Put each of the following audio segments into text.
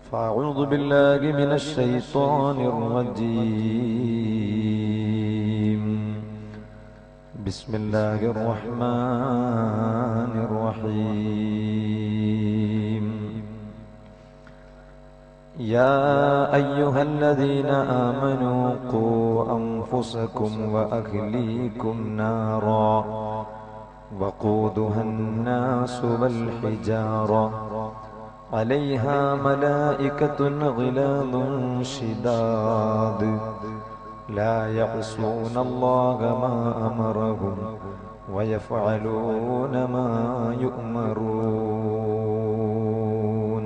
فأعوذ بالله من الشيطان الرجيم بسم الله الرحمن الرحيم يا أيها الذين آمنوا قوا أنفسكم وأهليكم نارا وقودها الناس والحجارة عليها ملائكة غلاظ شداد لا يعصون الله ما أمرهم ويفعلون ما يؤمرون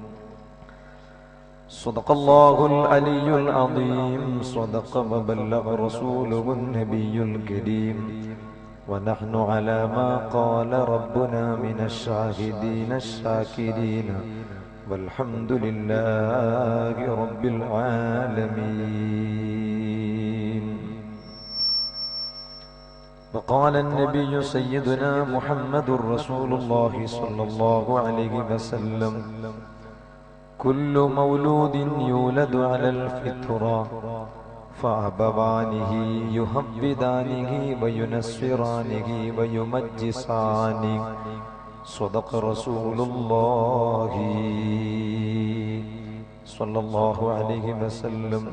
صدق الله العلي العظيم صدق وبلغ رسوله النبي الكريم ونحن على ما قال ربنا من الشاهدين الشاكرين والحمد لله رب العالمين وقال النبي سيدنا محمد رسول الله صلى الله عليه وسلم كل مولود يولد على الفطرة فأبوانه يهبدانه وينصرانه ويمجسانه صدق رسول الله صلى الله عليه وسلم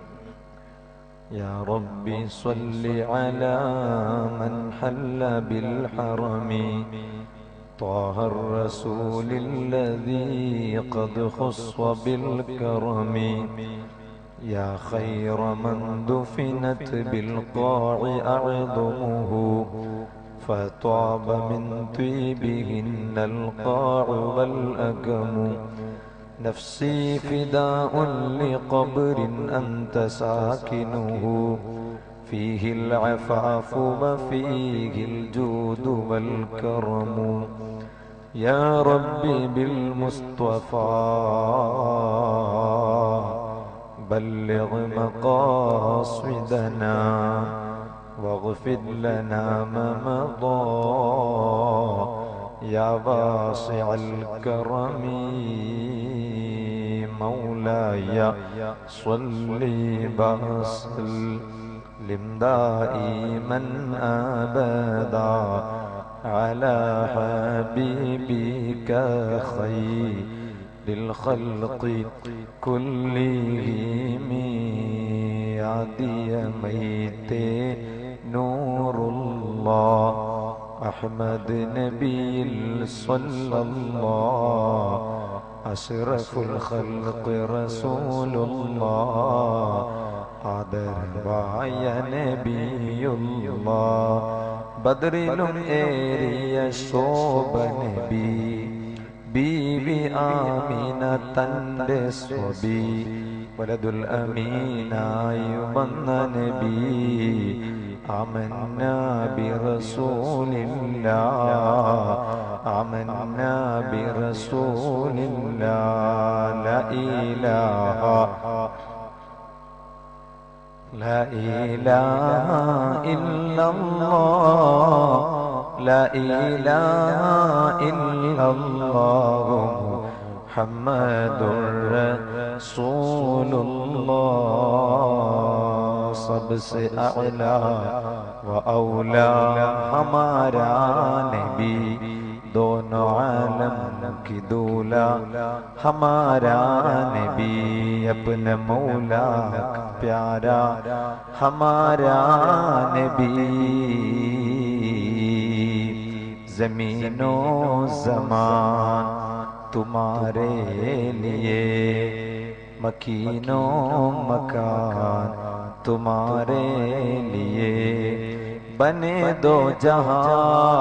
يا ربي صل على من حل بالحرم طه الرسول الذي قد خص بالكرم يا خير من دفنت بالقاع أعظمه فطاب من طيبهن القاع والأكم نفسي فداء لقبر أنت ساكنه فيه العفاف وفيه الجود والكرم يا ربي بالمصطفى بلغ مقاصدنا واغفر لنا ما مضى يا واسع الكرم مولاي صل وسلم دائما ابدا على حبيبك خير للخلق كلهم عدي ميت نور الله أحمد نبي صلى الله أشرف الخلق رسول الله ആദരവായ നബിയുള്ള ബദറിലും ഏറിയ ശോഭ നബി ബീവി ആമീന തന്റെ സ്വബി വലതുൽ അമീനായി വന്ന നബി آمنا برسول الله آمنا برسول الله لا إله لا إله إلا الله لا إله إلا الله محمد رسول الله सबसे अला व औला हमारा नबी दोनों आलम की दूला हमारा नबी अपने मौला का प्यारा हमारा नबी जमीनो जमान तुम्हारे लिए मकीनो मकान तुम्हारे लिए बने दो जहां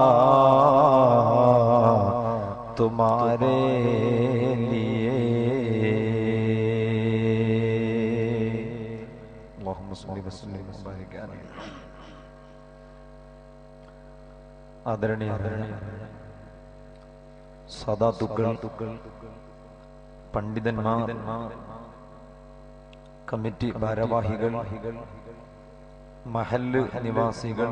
तुम्हारे लिए اللهم صل وسلم وبارك عليه ആദരണീയ സദാത്തുക്കൾ പണ്ഡിതന്മാർ കമ്മിറ്റി ഭാരവാഹികൾ മഹല്ല് നിവാസികൾ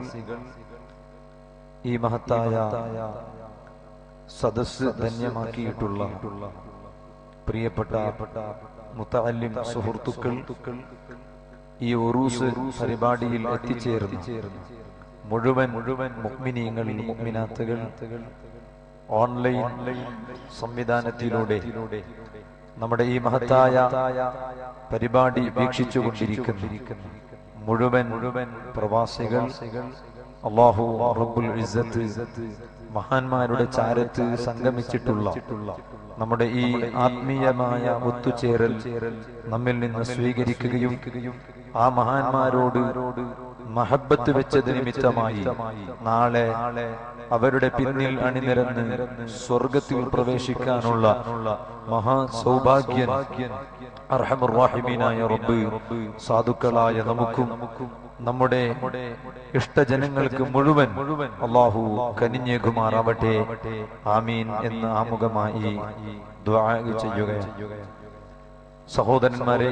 ഈ മഹത്തായ സദസ് ധന്യമാക്കിയിട്ടുള്ള പ്രിയപ്പെട്ട മുത്തല്ലിം സുഹൃത്തുക്കൾ ഈ ഉറൂസ് പരിപാടിയിൽ എത്തിച്ചേർന്നു മുഴുവൻ മുഴുവൻ മുഗ്മിനീങ്ങൾ മുഗ്മിനാത്തുകൾ ഓൺലൈൻ സംവിധാനത്തിലൂടെ നമ്മുടെ ഈ മഹത്തായ പരിപാടി വീക്ഷിച്ചുകൊണ്ടിരിക്കുന്നു മുഴുവൻ മുഴുവൻ പ്രവാസികൾ അള്ളാഹു റബ്ബുൽ ഇസ്സത്ത് മഹാന്മാരുടെ ചാരത്ത് സംഗമിച്ചിട്ടുള്ള നമ്മുടെ ഈ ആത്മീയമായ ഒത്തുചേരൽ നമ്മിൽ നിന്ന് സ്വീകരിക്കുകയും ആ മഹാന്മാരോട് മഹബത്ത് വെച്ചത് നിമിത്തമായി നാളെ അവരുടെ പിന്നിൽ അണിനിരന്ന് സ്വർഗത്തിൽ പ്രവേശിക്കാനുള്ള മഹാ സൗഭാഗ്യൻ അർഹമുറാഹിമീനായ റബ്ബ് സാധുക്കളായ നമുക്കും നമ്മുടെ ഇഷ്ടജനങ്ങൾക്ക് മുഴുവൻ അള്ളാഹു കനിഞ്ഞേകുമാറാവട്ടെ ആമീൻ എന്ന് ആമുഖമായി ദ്വാ ചെയ്യുകയാണ് സഹോദരന്മാരെ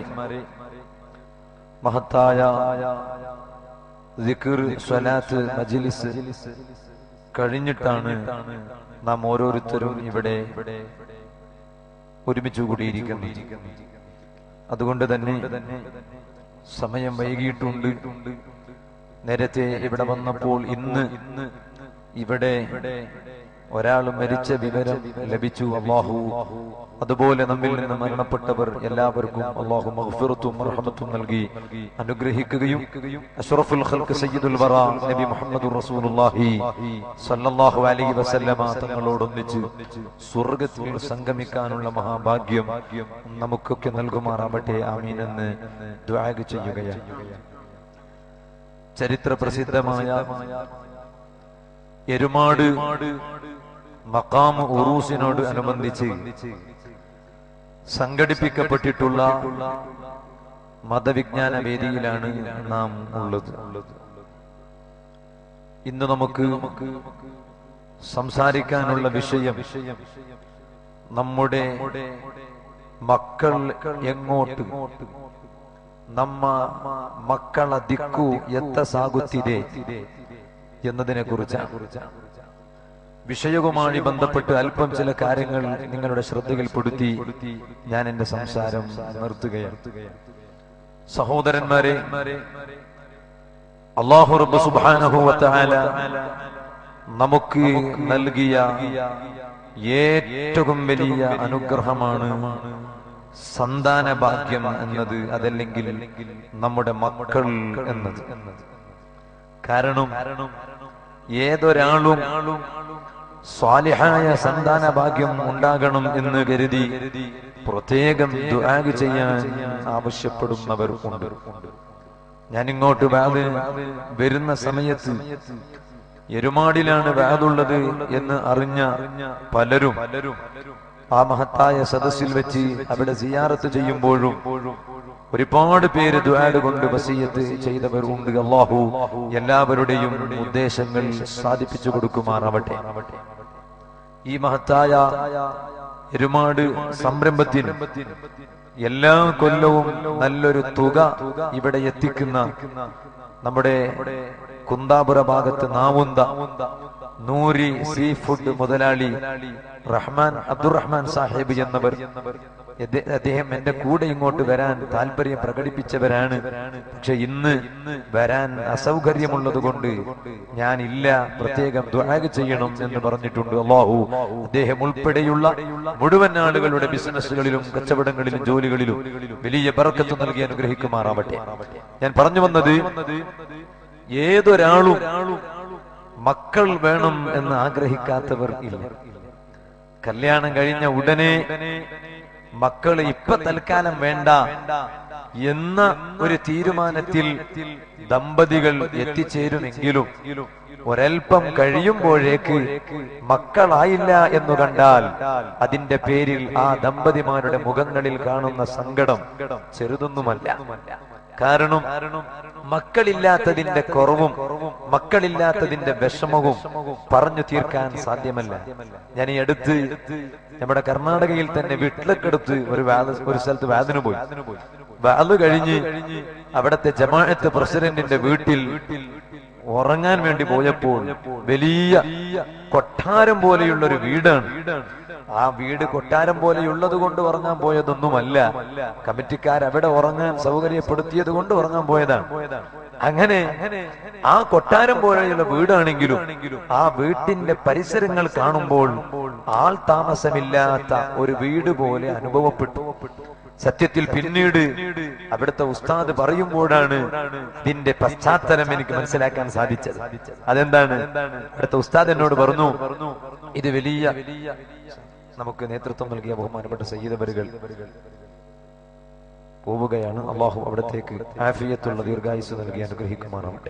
മഹത്തായ ദിക്ർ സ്വലാത്ത് മജ്ലിസ് കഴിഞ്ഞിട്ടാണ് നാം ഓരോരുത്തരും ഇവിടെ ഒരുമിച്ച് കൂടിയിരിക്കുന്നത് അതുകൊണ്ട് തന്നെ സമയം വൈകിയിട്ടുണ്ട് നേരത്തെ ഇവിടെ വന്നപ്പോൾ ഇന്ന് ഇവിടെ ഒരാൾ മരിച്ച വിവരം ലഭിച്ചു അള്ളാഹു അതുപോലെ നമ്മിൽ നിന്ന് മരണപ്പെട്ടവർ എല്ലാവർക്കും അള്ളാഹു മഹ്ഫിറത്തും മർഹമത്തും നൽകി അനുഗ്രഹിക്കുകയും അഷ്റഫുൽ ഖൽഖ് സയ്യിദുൽ വറ നബി മുഹമ്മദ് റസൂലുള്ളാഹി സല്ലല്ലാഹു അലൈഹി വസല്ലമ തങ്ങളോടൊന്നിച്ച് സ്വർഗത്തിൽ സംഗമിക്കാനുള്ള മഹാഭാഗ്യം നമുക്കൊക്കെ നൽകുമാറാവട്ടെ ആമീൻ എന്ന് ദുആ ചെയ്യുകയാണ് ചരിത്ര പ്രസിദ്ധമായ എരുമാട് മക്കാമ് ഉറൂസിനോട് അനുബന്ധിച്ച് സംഘടിപ്പിക്കപ്പെട്ടിട്ടുള്ള മതവിജ്ഞാന വേദിയിലാണ് നാം ഉള്ളത് ഇന്ന് നമുക്ക് സംസാരിക്കാനുള്ള വിഷയം നമ്മുടെ മക്കൾ എങ്ങോട്ട് നമ്മ മക്കള ദിക്കു എത്ത സാകുത്തിരെ എന്നതിനെ കുറിച്ചാണ് വിഷയവുമായി ബന്ധപ്പെട്ട് അല്പം ചില കാര്യങ്ങൾ നിങ്ങളുടെ ശ്രദ്ധയിൽപ്പെടുത്തി ഞാൻ എന്റെ സംസാരം നിർത്തുകയാണ് സഹോദരന്മാരെ അള്ളാഹു റബ്ബ് സുബ്ഹാനഹു വതആല നമുക്ക് നൽകിയ ഏറ്റവും വലിയ അനുഗ്രഹമാണ് സന്താന ഭാഗ്യം എന്നത് അതല്ലെങ്കിൽ നമ്മുടെ മക്കൾ എന്നത് കാരണം ഏതൊരാളും സ്വാലിഹായ സന്താന ഭാഗ്യം ഉണ്ടാകണം എന്ന് കരുതി പ്രത്യേകം ദുആഗ് ചെയ്യാൻ ആവശ്യപ്പെടുന്നവർ ഉണ്ട് ഞാൻ ഇങ്ങോട്ട് വാത് വരുന്ന സമയത്ത് എരുമാടിലാണ് വാതുള്ളത് എന്ന് അറിഞ്ഞ പലരും ആ മഹത്തായ സദസ്സിൽ വെച്ച് അവിടെ സിയാറത്ത് ചെയ്യുമ്പോഴും ഒരുപാട് പേര് ദ്വാട് കൊണ്ട് വസീയത്ത് ചെയ്തവർ ഉണ്ട് അള്ളാഹു എല്ലാവരുടെയും ഉദ്ദേശങ്ങൾ സാധിപ്പിച്ചു കൊടുക്കുമാറാവട്ടെ ഈ മഹത്തായ എരുമാട് സംരംഭത്തിന് എല്ലാ കൊല്ലവും നല്ലൊരു തുക ഇവിടെ എത്തിക്കുന്ന നമ്മുടെ കുന്താപുര ഭാഗത്ത് നാവുന്ത നൂരി സീ ഫുഡ് മുതലാളി റഹ്മാൻ അബ്ദുറഹ്മാൻ സാഹിബ് എന്നവർ അദ്ദേഹം എന്റെ കൂടെ ഇങ്ങോട്ട് വരാൻ താല്പര്യം പ്രകടിപ്പിച്ചവരാണ് പക്ഷെ ഇന്ന് വരാൻ അസൗകര്യമുള്ളത് കൊണ്ട് ഞാൻ ഇല്ല പ്രത്യേകം ദ്വാഗ് ചെയ്യണം എന്ന് പറഞ്ഞിട്ടുണ്ട് അള്ളാഹു അദ്ദേഹം ഉൾപ്പെടെയുള്ള മുഴുവൻ ആളുകളുടെ ബിസിനസ്സുകളിലും കച്ചവടങ്ങളിലും ജോലികളിലും വലിയ ബറക്കത്ത് നൽകി അനുഗ്രഹിക്കുമാറാവട്ടെ ഞാൻ പറഞ്ഞു വന്നത് ഏതൊരാളും മക്കൾ വേണം എന്ന് ആഗ്രഹിക്കാത്തവർ ഇല്ല കല്യാണം കഴിഞ്ഞ ഉടനെ മക്കൾ ഇപ്പൊ തൽക്കാലം വേണ്ട എന്ന ഒരു തീരുമാനത്തിൽ ദമ്പതികൾ എത്തിച്ചേരുമെങ്കിലും ഒരൽപ്പം കഴിയുമ്പോഴേക്ക് മക്കളായില്ല എന്നു കണ്ടാൽ അതിന്റെ പേരിൽ ആ ദമ്പതിമാരുടെ മുഖങ്ങളിൽ കാണുന്ന സങ്കടം ചെറുതൊന്നുമല്ല കാരണം മക്കളില്ലാത്തതിന്റെ കുറവും മക്കളില്ലാത്തതിന്റെ വിഷമവും പറഞ്ഞു തീർക്കാൻ സാധ്യമല്ല ഞാൻ ഈ അടുത്ത് നമ്മുടെ കർണാടകയിൽ തന്നെ വീട്ടിലേക്കടുത്ത് ഒരു വാദ ഒരു സ്ഥലത്ത് വാദിന് പോയി വാത് കഴിഞ്ഞ് അവിടത്തെ ജമാഅത്ത് പ്രസിഡന്റിന്റെ വീട്ടിൽ ഉറങ്ങാൻ വേണ്ടി പോയപ്പോൾ വലിയ കൊട്ടാരം പോലെയുള്ള ഒരു വീടാണ് ആ വീട് കൊട്ടാരം പോലെയുള്ളത് കൊണ്ട് ഉറങ്ങാൻ പോയതൊന്നുമല്ല കമ്മിറ്റിക്കാർ അവിടെ ഉറങ്ങാൻ സൗകര്യപ്പെടുത്തിയത് കൊണ്ട് ഉറങ്ങാൻ പോയതാണ് അങ്ങനെ ആ കൊട്ടാരം പോലെയുള്ള വീടാണെങ്കിലും ആ വീട്ടിന്റെ പരിസരങ്ങൾ കാണുമ്പോൾ ആൾ താമസമില്ലാത്ത ഒരു വീട് പോലെ അനുഭവപ്പെട്ടു സത്യത്തിൽ പിന്നീട് അവിടുത്തെ ഉസ്താദ് പറയുമ്പോഴാണ് ഇതിന്റെ പശ്ചാത്തലം എനിക്ക് മനസ്സിലാക്കാൻ സാധിച്ചത് അതെന്താണ് അവിടുത്തെ ഉസ്താദ് എന്നോട് പറഞ്ഞു ഇത് വലിയ നമുക്ക് നേതൃത്വം നൽകിയ ബഹുമാനപ്പെട്ട സയ്യിദവരുകൾ പോവുകയാണ് അള്ളാഹു അവിടത്തേക്ക് ആഫിയത്തുള്ള ദീർഘായുസ് നൽകി അനുഗ്രഹിക്കുമാറാവട്ടെ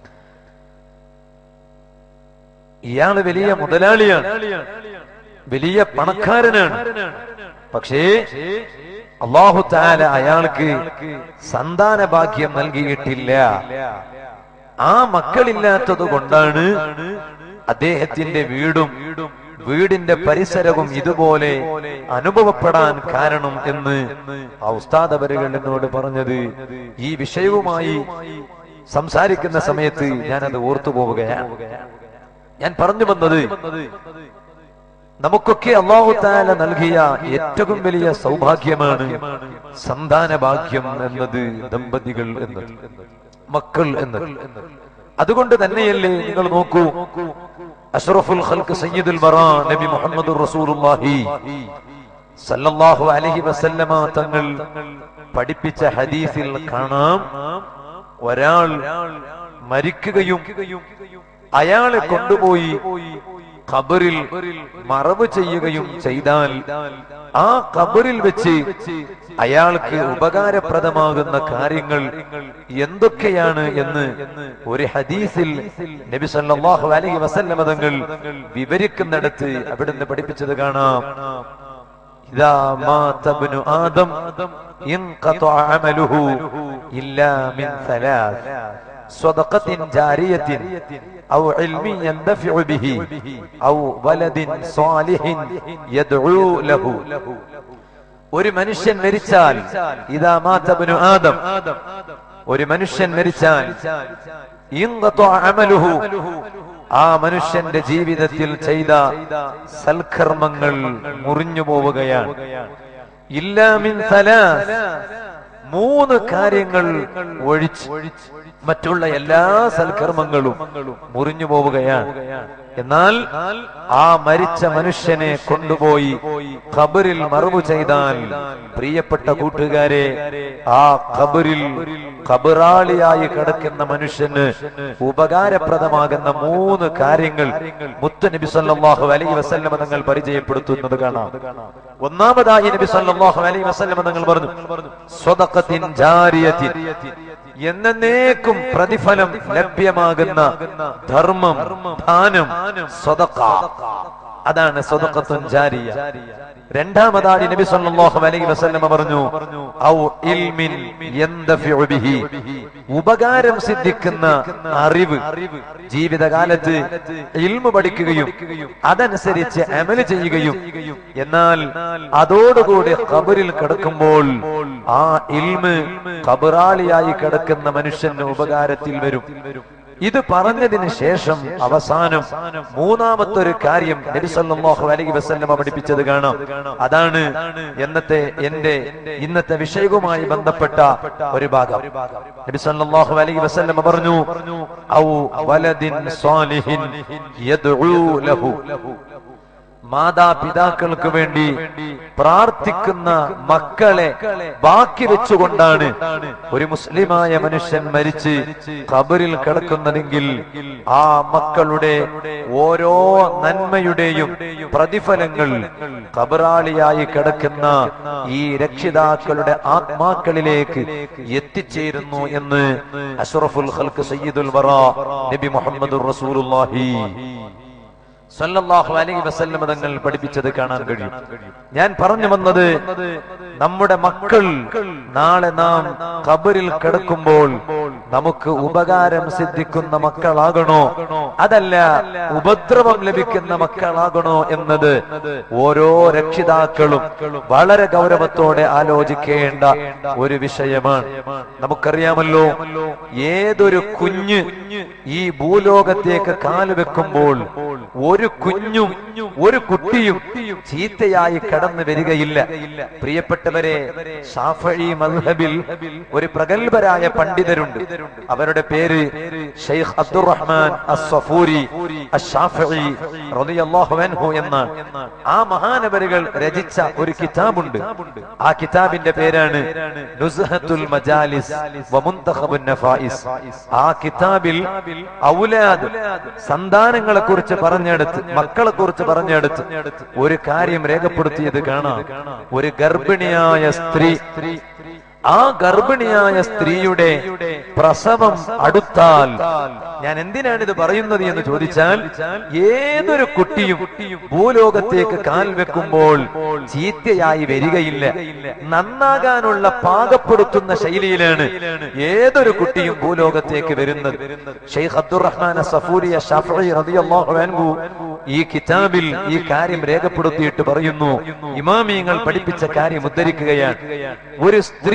ഇയാള് വലിയ മുതലാളിയാണ് വലിയ പണക്കാരനാണ് പക്ഷേ അള്ളാഹു താല അയാൾക്ക് സന്താന ഭാഗ്യം നൽകിയിട്ടില്ല ആ മക്കളില്ലാത്തത് കൊണ്ടാണ് അദ്ദേഹത്തിന്റെ വീടും വീടിന്റെ പരിസരവും ഇതുപോലെ അനുഭവപ്പെടാൻ കാരണം എന്ന് ആ ഉസ്താദ് അവരുകൾ എന്നോട് പറഞ്ഞത് ഈ വിഷയവുമായി സംസാരിക്കുന്ന സമയത്ത് ഞാനത് ഓർത്തു പോവുകയാണ് ഞാൻ പറഞ്ഞു വന്നത് നമുക്കൊക്കെ അള്ളാഹു താല നൽകിയ ഏറ്റവും വലിയ സൗഭാഗ്യമാണ് സന്താന ഭാഗ്യം എന്നത് ദമ്പതികൾ എന്നത് മക്കൾ എന്നത് അതുകൊണ്ട് തന്നെയല്ലേ നിങ്ങൾ നോക്കൂ അഷ്റഫുൽ ഖൽക്ക് സയ്യിദുൽ വറാ നബി മുഹമ്മദ് റസൂലുള്ളാഹി സല്ലല്ലാഹു അലൈഹി വസല്ലമ തങ്ങൾ പഠിപ്പിച്ച ഹദീസിൽ കാണാം ഒരാൾ മരിക്കുകയും അയാളെ കൊണ്ടുപോയി ഖബറിൽ മറവ് ചെയ്യുകയും ചെയ്താൽ ആ ഖബറിൽ വെച്ച് അയാൾക്ക് ഉപകാരപ്രദമാകുന്ന കാര്യങ്ങൾ എന്തൊക്കെയാണ് എന്ന് ഒരു ഹദീസിൽ നബി സല്ലല്ലാഹു അലൈഹി വസല്ലമ തങ്ങൾ വിവരിക്കുന്നിടത്ത് അവിടുന്ന് പഠിപ്പിച്ചത് കാണാം إذا مات ابن آدم انقطع عمله إلا من ثلاث صدقة جارية أو علم يندفع به أو ولد صالح يدعو له ഒരു മനുഷ്യൻ മരിച്ചാൽ ഇതാ മാത്തബനു ആദം ഒരു മനുഷ്യൻ മരിച്ചാൽ ഇൻഖത്വ അമലുഹു ആ മനുഷ്യന്റെ ജീവിതത്തിൽ ചെയ്ത സൽക്കർമ്മങ്ങൾ മുറിഞ്ഞു പോവുകയാണ് ഇല്ലാമിൻ സലാസ് മൂന്ന് കാര്യങ്ങൾ ഒഴിച്ച് മറ്റുള്ള എല്ലാ സൽക്കർമ്മങ്ങളും മുറിഞ്ഞു പോവുകയാണ് എന്നാൽ ആ മരിച്ച മനുഷ്യനെ കൊണ്ടുപോയി ഖബറിൽ മറവു ചെയ്താൽ പ്രിയപ്പെട്ട കൂട്ടുകാരെ ആ ഖബറിൽ ഖബറാളിയായി കിടക്കുന്ന മനുഷ്യന് ഉപകാരപ്രദമാകുന്ന മൂന്ന് കാര്യങ്ങൾ മുത്തു നബി സല്ലല്ലാഹു അലൈഹി വസല്ലമ തങ്ങൾ പരിചയപ്പെടുത്തുന്നത് കാണാം ഒന്നാമതായി നബി സല്ലല്ലാഹു അലൈഹി വസല്ലമ തങ്ങൾ പറഞ്ഞു സ്വതക്കത്തിൻ ജാരിയത്തിൻ എന്നേക്കും പ്രതിഫലം ലഭ്യമാകുന്ന ധർമ്മം ദാനം സ്വതക്ക അതാണ് സ്വതക്കത്തുൻ ജാരിയ രണ്ടാമതായി നബി സല്ലല്ലാഹു അലൈഹി വസല്ലമ പറഞ്ഞു ഔ ഇൽമിൻ യന്തഫിഉ ബിഹി ഉപകാരം സിദ്ധിക്കുന്ന അറിവ് ജീവിതകാലത്ത് ഇൽമു പഠിക്കുകയും അതനുസരിച്ച് അമല് ചെയ്യുകയും എന്നാൽ അതോടുകൂടി ഖബറിൽ കിടക്കുമ്പോൾ ആ ഇൽമ് ഖബറാളിയായി കിടക്കുന്ന മനുഷ്യന് ഉപകാരത്തിൽ വരും ഇത് പറഞ്ഞതിന് ശേഷം അവസാനം മൂന്നാമത്തെ ഒരു കാര്യം നബി സല്ലല്ലാഹു അലൈഹി വസല്ലമ പഠിപ്പിച്ചത് കാണാം അതാണ് എന്നത്തെ എന്റെ ഇന്നത്തെ വിഷയവുമായി ബന്ധപ്പെട്ട ഒരു ഭാഗം നബി സല്ലല്ലാഹു അലൈഹി വസല്ലമ പറഞ്ഞു ഔ വലദിൻ സാലിഹിൻ യദ്ഉ ലഹു മാതാപിതാക്കൾക്ക് വേണ്ടി പ്രാർത്ഥിക്കുന്ന മക്കളെ ബാക്കി വെച്ചുകൊണ്ടാണ് ഒരു മുസ്ലിമായ മനുഷ്യൻ മരിച്ച് ഖബറിൽ കിടക്കുന്നതെങ്കിൽ ആ മക്കളുടെ ഓരോ നന്മയുടെയും പ്രതിഫലങ്ങൾ ഖബറാളിയായി കിടക്കുന്ന ഈ രക്ഷിതാക്കളുടെ ആത്മാക്കളിലേക്ക് എത്തിച്ചേരുന്നു എന്ന് അഷ്റഫുൽ ഖൽക്ക് സയ്യിദുൽ വറ നബി മുഹമ്മദുർ റസൂലുള്ളാഹി സല്ലല്ലാഹു അലൈഹി വസല്ലം തങ്ങൾ പഠിപ്പിച്ചത് കാണാൻ കഴിയും ഞാൻ പറഞ്ഞു വന്നത് നമ്മുടെ മക്കൾ നാളെ നാം ഖബറിൽ കിടക്കുമ്പോൾ നമുക്ക് ഉപകാരം സിദ്ധിക്കുന്ന മക്കളാകണോ അതല്ല ഉപദ്രവം ലഭിക്കുന്ന മക്കളാകണോ എന്നത് ഓരോ രക്ഷിതാക്കളും വളരെ ഗൗരവത്തോടെ ആലോചിക്കേണ്ട ഒരു വിഷയമാണ് നമുക്കറിയാമല്ലോ ഏതൊരു കുഞ്ഞ് ഈ ഭൂലോകത്തേക്ക് കാല് വെക്കുമ്പോൾ ഒരു കുഞ്ഞും ഒരു കുട്ടിയും ചീത്തയായി കടന്നു വരികയില്ല പ്രിയപ്പെട്ടവരെ ഷാഫഴി മദ്ഹബിൽ ഒരു പ്രഗത്ഭരായ പണ്ഡിതരുണ്ട് അവരുടെ പേര് ഷെയ്ഖ് അബ്ദുറഹ്മാൻ അസ്സഫൂരി അഷ്ഷാഫി റളിയല്ലാഹു അൻഹു എന്ന ആ മഹാനവരുകൾ രചിച്ച ഒരു കിതാബുണ്ട് ആ കിതാബിന്റെ പേരാണ് നുസ്ഹത്തുൽ മജാലിസ് വമുന്തഖബുൻ നഫായിസ് ആ കിതാബിൽ ഔലാദ് സന്താനങ്ങളെ കുറിച്ച് പറഞ്ഞെടുത്ത് മക്കളെ കുറിച്ച് പറഞ്ഞെടുത്ത് ഒരു കാര്യം രേഖപ്പെടുത്തിയത് കാണാം ഒരു ഗർഭിണിയായ സ്ത്രീ ആ ഗർഭിണിയായ സ്ത്രീയുടെ പ്രസവം അടുത്താൽ ഞാൻ എന്തിനാണ് ഇത് പറയുന്നത് എന്ന് ചോദിച്ചാൽ ഏതൊരു കുട്ടിയും ഭൂലോകത്തേക്ക് കാൽ വെക്കുമ്പോൾ ചീത്തയായി വരികയില്ല നന്നാകാനുള്ള പാകപ്പെടുത്തുന്ന ശൈലിയിലാണ് ഏതൊരു കുട്ടിയും ഭൂലോകത്തേക്ക് വരുന്നത് ഷെയ്ഖ് അബ്ദുറഹ്മാൻ സഫൂരിയ ഷാഫി റളിയല്ലാഹു അൻഹു ഈ കിതാബിൽ ഈ കാര്യം രേഖപ്പെടുത്തിയിട്ട് പറയുന്നു ഇമാമിയങ്ങൾ പഠിപ്പിച്ച കാര്യം ഉദ്ധരിക്കുകയാണ് ഒരു സ്ത്രീ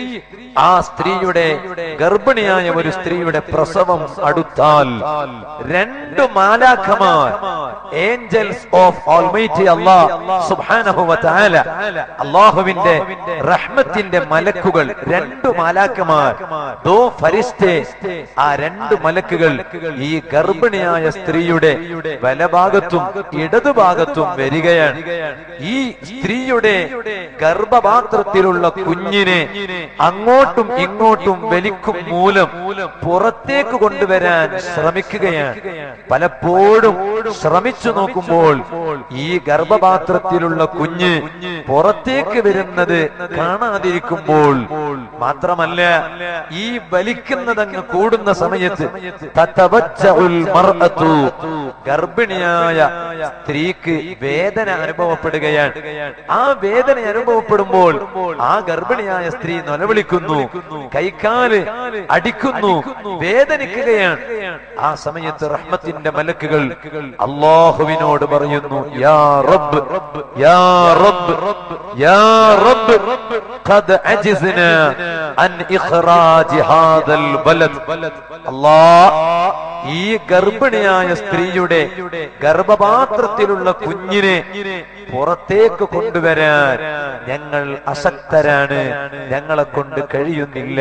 ആ സ്ത്രീയുടെ ഗർഭിണിയായ ഒരു സ്ത്രീയുടെ പ്രസവം അടുത്താൽ രണ്ട് മാലാഖമാർ ഏഞ്ചൽസ് ഓഫ് ഓൾമൈറ്റി അള്ളാഹ് സുബ്ഹാനഹു വ തആല അള്ളാഹുവിന്റെ റഹ്മത്തിന്റെ മലക്കുകൾ രണ്ട് മാലാഖമാർ ദോ ഫരിസ്തെ ആ രണ്ട് മലക്കുകൾ ഈ ഗർഭിണിയായ സ്ത്രീയുടെ വലഭാഗത്തും ഇടതുഭാഗത്തും വരികയാണ് ഈ സ്ത്രീയുടെ ഗർഭപാത്രത്തിലുള്ള കുഞ്ഞിനെ അങ്ങോട്ടും ഇങ്ങോട്ടും വലിക്കും മൂലം പുറത്തേക്ക് കൊണ്ടുവരാൻ ശ്രമിക്കുകയാണ് പലപ്പോഴും ശ്രമിച്ചു നോക്കുമ്പോൾ ഈ ഗർഭപാത്രത്തിലുള്ള കുഞ്ഞ് പുറത്തേക്ക് വരുന്നത് കാണാതിരിക്കുമ്പോൾ മാത്രമല്ല ഈ വലിക്കുന്നതങ്ങ് കൂടുന്ന സമയത്ത് തതവജ്ജഉൽ മർഅതു ഗർഭിണിയായ സ്ത്രീക്ക് വേദന അനുഭവപ്പെടുകയാണ് ആ വേദന അനുഭവപ്പെടുമ്പോൾ ആ ഗർഭിണിയായ സ്ത്രീ നിലവിളിക്കുന്നു കൈക്കാല് അടിക്കുന്നു വേദനിക്കുകയാണ് ആ സമയത്ത് റഹ്മത്തിന്റെ മലക്കുകൾ അള്ളാഹുവിനോട് പറയുന്നു യാ റബ്ബ് യാ റബ്ബ് യാ റബ്ബ് ഖദ് അജിസ്ന അൻ ഇഖ്റാജ് ഹാദൽ ബലദ് അല്ലാഹ് ഈ ഗർഭിണിയായ സ്ത്രീയുടെ ഗർഭപാത്രത്തിലുള്ള കുഞ്ഞിനെ പുറത്തേക്ക് കൊണ്ടുവരാൻ ഞങ്ങൾ അശക്തരാണ് ഞങ്ങളെ കൊണ്ട് കഴിയുന്നില്ല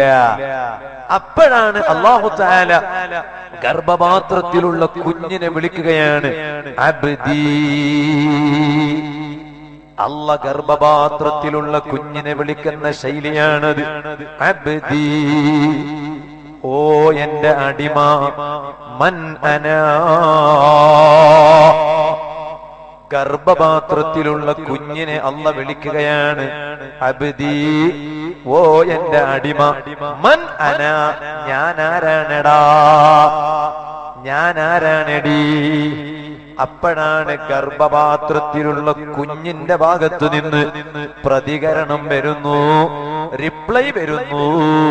അപ്പോഴാണ് അള്ളാഹു താല ഗർഭപാത്രത്തിലുള്ള കുഞ്ഞിനെ വിളിക്കുകയാണ് അബ്ദീ അല്ല ഗർഭപാത്രത്തിലുള്ള കുഞ്ഞിനെ വിളിക്കുന്ന ശൈലിയാണത് അബ്ദീ ഓ എന്റെ അടിമ മൻ അനാ ഗർഭപാത്രത്തിലുള്ള കുഞ്ഞിനെ അല്ല വിളിക്കുകയാണ് അബ്ദീ ഓ എന്റെ അടിമ മൻ അന ഞാൻ ആരാണെടാ ഞാൻ ആരാണെടീ അപ്പോഴാണ് ഗർഭപാത്രത്തിലുള്ള കുഞ്ഞിന്റെ ഭാഗത്തു നിന്ന് പ്രതികരണം വരുന്നു റിപ്ലൈ വരുന്നു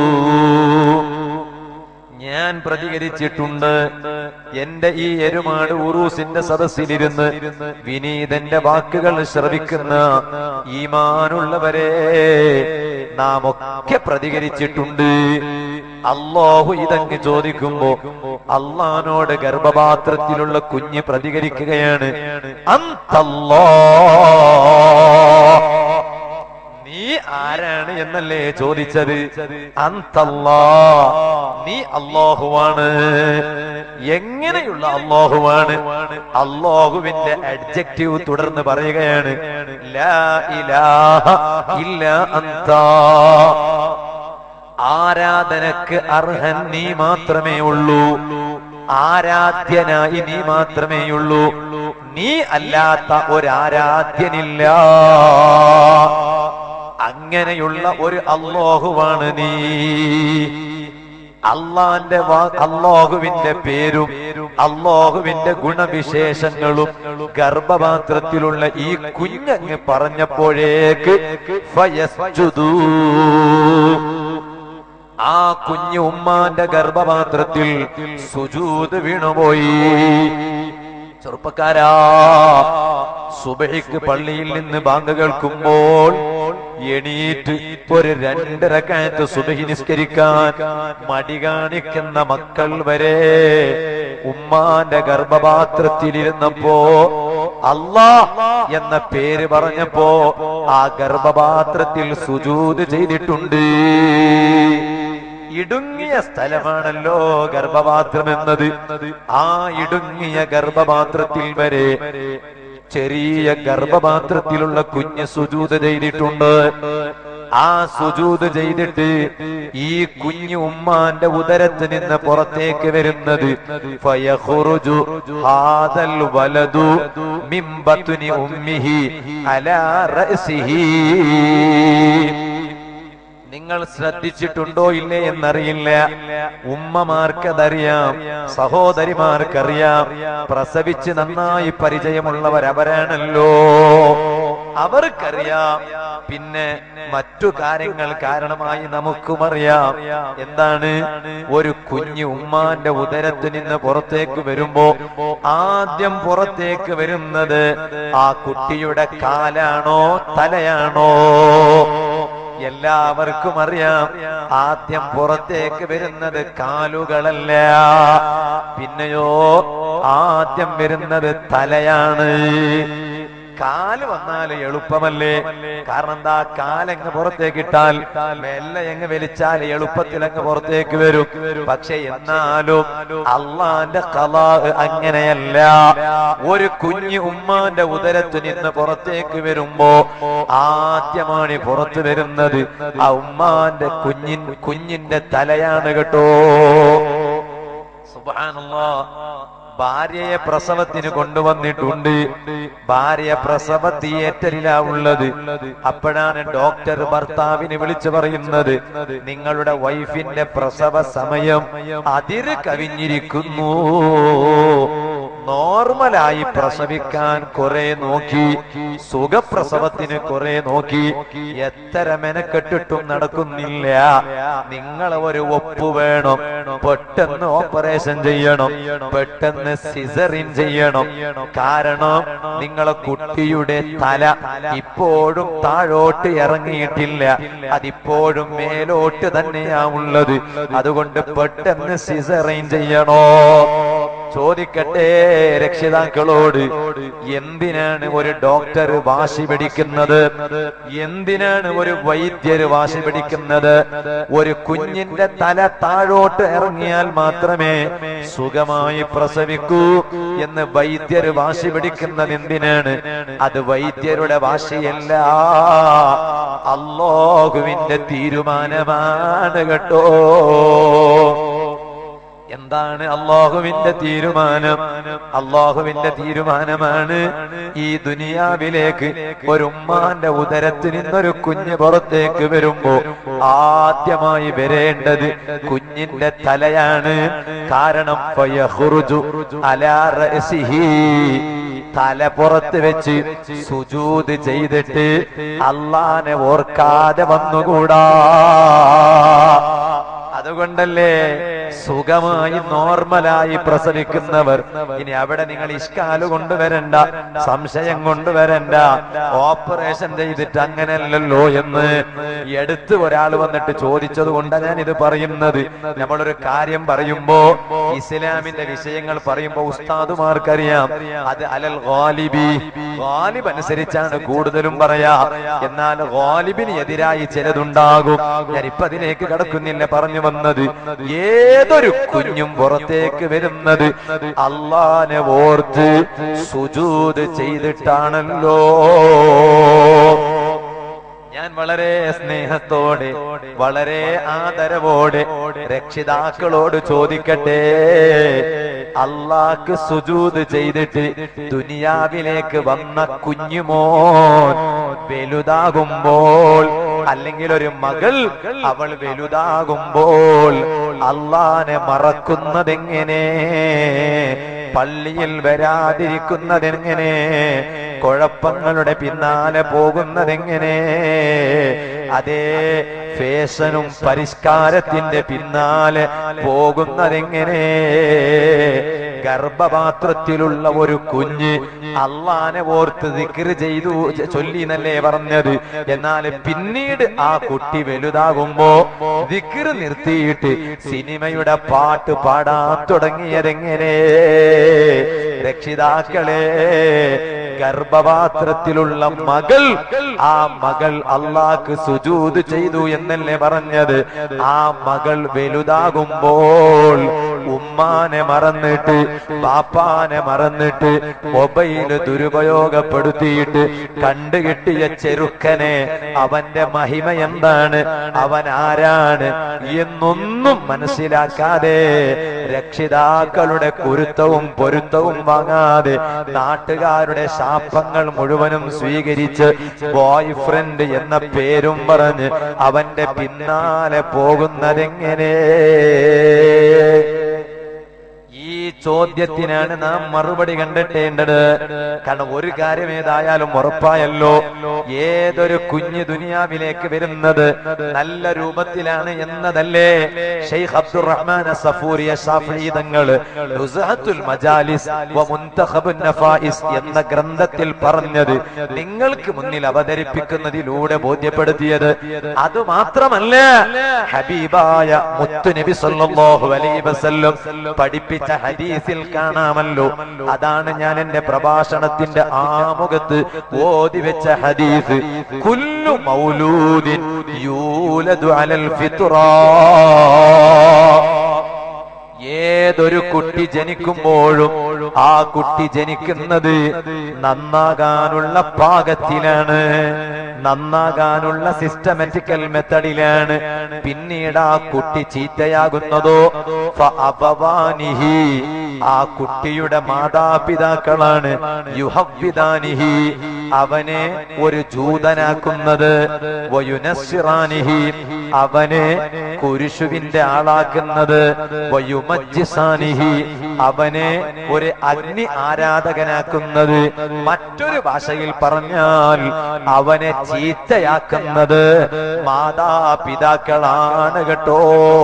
ഞാൻ പ്രതികരിച്ചിട്ടുണ്ട് എന്റെ ഈ എരുമാട് ഉറൂസിന്റെ സദസ്സിലിരുന്ന് വിനീതന്റെ വാക്കുകൾ ശ്രവിക്കുന്ന ഈമാനുള്ളവരെ നാം ഒക്കെ പ്രതികരിച്ചിട്ടുണ്ട് അള്ളാഹു ഇതങ്ങ് ചോദിക്കുമ്പോ അള്ളഹാനോട് ഗർഭപാത്രത്തിലുള്ള കുഞ്ഞ് പ്രതികരിക്കുകയാണ് അന്തല്ലാ നീ ആരാണ് എന്നല്ലേ ചോദിച്ചത് അന്തല്ലാ നീ അള്ളാഹുവാണ് എങ്ങനെയുള്ള അള്ളാഹുവാണ് അള്ളാഹുവിന്റെ അഡ്ജക്റ്റീവ് തുടർന്ന് പറയുകയാണ് ലാ ഇലാഹ ഇല്ല അന്താ ആരാധനക്ക് അർഹൻ നീ മാത്രമേ ഉള്ളൂ ആരാധ്യനായി നീ മാത്രമേ ഉള്ളൂ നീ അല്ലാത്ത ഒരാരാധ്യനില്ല അങ്ങനെയുള്ള ഒരു അള്ളാഹുവാണ് നീ അള്ളാന്റെ അള്ളാഹുവിന്റെ പേരും അള്ളാഹുവിന്റെ ഗുണവിശേഷങ്ങളും ഗർഭപാത്രത്തിലുള്ള ഈ കുഞ്ഞങ്ങ് പറഞ്ഞപ്പോഴേക്ക് ഫയസ്ജുദൂ ആ കുഞ്ഞു ഉമ്മാന്റെ ഗർഭപാത്രത്തിൽ സുജൂത് വീണുപോയി ചെറുപ്പക്കാരാ സുബഹിക്ക് പള്ളിയിൽ നിന്ന് ബാങ്ക് കേൾക്കുമ്പോൾ എണീറ്റ് ഒരു രണ്ടരക്കാലത്ത് സുബഹി നിസ്കരിക്കാൻ മടി കാണിക്കുന്ന മക്കൾ വരെ ഉമ്മാന്റെ ഗർഭപാത്രത്തിലിരുന്നപ്പോ അല്ലാ എന്ന പേര് പറഞ്ഞപ്പോ ആ ഗർഭപാത്രത്തിൽ സുജൂത് ചെയ്തിട്ടുണ്ട് ഇടുങ്ങിയ സ്ഥലമാണല്ലോ ഗർഭപാത്രം എന്നത് ആ ഇടുങ്ങിയ ഗർഭപാത്രത്തിൽ വരെ ചെറിയ ഗർഭപാത്രത്തിലുള്ള കുഞ്ഞ് സുജൂത് ചെയ്തിട്ടുണ്ട് ആ സുജൂത് ചെയ്തിട്ട് ഈ കുഞ്ഞു ഉമ്മാന്റെ ഉദരത്തിൽ നിന്ന് പുറത്തേക്ക് വരുന്നത് ഫയഖുറുജു ഹാദൽ വലദു മിൻ ബത്നി ഉമ്മിഹി അലാ റഅസിഹി നിങ്ങൾ ശ്രദ്ധിച്ചിട്ടുണ്ടോ ഇല്ലേ എന്നറിയില്ല ഉമ്മമാർക്കതറിയാം സഹോദരിമാർക്കറിയാം പ്രസവിച്ച് നന്നായി പരിചയമുള്ളവർ അവരാണല്ലോ അവർക്കറിയാം പിന്നെ മറ്റു കാര്യങ്ങൾ കാരണമായി നമുക്കും അറിയാം എന്താണ് ഒരു കുഞ്ഞു ഉമ്മാന്റെ ഉദരത്തിൽ നിന്ന് പുറത്തേക്ക് വരുമ്പോ ആദ്യം പുറത്തേക്ക് വരുന്നത് ആ കുട്ടിയുടെ കാലാണോ തലയാണോ എല്ലാവർക്കും അറിയാം ആദ്യം പുറത്തേക്ക് വരുന്നത് കാലുകളല്ല പിന്നെയോ ആദ്യം വരുന്നത് തലയാണ് കാല് വന്നാൽ എളുപ്പമല്ലേ കാരണം എന്താ കാലങ്ങ് പുറത്തേക്ക് ഇട്ടാൽ മെല്ലെ എങ്ങ് വലിച്ചാൽ എളുപ്പത്തിൽ അങ്ങ് പുറത്തേക്ക് വരും പക്ഷെ എന്നാലും അള്ളാന്റെ കല അങ്ങനെയല്ല ഒരു കുഞ്ഞു ഉമ്മാന്റെ ഉദരത്തിൽ നിന്ന് പുറത്തേക്ക് വരുമ്പോ ആദ്യമാണ് ഈ പുറത്ത് വരുന്നത് ആ ഉമ്മാന്റെ കുഞ്ഞിൻ കുഞ്ഞിന്റെ തലയാണ് കേട്ടോ സുബ്ഹാനല്ലാ ഭാര്യയെ പ്രസവത്തിന് കൊണ്ടുവന്നിട്ടുണ്ട് ഭാര്യ പ്രസവ തിയേറ്ററിലാ ഉള്ളത് അപ്പോഴാണ് ഡോക്ടർ ഭർത്താവിനെ വിളിച്ചു പറയുന്നത് നിങ്ങളുടെ വൈഫിന്റെ പ്രസവ സമയം അതിര് കവിഞ്ഞിരിക്കുന്നു നോർമലായി പ്രസവിക്കാൻ കുറെ നോക്കി സുഖപ്രസവത്തിന് കുറെ നോക്കി എത്ര മെനക്കെട്ടിട്ടും നടക്കുന്നില്ല നിങ്ങൾ ഒരു ഒപ്പ് വേണം പെട്ടെന്ന് ഓപ്പറേഷൻ ചെയ്യണം പെട്ടെന്ന് സിസറിൻ ചെയ്യണം കാരണം നിങ്ങളെ കുട്ടിയുടെ തല ഇപ്പോഴും താഴോട്ട് ഇറങ്ങിയിട്ടില്ല അതിപ്പോഴും മേലോട്ട് തന്നെയാ ഉള്ളത് അതുകൊണ്ട് പെട്ടെന്ന് സിസറിൻ ചെയ്യണോ ചോദിക്കട്ടെ രക്ഷിതാക്കളോട് എന്തിനാണ് ഒരു ഡോക്ടർ വാശി പിടിക്കുന്നത് എന്തിനാണ് ഒരു വൈദ്യര് വാശി പിടിക്കുന്നത് ഒരു കുഞ്ഞിന്റെ തല താഴോട്ട് ഇറങ്ങിയാൽ മാത്രമേ സുഖമായി പ്രസവിക്കൂ എന്ന് വൈദ്യര് വാശി പിടിക്കുന്നത് എന്തിനാണ് അത് വൈദ്യരുടെ വാശിയല്ല അള്ളാഹുവിന്റെ തീരുമാനമാണ് കേട്ടോ എന്താണ് അള്ളാഹുവിന്റെ തീരുമാനം അള്ളാഹുവിന്റെ തീരുമാനമാണ് ഈ ദുനിയാവിലേക്ക് ഒരു ഉമ്മാന്റെ ഉദരത്തിൽ നിന്നൊരു കുഞ്ഞ് പുറത്തേക്ക് വരുമ്പോ ആദ്യമായി വരേണ്ടത് കുഞ്ഞിന്റെ തലയാണ് കാരണം ഫയഖുറുജു അലാ റഅസിഹി തല പുറത്ത് വെച്ച് സുജൂത് ചെയ്തിട്ട് അള്ളാനെ ഓർക്കാതെ വന്നുകൂടാ അതുകൊണ്ടല്ലേ സുഖമായി നോർമലായി പ്രസവിക്കുന്നവർ ഇനി അവിടെ നിങ്ങൾ ഇഷ്കാല് കൊണ്ടുവരണ്ട സംശയം കൊണ്ടുവരണ്ട ഓപ്പറേഷൻ ചെയ്തിട്ട് അങ്ങനെയല്ലല്ലോ എന്ന് എടുത്ത് ഒരാൾ വന്നിട്ട് ചോദിച്ചത് കൊണ്ടാണ് ഞാൻ ഇത് പറയുന്നത് നമ്മളൊരു കാര്യം പറയുമ്പോ ഇസ്ലാമിന്റെ വിഷയങ്ങൾ പറയുമ്പോ ഉസ്താദുമാർക്കറിയാം അത് അലൽ ഗാലിബി ഗാലിബ് അനുസരിച്ചാണ് കൂടുതലും പറയാ എന്നാൽ ഗാലിബിന് എതിരായി ചിലതുണ്ടാകും ഞാൻ ഇപ്പൊ അതിലേക്ക് കടക്കുന്നില്ല പറഞ്ഞു വന്നത് ഏതൊരു കുഞ്ഞും പുറത്തേക്ക് വരുന്നത് അള്ളാനെ ഓർത്ത് സുജൂത് ചെയ്തിട്ടാണല്ലോ ഞാൻ വളരെ സ്നേഹത്തോടെ വളരെ ആദരവോടെ രക്ഷിതാക്കളോട് ചോദിക്കട്ടെ അള്ളാക്ക് സുജൂത് ചെയ്തിട്ട് ദുനിയാവിലേക്ക് വന്ന കുഞ്ഞുമോൻ വലുതാകുമ്പോൾ അല്ലെങ്കിൽ ഒരു മകൾ അവൾ വലുതാകുമ്പോൾ അള്ളാനെ മറക്കുന്നതെങ്ങനെ പള്ളിയിൽ വരാതിരിക്കുന്നതെങ്ങനെ കുഴപ്പങ്ങളുടെ പിന്നാലെ പോകുന്നതെങ്ങനെ അതേ ഫേഷനും പരിഷ്കാരത്തിന്റെ പിന്നാലെ പോകുന്നതെങ്ങനെ ഗർഭപാത്രത്തിലുള്ള ഒരു കുഞ്ഞ് അള്ളാനെ ഓർത്ത് ദിക്റ് ചെയ്തു ചൊല്ലി എന്നല്ലേ പറഞ്ഞത് എന്നാൽ പിന്നീട് ആ കുട്ടി വലുതാകുമ്പോ ദിക്റ് നിർത്തിയിട്ട് സിനിമയുടെ പാട്ട് പാടാൻ തുടങ്ങിയതെങ്ങനെ രക്ഷിതാക്കളെ ഗർഭപാത്രത്തിലുള്ള മകൾ ആ മകൾ അള്ളാക്ക് സുജൂത് ചെയ്തു എന്നല്ലേ പറഞ്ഞത് ആ മകൾ വലുതാകുമ്പോൾ ഉമ്മാനെ മറന്നിട്ട് പാപ്പാനെ മറന്നിട്ട് മൊബൈല് ദുരുപയോഗപ്പെടുത്തിയിട്ട് കണ്ടുകിട്ടിയ ചെറുക്കനെ അവന്റെ മഹിമ എന്താണ് അവൻ ആരാണ് എന്നൊന്നും മനസ്സിലാക്കാതെ രക്ഷിതാക്കളുടെ കുരുത്തവും പൊരുത്തവും വാങ്ങാതെ നാട്ടുകാരുടെ ശാപങ്ങൾ മുഴുവനും സ്വീകരിച്ച് ബോയ് ഫ്രണ്ട് എന്ന പേരും പറഞ്ഞ് അവന്റെ പിന്നാലെ പോകുന്നതെങ്ങനെ ഈ ചോദ്യത്തിനാണ് നാം മറുപടി കണ്ടെത്തേണ്ടത് കാരണം ഒരു കാര്യം ഏതായാലും ഉറപ്പായല്ലോ ഏതൊരു കുഞ്ഞ് ദുനിയാവിലേക്ക് വരുന്നത് നല്ല രൂപത്തിലാണ് എന്നതല്ലേ ഷെയ്ഖ് അബ്ദുറഹ്മാൻ സഫൂരിയ ഷാഫീതങ്ങള് മജാലിസ് വ മുൻതഖബുൻ നഫായിസ് എന്ന ഗ്രന്ഥത്തിൽ പറഞ്ഞത് നിങ്ങൾക്ക് മുന്നിൽ അവതരിപ്പിക്കുന്നതിലൂടെ ബോധ്യപ്പെടുത്തിയത് അത് മാത്രമല്ല ഹബീബായ മുത്തുനബി സല്ലല്ലാഹു അലൈഹി വസല്ലം പഠിപ്പിച്ച ഹദീസിൽ കാണാമല്ലോ അതാണ് ഞാൻ എന്റെ പ്രഭാഷണത്തിന്റെ ആമുഖത്ത് ഓതി വെച്ച ഹദീസ് കുല്ലു മൗലൂദിൻ യൂലദു അലൽ ഫിത്റാ ഏതൊരു കുട്ടി ജനിക്കുമ്പോഴും ആ കുട്ടി ജനിക്കുന്നത് നന്നാകാനുള്ള പാകത്തിലാണ് നന്നാകാനുള്ള സിസ്റ്റമാറ്റിക്കൽ മെത്തഡിലാണ് പിന്നീട് ആ കുട്ടി ചീത്തയാകുന്നതോ ഫഅബവാനിഹി ആ കുട്ടിയുടെ മാതാപിതാക്കളാണ് യുഹബ്ബിദാനിഹി അവനെ ഒരു ജൂതനാക്കുന്നത് വയുനസ്സിറാനിഹി അവനെ കുരിശുവിന്റെ ആളാക്കുന്നത് വയുമജ്ജിസാനിഹി അവനെ ഒരു അഗ്നി ആരാധകനാക്കുന്നത് മറ്റൊരു ഭാഷയിൽ പറഞ്ഞാൽ അവനെ ചീത്തയാക്കുന്നത് മാതാപിതാക്കളാണ് കേട്ടോ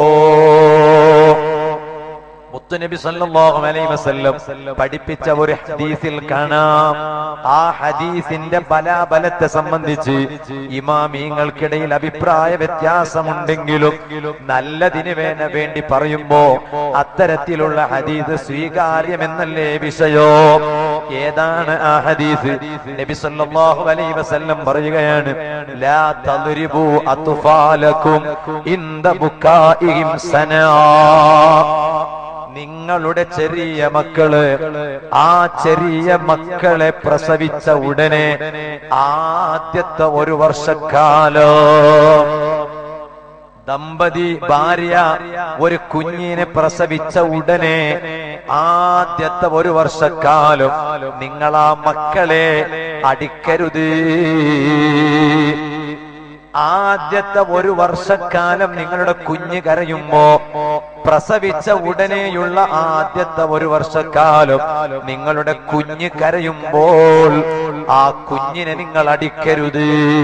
മുത്തുനബി സല്ലല്ലാഹു അലൈഹി വസല്ലം പഠിപ്പിച്ച ഒരു ഹദീസിൽ കാണാം ആ ഹദീസിന്റെ ബലാബലത്തെ സംബന്ധിച്ച് ഇമാമീങ്ങൾക്കിടയിൽ അഭിപ്രായ വ്യത്യാസമുണ്ടെങ്കിലും നല്ലതിന് വേന വേണ്ടി പറയുമ്പോ അത്തരത്തിലുള്ള ഹദീസ് സ്വീകാര്യമെന്നല്ലേ വിഷയോ ഏതാണ് ആ ഹദീസ് നബി സല്ലല്ലാഹു അലൈഹി വസല്ലം പറയുകയാണ് ലാ തദ്രിബു അത്ഫാലക്കും ഇന്ദ ബുക്കാഇഹിം സനാ നിങ്ങളുടെ ചെറിയ മക്കള് ആ ചെറിയ മക്കളെ പ്രസവിച്ച ഉടനെ ആദ്യത്തെ ഒരു വർഷക്കാലം ദമ്പതി ഭാര്യ ഒരു കുഞ്ഞിനെ പ്രസവിച്ച ഉടനെ ആദ്യത്തെ ഒരു വർഷക്കാലം നിങ്ങൾ ആ മക്കളെ അടിക്കരുത് ആദ്യത്തെ ഒരു വർഷക്കാലം നിങ്ങളുടെ കുഞ്ഞ് കരയുമ്പോ പ്രസവിച്ച ഉടനെയുള്ള ആദ്യത്തെ ഒരു വർഷക്കാലം നിങ്ങളുടെ കുഞ്ഞ് കരയുമ്പോൾ ആ കുഞ്ഞിനെ നിങ്ങൾ അടിക്കരുത്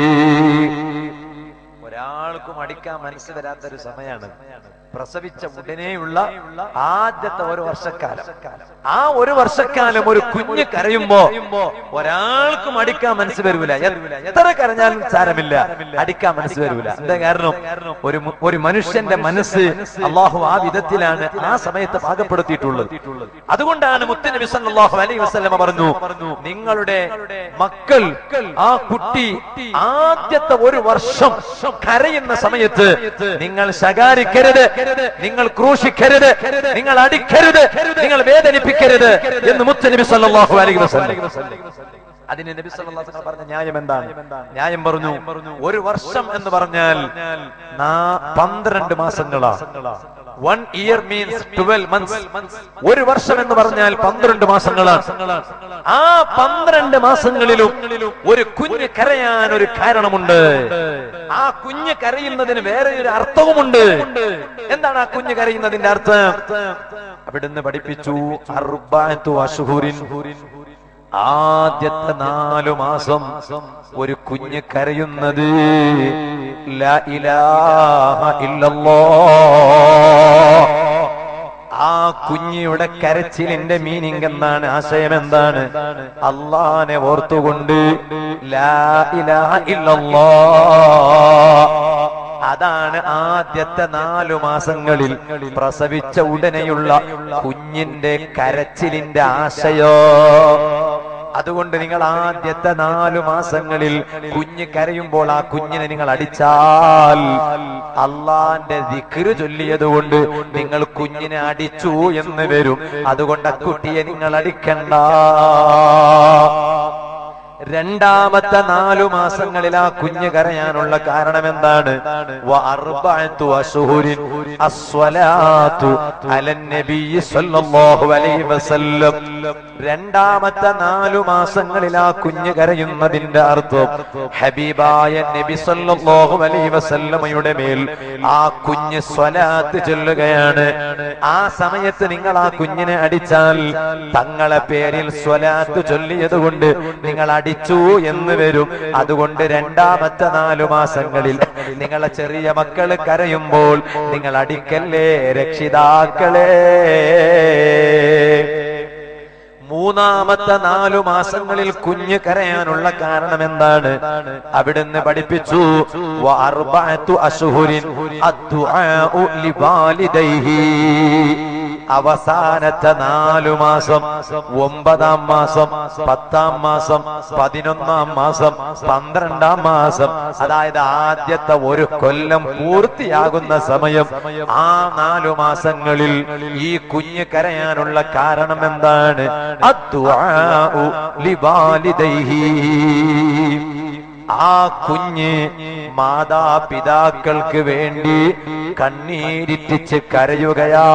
ഒരാൾക്കും അടിക്കാൻ മനസ്സ് വരാത്തൊരു സമയമാണ് പ്രസവിച്ച ഉടനെയുള്ള ആദ്യത്തെ ഒരു വർഷക്കാലം ആ ഒരു വർഷക്കാലം ഒരു കുഞ്ഞ് കരയുമ്പോ ഒരാൾക്കും അടിക്കാൻ മനസ്സ് വരൂല എത്ര കരഞ്ഞാലും സാരമില്ല അടിക്കാൻ മനസ്സ് വരൂല എന്താ കാരണം ഒരു മു- ഒരു മനുഷ്യന്റെ മനസ്സ് അള്ളാഹു ആ വിധത്തിലാണ് ആ സമയത്ത് പാകപ്പെടുത്തിയിട്ടുള്ളത് അതുകൊണ്ടാണ് മുത്തനബി സല്ലല്ലാഹു അലൈഹി വസല്ലമ പറഞ്ഞു നിങ്ങളുടെ മക്കൾ ആ കുട്ടി ആദ്യത്തെ ഒരു വർഷം കരയുന്ന സമയത്ത് നിങ്ങൾ ശകാരിക്കരുത് നിങ്ങൾ ക്രൂശിക്കരുത് നിങ്ങൾ അടിക്കരുത് നിങ്ങൾ വേദനിപ്പിക്കരുത് എന്ന് മുത്തനബി സല്ലല്ലാഹു അലൈഹി വസല്ലം അതിന് നബി സല്ലല്ലാഹു അലൈഹി വസല്ലം പറഞ്ഞ ന്യായം എന്താണ് ന്യായം പറഞ്ഞു ഒരു വർഷം എന്ന് പറഞ്ഞാൽ നാ- പന്ത്രണ്ട് മാസങ്ങളാ one year means twelve months ഒരു വർഷം എന്ന് പറഞ്ഞാൽ പന്ത്രണ്ട് മാസങ്ങളാണ് ആ പന്ത്രണ്ട് മാസങ്ങളിലും ഒരു കുഞ്ഞ് കരയാൻ ഒരു കാരണമുണ്ട് ആ കുഞ്ഞ് കരയുന്നതിന് വേറെ ഒരു അർത്ഥവുമുണ്ട് എന്താണ് ആ കുഞ്ഞ് കരയുന്നതിന്റെ അർത്ഥം അവിടുന്ന് പഠിപ്പിച്ചു അറുബാത്തു അഷുഹുരിൻ ആദ്യത്തെ നാലു മാസം ഒരു കുഞ്ഞ് കരയുന്നത് ലാ ഇലാഹ ഇല്ലല്ലാഹ്. ആ കുഞ്ഞിയുടെ കരച്ചിലിന്റെ മീനിങ് എന്താണ് ആശയം എന്താണ് അള്ളാനെ ഓർത്തുകൊണ്ട് ലാ ഇലാഹ ഇല്ലല്ലാഹ് അതാണ് ആദ്യത്തെ നാലു മാസങ്ങളിൽ പ്രസവിച്ച ഉടനെയുള്ള കുഞ്ഞിന്റെ കരച്ചിലിന്റെ ആശയോ അതുകൊണ്ട് നിങ്ങൾ ആദ്യത്തെ നാലു മാസങ്ങളിൽ കുഞ്ഞ് കരയുമ്പോൾ ആ കുഞ്ഞിനെ നിങ്ങൾ അടിച്ചാൽ അള്ളാന്റെ ദിക്റ് ചൊല്ലിയത് കൊണ്ട് നിങ്ങൾ കുഞ്ഞിനെ അടിച്ചു എന്ന് വരും അതുകൊണ്ട് ആ കുട്ടിയെ നിങ്ങൾ അടിക്കണ്ട രണ്ടാമത്തെ നാലു മാസങ്ങളിൽ ആ കുഞ്ഞ് കരയാനുള്ള കാരണം എന്താണ് വ അർബഅത്തു അശ്ഹുരിൻ അസ്വലാത്തു അലൻ നബിയ്യി സ്വല്ലല്ലാഹു അലൈഹി വസല്ലം രണ്ടാമത്തെ നാലു മാസങ്ങളിൽ ആ കുഞ്ഞ് കരയുന്നതിന്റെ അർത്ഥം ഹബീബായ നബി സല്ലല്ലാഹു അലൈഹി വസല്ലമയുടെ മേൽ ആ കുഞ്ഞ് സ്വലാത്ത് ചൊല്ലുകയാണ് ആ സമയത്ത് നിങ്ങൾ ആ കുഞ്ഞിനെ അടിച്ചാൽ തങ്ങളെ പേരിൽ സ്വലാത്ത് ചൊല്ലിയത് കൊണ്ട് നിങ്ങൾ അടിച്ചു എന്ന് വരും അതുകൊണ്ട് രണ്ടാമത്തെ നാലു മാസങ്ങളിൽ നിങ്ങളെ ചെറിയ മക്കള് കരയുമ്പോൾ നിങ്ങൾ അടിക്കല്ലേ രക്ഷിതാക്കളെ മൂന്നാമത്തെ നാലു മാസങ്ങളിൽ കുഞ്ഞ് കരയാനുള്ള കാരണം എന്താണ് അവിടുന്ന് പഠിപ്പിച്ചു വ അർബഅത്തു അശ്ഹുരിൻ അദ്ദുആഉ ലിവാലിദൈഹി അവസാനത്തെ നാലു മാസം ഒമ്പതാം മാസം പത്താം മാസം പതിനൊന്നാം മാസം പന്ത്രണ്ടാം മാസം അതായത് ആദ്യത്തെ ഒരു കൊല്ലം പൂർത്തിയാകുന്ന സമയം ആ നാലു മാസങ്ങളിൽ ഈ കുഞ്ഞ് കരയാനുള്ള കാരണം എന്താണ് അദ്ദുആഉ ലിവാലിദൈഹി ആ കുഞ്ഞ് മാതാപിതാക്കൾക്ക് വേണ്ടി കണ്ണീരിറ്റിച്ച് കരയുകയാ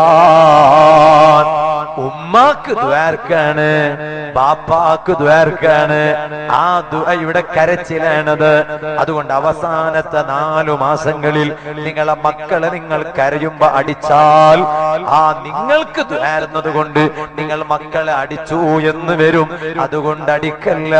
ഉമ്മാക്ക് ദ്വാർക്കാണ് ബാപ്പാക്ക് ദ്വാർക്കാണ് ആ ദുആയുടെ കരച്ചിലാണത് അതുകൊണ്ട് അവസാനത്തെ നാലു മാസങ്ങളിൽ നിങ്ങളെ മക്കളെ നിങ്ങൾ കരയുമ്പോ അടിച്ചാൽ ആ നിങ്ങൾക്ക് ദ്വാരുന്നത് കൊണ്ട് നിങ്ങൾ മക്കളെ അടിച്ചു എന്ന് വരും അതുകൊണ്ട് അടിക്കല്ല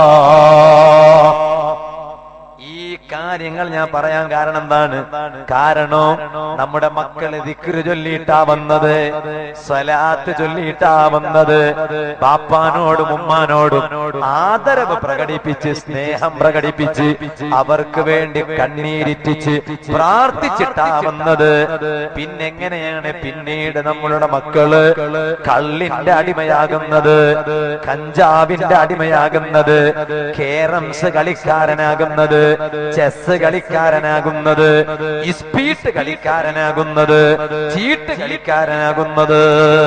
ഈ കാര്യങ്ങൾ ഞാൻ പറയാൻ കാരണം എന്താണ് കാരണം നമ്മുടെ മക്കള് ദിക്റ് ചൊല്ലിയിട്ടാ വന്നത് സ്വലാത്ത് ചൊല്ലിയിട്ടാ വന്നത് ബാപ്പാനോടും ഉമ്മാനോടും ആദരവ് പ്രകടിപ്പിച്ച് സ്നേഹം പ്രകടിപ്പിച്ച് അവർക്ക് വേണ്ടി കണ്ണീരിറ്റിച്ച് പ്രാർത്ഥിച്ചിട്ടാ വന്നത് പിന്നെങ്ങനെയാണ് പിന്നീട് നമ്മളുടെ മക്കള് കള്ളിന്റെ അടിമയാകുന്നത് കഞ്ചാവിന്റെ അടിമയാകുന്നത് കേറംസ് കളിക്കാരനാകുന്നത് ചെസ് കളിക്കാരനാകുന്നത് ഇസ്പീട്ട് കളിക്കാരനാകുന്നത് ചീട്ട് കളിക്കാരനാകുന്നത്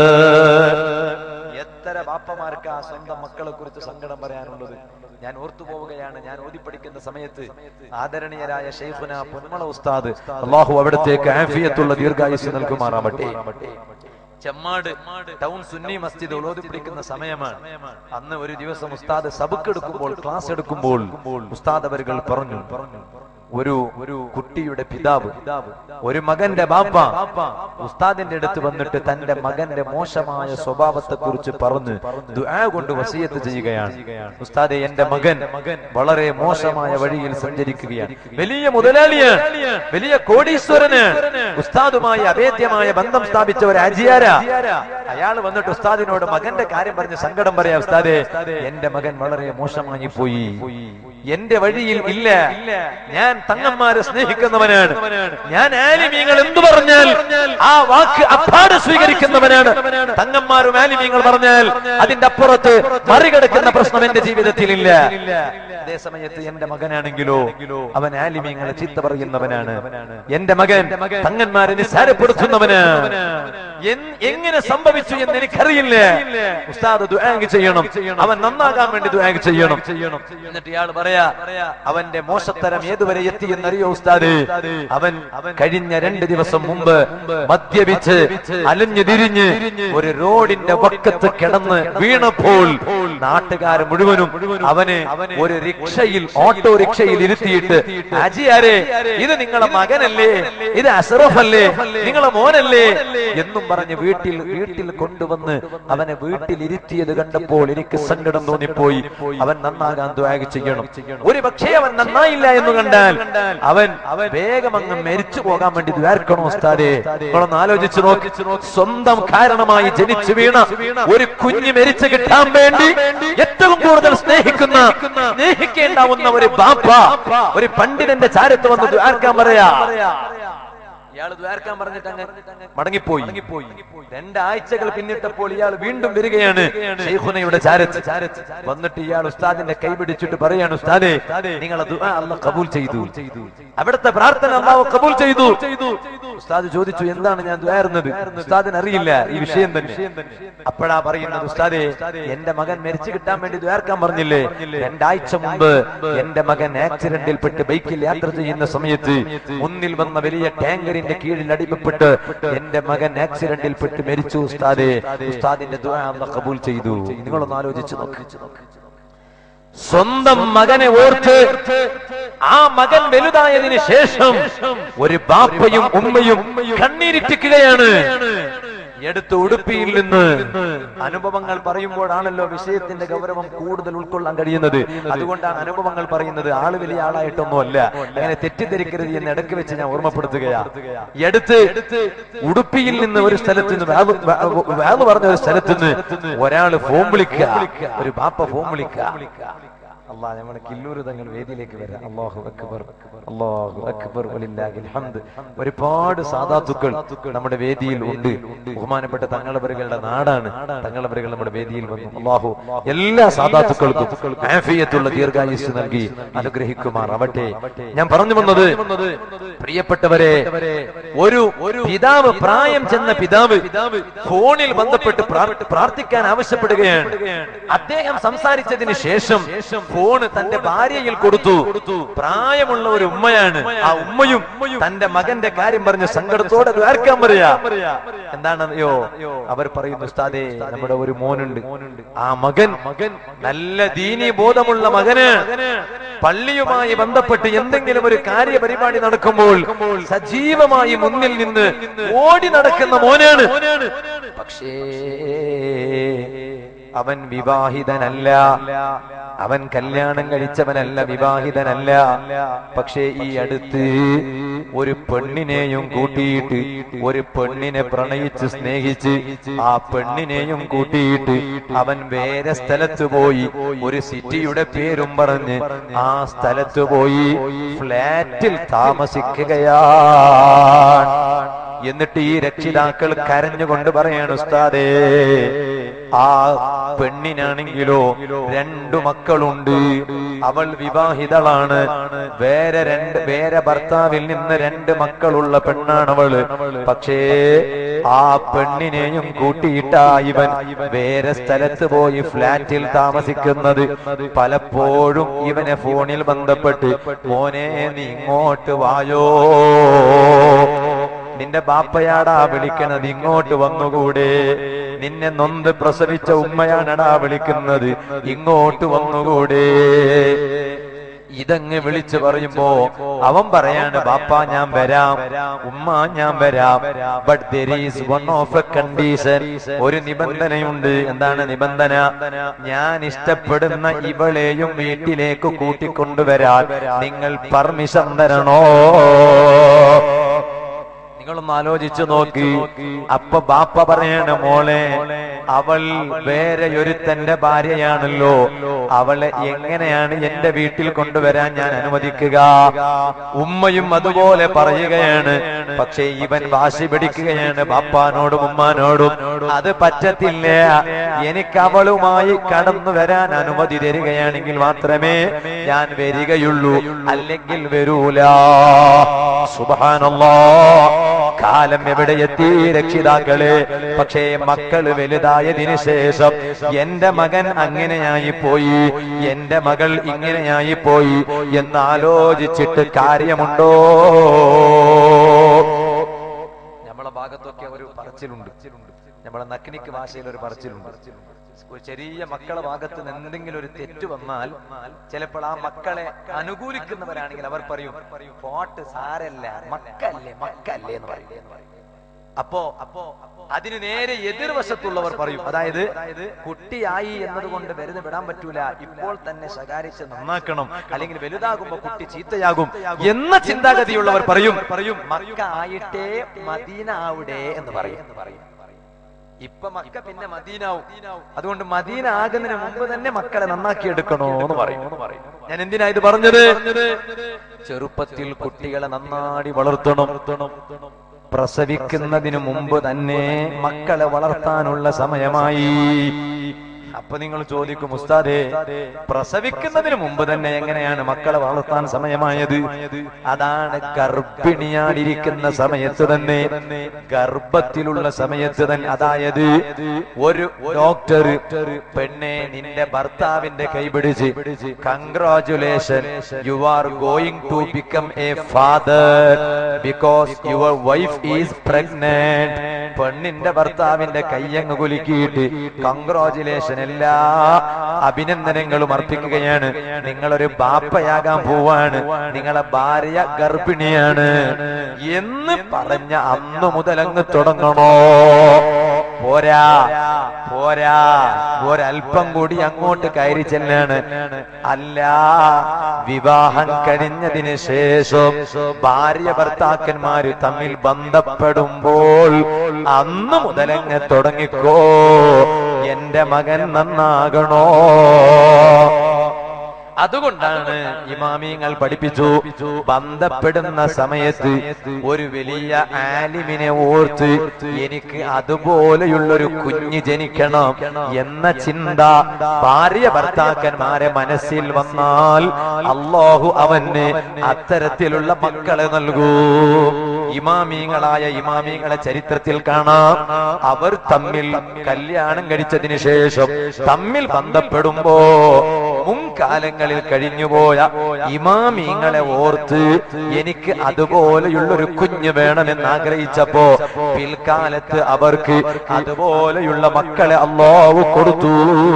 എത്ര ബാപ്പമാർക്ക് ആ സ്വന്തം മക്കളെ കുറിച്ച് സങ്കടം പറയാനുള്ളത് ഞാൻ ഓർത്തു പോവുകയാണ് ഞാൻ ഓതി പഠിക്കുന്ന സമയത്ത് ആദരണീയരായ ഷെയ്ഖുന പൊന്മള ഉസ്താദ് അള്ളാഹു അവിടത്തേക്ക് ആഫിയത്തുള്ള ദീർഘായുസ് നൽകുമാറാവട്ടെ ചെമ്മാട് ടൗൺ സുന്നി മസ്ജിദ് ഉളോതി പിടിക്കുന്ന സമയമാണ് അന്ന് ഒരു ദിവസം ഉസ്താദ് സബുക്ക് എടുക്കുമ്പോൾ ക്ലാസ് എടുക്കുമ്പോൾ ഉസ്താദ് അവരുകൾ പറഞ്ഞു ഒരു ഒരു കുട്ടിയുടെ പിതാവ് ഒരു മകന്റെ ബാപ്പ ഉസ്താദിന്റെ അടുത്ത് വന്നിട്ട് തന്റെ മകന്റെ മോശമായ സ്വഭാവത്തെ കുറിച്ച് പറഞ്ഞ് ദുആ കൊണ്ട് വസീയത്ത് ചെയ്യുകയാണ് ഉസ്താദെ എന്റെ മകൻ വളരെ മോശമായ വഴിയിൽ സഞ്ചരിക്കുകയാണ് വലിയ മുതലാളിയാണ് വലിയ കോടീശ്വരന് ഉസ്താദുമായി അഭേദ്യമായ ബന്ധം സ്ഥാപിച്ച ഒരു അജിയാര അയാൾ വന്നിട്ട് ഉസ്താദിനോട് മകന്റെ കാര്യം പറഞ്ഞ് സങ്കടം പറയാ ഉസ്താദെ എന്റെ മകൻ വളരെ മോശമായി പോയി എന്റെ വഴിയിൽ ഇല്ല ഞാൻ തങ്ങന്മാരെ സ്നേഹിക്കുന്നവനാണ് ഞാൻ ആലിമീങ്ങൾ എന്തു പറഞ്ഞാൽ ആ വാക്ക് അപ്പാട് സ്വീകരിക്കുന്നവനാണ് തങ്ങന്മാരും ആലിമീങ്ങൾ പറഞ്ഞാൽ അതിന്റെ അപ്പുറത്ത് മറികടക്കുന്ന പ്രശ്നം എന്റെ ജീവിതത്തിൽ ഇല്ല അതേ സമയത്ത് എന്റെ മകനാണെങ്കിലോ അവൻ ആലിമീങ്ങളെ ചീത്ത പറയുന്നവനാണ് എന്റെ മകൻ തങ്ങന്മാരെ നിസ്സാരപ്പെടുത്തുന്നവനാണ് എൻ- എങ്ങനെ സംഭവിച്ചു എന്ന് എനിക്കറിയില്ല ഉസ്താദ് ദുആങ് ചെയ്യണം അവൻ നന്നാകാൻ വേണ്ടി ദുആങ് ചെയ്യണം എന്നിട്ട് ഇയാൾ പറയാ അവന്റെ മോശത്തരം ഏതുവരെ എത്തി എന്നറിയോ ഉസ്താദ് അവൻ കഴിഞ്ഞ രണ്ട് ദിവസം മുമ്പ് മദ്യപിച്ച് അലഞ്ഞു തിരിഞ്ഞ് ഒരു റോഡിന്റെ വക്കത്ത് കിടന്ന് വീണപ്പോൾ നാട്ടുകാർ മുഴുവനും അവന് ഒരു റിക്ഷയിൽ ഓട്ടോറിക്ഷയിൽ ഇരുത്തിയിട്ട് അജിയാരെ ഇത് നിങ്ങളെ മകനല്ലേ ഇത് അഷറഫ് അല്ലേ നിങ്ങളെ മോനല്ലേ എന്നും പറഞ്ഞ് വീട്ടിൽ വീട്ടിൽ കൊണ്ടുവന്ന് അവനെ വീട്ടിൽ ഇരുത്തിയത് കണ്ടപ്പോൾ എനിക്ക് സങ്കടം തോന്നിപ്പോയി അവൻ നന്നാകാൻ ദ്വാഗ് ചെയ്യണം ഒരു പക്ഷേ അവൻ നന്നായില്ല എന്ന് കണ്ടാൽ അവൻ അവൻ വേഗം അങ്ങ് മരിച്ചു പോകാൻ വേണ്ടി ദ്വാർക്കണോ ഉസ്താദേ നിങ്ങളൊന്ന് ആലോചിച്ചു നോക്കി സ്വന്തം കാരണമായി ജനിച്ചു വീണ ഒരു കുഞ്ഞ് മരിച്ചു കിട്ടാൻ വേണ്ടി ഏറ്റവും കൂടുതൽ സ്നേഹിക്കുന്ന സ്നേഹിക്കേണ്ടാവുന്ന ഒരു ബാപ്പ ഒരു പണ്ഡിതന്റെ ചാരത്ത് വന്ന് ദ്വാർക്കാൻ പറയാ ഇയാൾ ദ്വാരക്കാൻ പറഞ്ഞിട്ട് അങ്ങ് മടങ്ങിപ്പോയി രണ്ടാഴ്ചകൾ പിന്നിട്ടപ്പോൾ ഇയാൾ വീണ്ടും വരികയാണ് ഷെയ്ഖുനയുടെ ചാരത്ത് വന്നിട്ട് ഇയാൾ ഉസ്താദിന്റെ കൈ പിടിച്ചിട്ട് പറയാണ് ഉസ്താദേ നിങ്ങളെ ദുആ അല്ലാഹ് കബൂൽ ചെയ്തു അവിടുത്തെ പ്രാർത്ഥന അള്ളാഹു കബൂൽ ചെയ്തു ഉസ്താദ് ചോദിച്ചു എന്താണ് ഞാൻ ദ്വാരുന്നത് ഉസ്താദിന് അറിയില്ല ഈ വിഷയം തന്നെ അപ്പോഴാ പറയുന്നത് ഉസ്താദേ എന്റെ മകൻ മരിച്ചു കിട്ടാൻ വേണ്ടി ദ്വാരക്കാൻ പറഞ്ഞില്ലേ രണ്ടാഴ്ച മുമ്പ് എന്റെ മകൻ ആക്സിഡന്റിൽ പെട്ട് ബൈക്കിൽ യാത്ര ചെയ്യുന്ന സമയത്ത് മുന്നിൽ വന്ന വലിയ ടാങ്കറിന്റെ കീഴിൽ അടിമപ്പെട്ട് എന്റെ മകൻ ആക്സിഡന്റിൽ പെട്ട് മരിച്ചു ഉസ്താദേ ഉസ്താദിന്റെ ദുആ അല്ലാഹ് കബൂൽ ചെയ്തു നിങ്ങളൊന്ന് ആലോചിച്ച് നോക്ക് സ്വന്തം മകനെ ഓർത്ത് ആ മകൻ വലുതായതിനു ശേഷം ഒരു ബാപ്പയും ഉമ്മയും കണ്ണീരിറ്റിക്കുകയാണ് എടുത്ത് ഉടുപ്പിയിൽ നിന്ന് അനുഭവങ്ങൾ പറയുമ്പോഴാണല്ലോ വിഷയത്തിന്റെ ഗൗരവം കൂടുതൽ ഉൾക്കൊള്ളാൻ കഴിയുന്നത് അതുകൊണ്ടാണ് അനുഭവങ്ങൾ പറയുന്നത് ആള് വലിയ ആളായിട്ടൊന്നുമല്ല അങ്ങനെ തെറ്റിദ്ധരിക്കരുത് എന്ന് ഇടയ്ക്ക് വെച്ച് ഞാൻ ഓർമ്മപ്പെടുത്തുകയാ എടുത്ത് ഉടുപ്പിയിൽ നിന്ന് ഒരു സ്ഥലത്ത് നിന്ന് വേവ് വേവ് പറഞ്ഞ ഒരു സ്ഥലത്ത് നിന്ന് ഒരാള് ഫോം വിളിക്കുക ഒരു ബാപ്പ ഫോം വിളിക്കുക അള്ളാഹ് നമ്മുടെ കില്ലൂര് തങ്ങൾ വേദിയിലേക്ക് വരാം അള്ളാഹു അക്ബർ അള്ളാഹു അക്ബർ വലില്ലാഹിൽ ഹംദ് ഒരുപാട് സാധാത്തുക്കൾ നമ്മുടെ വേദിയിൽ ഉണ്ട് ബഹുമാനപ്പെട്ട തങ്ങളവരുകളുടെ നാടാണ് തങ്ങളവരുകൾ നമ്മുടെ വേദിയിൽ വന്നു അള്ളാഹു എല്ലാ സാധാത്തുക്കൾക്കും ആഫിയത്തുള്ള ദീർഘായുസ് നൽകി അനുഗ്രഹിക്കുമാറാവട്ടെ ഞാൻ പറഞ്ഞു വന്നത് പ്രിയപ്പെട്ടവരെ ഒരു ഒരു പിതാവ് പ്രായം ചെന്ന പിതാവ് ഫോണിൽ ബന്ധപ്പെട്ട് പ്രാർ- പ്രാർത്ഥിക്കാൻ ആവശ്യപ്പെടുകയാണ് അദ്ദേഹം സംസാരിച്ചതിന് ശേഷം ഫോണ് തന്റെ ഭാര്യയിൽ കൊടുത്തു പ്രായമുള്ള ഒരു ഉമ്മയാണ് ആ ഉമ്മയും തന്റെ മകന്റെ കാര്യം പറഞ്ഞ് സങ്കടത്തോടെ ദ്വാരക്കാൻ പറയാ എന്താണെന്നോ അവർ പറയുന്നു ഉസ്താദേ നമ്മുടെ ഒരു മോനുണ്ട് ആ മകൻ മകൻ നല്ല ദീനി ബോധമുള്ള മകന് പള്ളിയുമായി ബന്ധപ്പെട്ട് എന്തെങ്കിലും ഒരു കാര്യപരിപാടി നടക്കുമ്പോൾ സജീവമായി മുന്നിൽ നിന്ന് ഓടി നടക്കുന്ന മോനാണ് പക്ഷേ അവൻ വിവാഹിതനല്ല അവൻ കല്യാണം കഴിച്ചവനല്ല വിവാഹിതനല്ല പക്ഷേ ഈ അടുത്ത് ഒരു പെണ്ണിനെയും കൂട്ടിയിട്ട് ഒരു പെണ്ണിനെ പ്രണയിച്ച് സ്നേഹിച്ച് ആ പെണ്ണിനെയും കൂട്ടിയിട്ട് അവൻ വേറെ സ്ഥലത്ത് പോയി ഒരു സിറ്റിയുടെ പേരും പറഞ്ഞ് ആ സ്ഥലത്ത് പോയി ഫ്ലാറ്റിൽ താമസിക്കുകയാണ് എന്നിട്ട് ഈ രക്ഷിതാക്കൾ കരഞ്ഞുകൊണ്ട് പറയാണ് ഉസ്താദേ ആ പെണ്ണിനാണെങ്കിലോ രണ്ടു മക്കളുണ്ട് അവൾ വിവാഹിതളാണ് വേറെ രണ്ട് വേറെ ഭർത്താവിൽ നിന്ന് രണ്ട് മക്കളുള്ള പെണ്ണാണ് അവള് പക്ഷേ ആ പെണ്ണിനെയും കൂട്ടിയിട്ടാ ഇവൻ വേറെ സ്ഥലത്ത് പോയി ഫ്ലാറ്റിൽ താമസിക്കുന്നത് പലപ്പോഴും ഇവനെ ഫോണിൽ ബന്ധപ്പെട്ട് മോനെ നീ ഇങ്ങോട്ട് വായോ നിന്റെ ബാപ്പയാടാ വിളിക്കണത് ഇങ്ങോട്ട് വന്നുകൂടെ നിന്നെ നൊന്ത് പ്രസവിച്ച ഉമ്മയാണടാ വിളിക്കുന്നത് ഇങ്ങോട്ട് വന്നുകൂടെ ഇതങ്ങ് വിളിച്ചു പറയുമ്പോ അവൻ പറയാണ് ബാപ്പ ഞാൻ വരാം ഉമ്മ ഞാൻ വരാം but there is one of a condition ഒരു നിബന്ധനയുണ്ട് എന്താണ് നിബന്ധന ഞാൻ ഇഷ്ടപ്പെടുന്ന ഇവളെയും വീട്ടിലേക്ക് കൂട്ടിക്കൊണ്ടുവരാൻ നിങ്ങൾ പെർമിഷൻ തരണോ നിങ്ങളൊന്ന് ആലോചിച്ചു നോക്കി അപ്പൊ ബാപ്പ പറയണ മോളെ അവൾ വേറെ ഒരുത്തന്റെ ഭാര്യയാണല്ലോ അവളെ എങ്ങനെയാണ് എന്റെ വീട്ടിൽ കൊണ്ടുവരാൻ ഞാൻ അനുവദിക്കുക ഉമ്മയും അതുപോലെ പറയുകയാണ് പക്ഷേ ഇവൻ വാശി പിടിക്കുകയാണ് ബാപ്പാനോടും ഉമ്മാനോടും അത് പറ്റത്തില്ല എനിക്ക് അവളുമായി കടന്നു വരാൻ അനുമതി തരികയാണെങ്കിൽ മാത്രമേ ഞാൻ വരികയുള്ളൂ അല്ലെങ്കിൽ വരൂല സുബാനല്ലോ കാലം എവിടെ എത്തി രക്ഷിതാക്കളെ പക്ഷേ മക്കള് വലുതായതിനു ശേഷം എന്റെ മകൻ അങ്ങനെയായി പോയി എന്റെ മകൾ ഇങ്ങനെയായി പോയി എന്ന് ആലോചിച്ചിട്ട് കാര്യമുണ്ടോ നമ്മളെ ഭാഗത്തൊക്കെ ഒരു പറച്ചിലുണ്ട് നമ്മളെ നക്കിനിക്ക് ഭാഷയിൽ ഒരു പറച്ചിലുണ്ട് ഒരു ചെറിയ മക്കളെ ഭാഗത്ത് നിന്ന് എന്തെങ്കിലും ഒരു തെറ്റ് വന്നാൽ ചിലപ്പോൾ ആ മക്കളെ അനുകൂലിക്കുന്നവരാണെങ്കിൽ അവർ പറയും പോട്ട് സാരല്ല മക്കല്ലേ മക്കല്ലേ എന്ന് പറയും അപ്പോ അപ്പോ അതിന് നേരെ എതിർവശത്തുള്ളവർ പറയും അതായത് കുട്ടിയായി എന്നതുകൊണ്ട് വെറുതെ വിടാൻ പറ്റൂല ഇപ്പോൾ തന്നെ ശകാരിച്ച് നന്നാക്കണം അല്ലെങ്കിൽ വലുതാകുമ്പോ കുട്ടി ചീത്തയാകും എന്ന ചിന്താഗതിയുള്ളവർ പറയും പറയും മക്ക ആയിട്ടേ മദീന ആവിടെ എന്ന് പറയും ഇപ്പൊ മക്ക പിന്നെ മദീനാവും അതുകൊണ്ട് മദീന ആകുന്നതിന് മുമ്പ് തന്നെ മക്കളെ നന്നാക്കി എടുക്കണോ എന്ന് പറയും ഞാൻ എന്തിനാ ഇത് പറഞ്ഞത് ചെറുപ്പത്തിൽ കുട്ടികളെ നന്നാടി വളർത്തണം പ്രസവിക്കുന്നതിന് മുമ്പ് തന്നെ മക്കളെ വളർത്താനുള്ള സമയമായി അപ്പൊ നിങ്ങൾ ചോദിക്കും ഉസ്താദേ പ്രസവിക്കുന്നതിന് മുമ്പ് തന്നെ എങ്ങനെയാണ് മക്കളെ വളർത്താൻ സമയമായത് അതാണ് ഗർഭിണിയായിരിക്കുന്ന സമയത്ത് തന്നെ ഗർഭത്തിലുള്ള സമയത്ത് തന്നെ അതായത് ഒരു ഡോക്ടർ പെണ്ണെ നിന്റെ ഭർത്താവിന്റെ കൈപിടിച്ച് congratulation you are going to become a father because your wife is pregnant പെണ്ണിന്റെ ഭർത്താവിന്റെ കയ്യങ്ങ് കുലുക്കിയിട്ട് കൺഗ്രാചുലേഷൻ എല്ലാ അഭിനന്ദനങ്ങളും അർപ്പിക്കുകയാണ് നിങ്ങളൊരു ബാപ്പയാകാൻ പോവാണ് നിങ്ങളെ ഭാര്യ ഗർഭിണിയാണ് എന്ന് പറഞ്ഞ അന്ന് മുതൽ അങ്ങ് തുടങ്ങണോ പോരാ പോരാ ഒരൽപ്പം കൂടി അങ്ങോട്ട് കയറി ചെല്ലാണ് അല്ല വിവാഹം കഴിഞ്ഞതിന് ശേഷം ഭാര്യ ഭർത്താക്കന്മാര് തമ്മിൽ ബന്ധപ്പെടുമ്പോൾ അന്ന് മുതലങ്ങ് തുടങ്ങിക്കോ എന്റെ മകൻ നന്നാകണോ അതുകൊണ്ടാണ് ഇമാമിയങ്ങൾ പഠിപ്പിച്ചു ബന്ധപ്പെടുന്ന സമയത്ത് ഒരു വലിയ ആലിമിനെ ഓർത്ത് എനിക്ക് അതുപോലെയുള്ളൊരു കുഞ്ഞ് ജനിക്കണം എന്ന ചിന്ത ഭാര്യ ഭർത്താക്കന്മാരെ മനസ്സിൽ വന്നാൽ അള്ളാഹു അവന് അത്തരത്തിലുള്ള മക്കളെ നൽകൂ ഇമാമീങ്ങളായ ഇമാമീങ്ങളെ ചരിത്രത്തിൽ കാണാം അവർ തമ്മിൽ കല്യാണം കഴിച്ചതിന് ശേഷം തമ്മിൽ ബന്ധപ്പെടുമ്പോ മുൻകാലങ്ങളിൽ കഴിഞ്ഞുപോയ ഇമാമീങ്ങളെ ഓർത്ത് എനിക്ക് അതുപോലെയുള്ള ഒരു കുഞ്ഞ് വേണമെന്ന് ആഗ്രഹിച്ചപ്പോ പിൽക്കാലത്ത് അവർക്ക് അതുപോലെയുള്ള മക്കളെ അള്ളാഹു കൊടുത്തു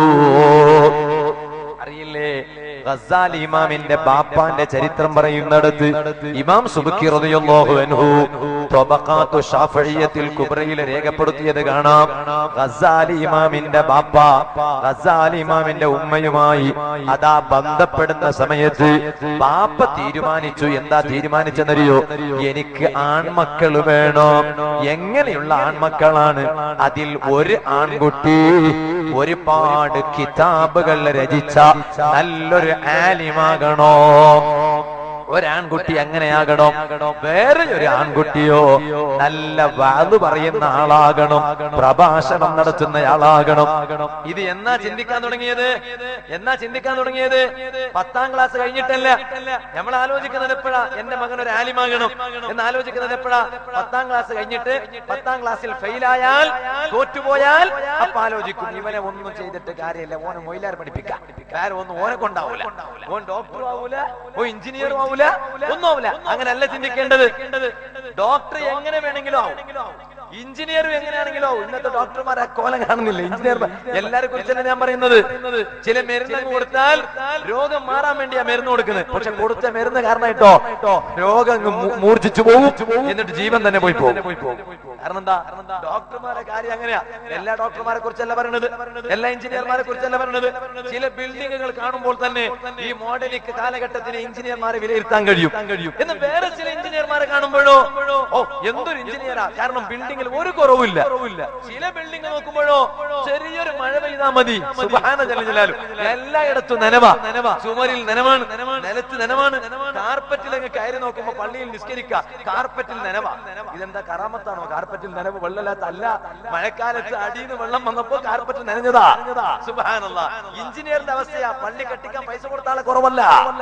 അറിയില്ലേ ഗസാലി ഇമാമിന്റെ ബാപ്പാന്റെ ചരിത്രം പറയുന്നിടത്ത് ഇമാം സുബുക്കി റളിയല്ലാഹു അൻഹു ത്വബഖാത്തു ഷാഫിയ്യത്തിൽ കുബ്രയിൽ രേഖപ്പെടുത്തിയത് കാണാം ഗസാലി ഇമാമിന്റെ ബാപ്പ ഗസാലി ഇമാമിന്റെ ഉമ്മയുമായി അതാ ബന്ധപ്പെടുന്ന സമയത്ത് ബാപ്പ തീരുമാനിച്ചു എന്താ തീരുമാനിച്ചെന്നറിയോ എനിക്ക് ആൺമക്കൾ വേണോ എങ്ങനെയുള്ള ആൺമക്കളാണ് അതിൽ ഒരു ആൺകുട്ടി ഒരുപാട് കിതാബുകൾ രചിച്ച നല്ലൊരു ആലിമാകണോ ഒരാൺകുട്ടി എങ്ങനെയാകണം വേറെ ഒരു ആൺകുട്ടിയോ നല്ല വാത് പറയുന്ന ആളാകണം പ്രഭാഷണം നടത്തുന്നയാളാകണം ഇത് എന്നാ ചിന്തിക്കാൻ തുടങ്ങിയത് എന്നാ ചിന്തിക്കാൻ തുടങ്ങിയത് പത്താം ക്ലാസ് കഴിഞ്ഞിട്ടല്ല നമ്മൾ ആലോചിക്കുന്നത് എപ്പോഴാ എന്റെ മകൻ ഒരു ആലിമാകണം എന്ന് ആലോചിക്കുന്നത് എപ്പോഴാ പത്താം ക്ലാസ് കഴിഞ്ഞിട്ട് പത്താം ക്ലാസ്സിൽ ഫെയിലായാൽ തോറ്റുപോയാൽ അപ്പൊ ആലോചിക്കും ഇവനെ ഒന്നും ചെയ്തിട്ട് കാര്യമില്ല ഓനെ മൊയിലാർ പഠിപ്പിക്കാം കാര്യം ഒന്നും ഓനെ കൊണ്ടാവൂല ഓൻ ഡോക്ടറും ആവൂല ഓ എഞ്ചിനീയറും ആവൂല ഒന്നും ആവൂല അങ്ങനെയല്ല ചിന്തിക്കേണ്ടത് ഡോക്ടർ എങ്ങനെ വേണമെങ്കിലും ആവും എഞ്ചിനീയറും എങ്ങനെയാണെങ്കിലോ ഇന്നത്തെ ഡോക്ടർമാർ ആ കോലം കാണുന്നില്ല എഞ്ചിനീയർ എല്ലാരെ കുറിച്ചല്ല ഞാൻ പറയുന്നത് ചില മരുന്ന് കൊടുത്താൽ രോഗം മാറാൻ വേണ്ടിയാ മരുന്ന് കൊടുക്കുന്നത് പക്ഷെ കൊടുത്ത മരുന്ന് കാരണമായിട്ടോ രോഗം അങ്ങ് മൂ- മൂർച്ഛിച്ചു പോകും എന്നിട്ട് ജീവൻ തന്നെ പോയി പോകും കാരണം എന്താ ഡോക്ടർമാരെ കാര്യം അങ്ങനെയാ എല്ലാ ഡോക്ടർമാരെ കുറിച്ചല്ല പറയുന്നത് എല്ലാ എഞ്ചിനീയർമാരെ കുറിച്ചല്ല പറയുന്നത് ചില ബിൽഡിങ്ങുകൾ കാണുമ്പോൾ തന്നെ ഈ മോഡലിക് കാലഘട്ടത്തിന് എഞ്ചിനീയർമാരെ വിലയിരുത്താൻ കഴിയും എന്ന് വേറെ ചില എഞ്ചിനീയർമാരെ കാണുമ്പോഴോ ഓ എന്തൊരു എഞ്ചിനീയറാ കാരണം ബിൽഡിങ്ങിൽ ഒരു കുറവില്ല ചില ബിൽഡിംഗ് നോക്കുമ്പോഴോ ചെറിയൊരു മഴ പെയ്താൽ മതി സുബ്ഹാന ജല ജലാലു എല്ലായിടത്തും നനവ ചുമരിൽ നനവാണ് നിലത്ത് നനവാണ് കാർപ്പറ്റിലങ്ങ് കയറി നോക്കുമ്പോ പള്ളിയിൽ നിസ്കരിക്ക കാർപ്പറ്റിൽ നനവ ഇതെന്താ കറാമത്താണോ കാർപ്പറ്റിൽ നനവ് വെള്ളമില്ലാത്ത അല്ല മഴക്കാലത്ത് അടിയിൽ വെള്ളം വന്നപ്പോ കാർപ്പറ്റ് നനഞ്ഞതാ സുബാനല്ല എഞ്ചിനീയറിന്റെ അവസ്ഥയാ പള്ളി കെട്ടിക്കാൻ പൈസ കൊടുത്താളെ കുറവല്ല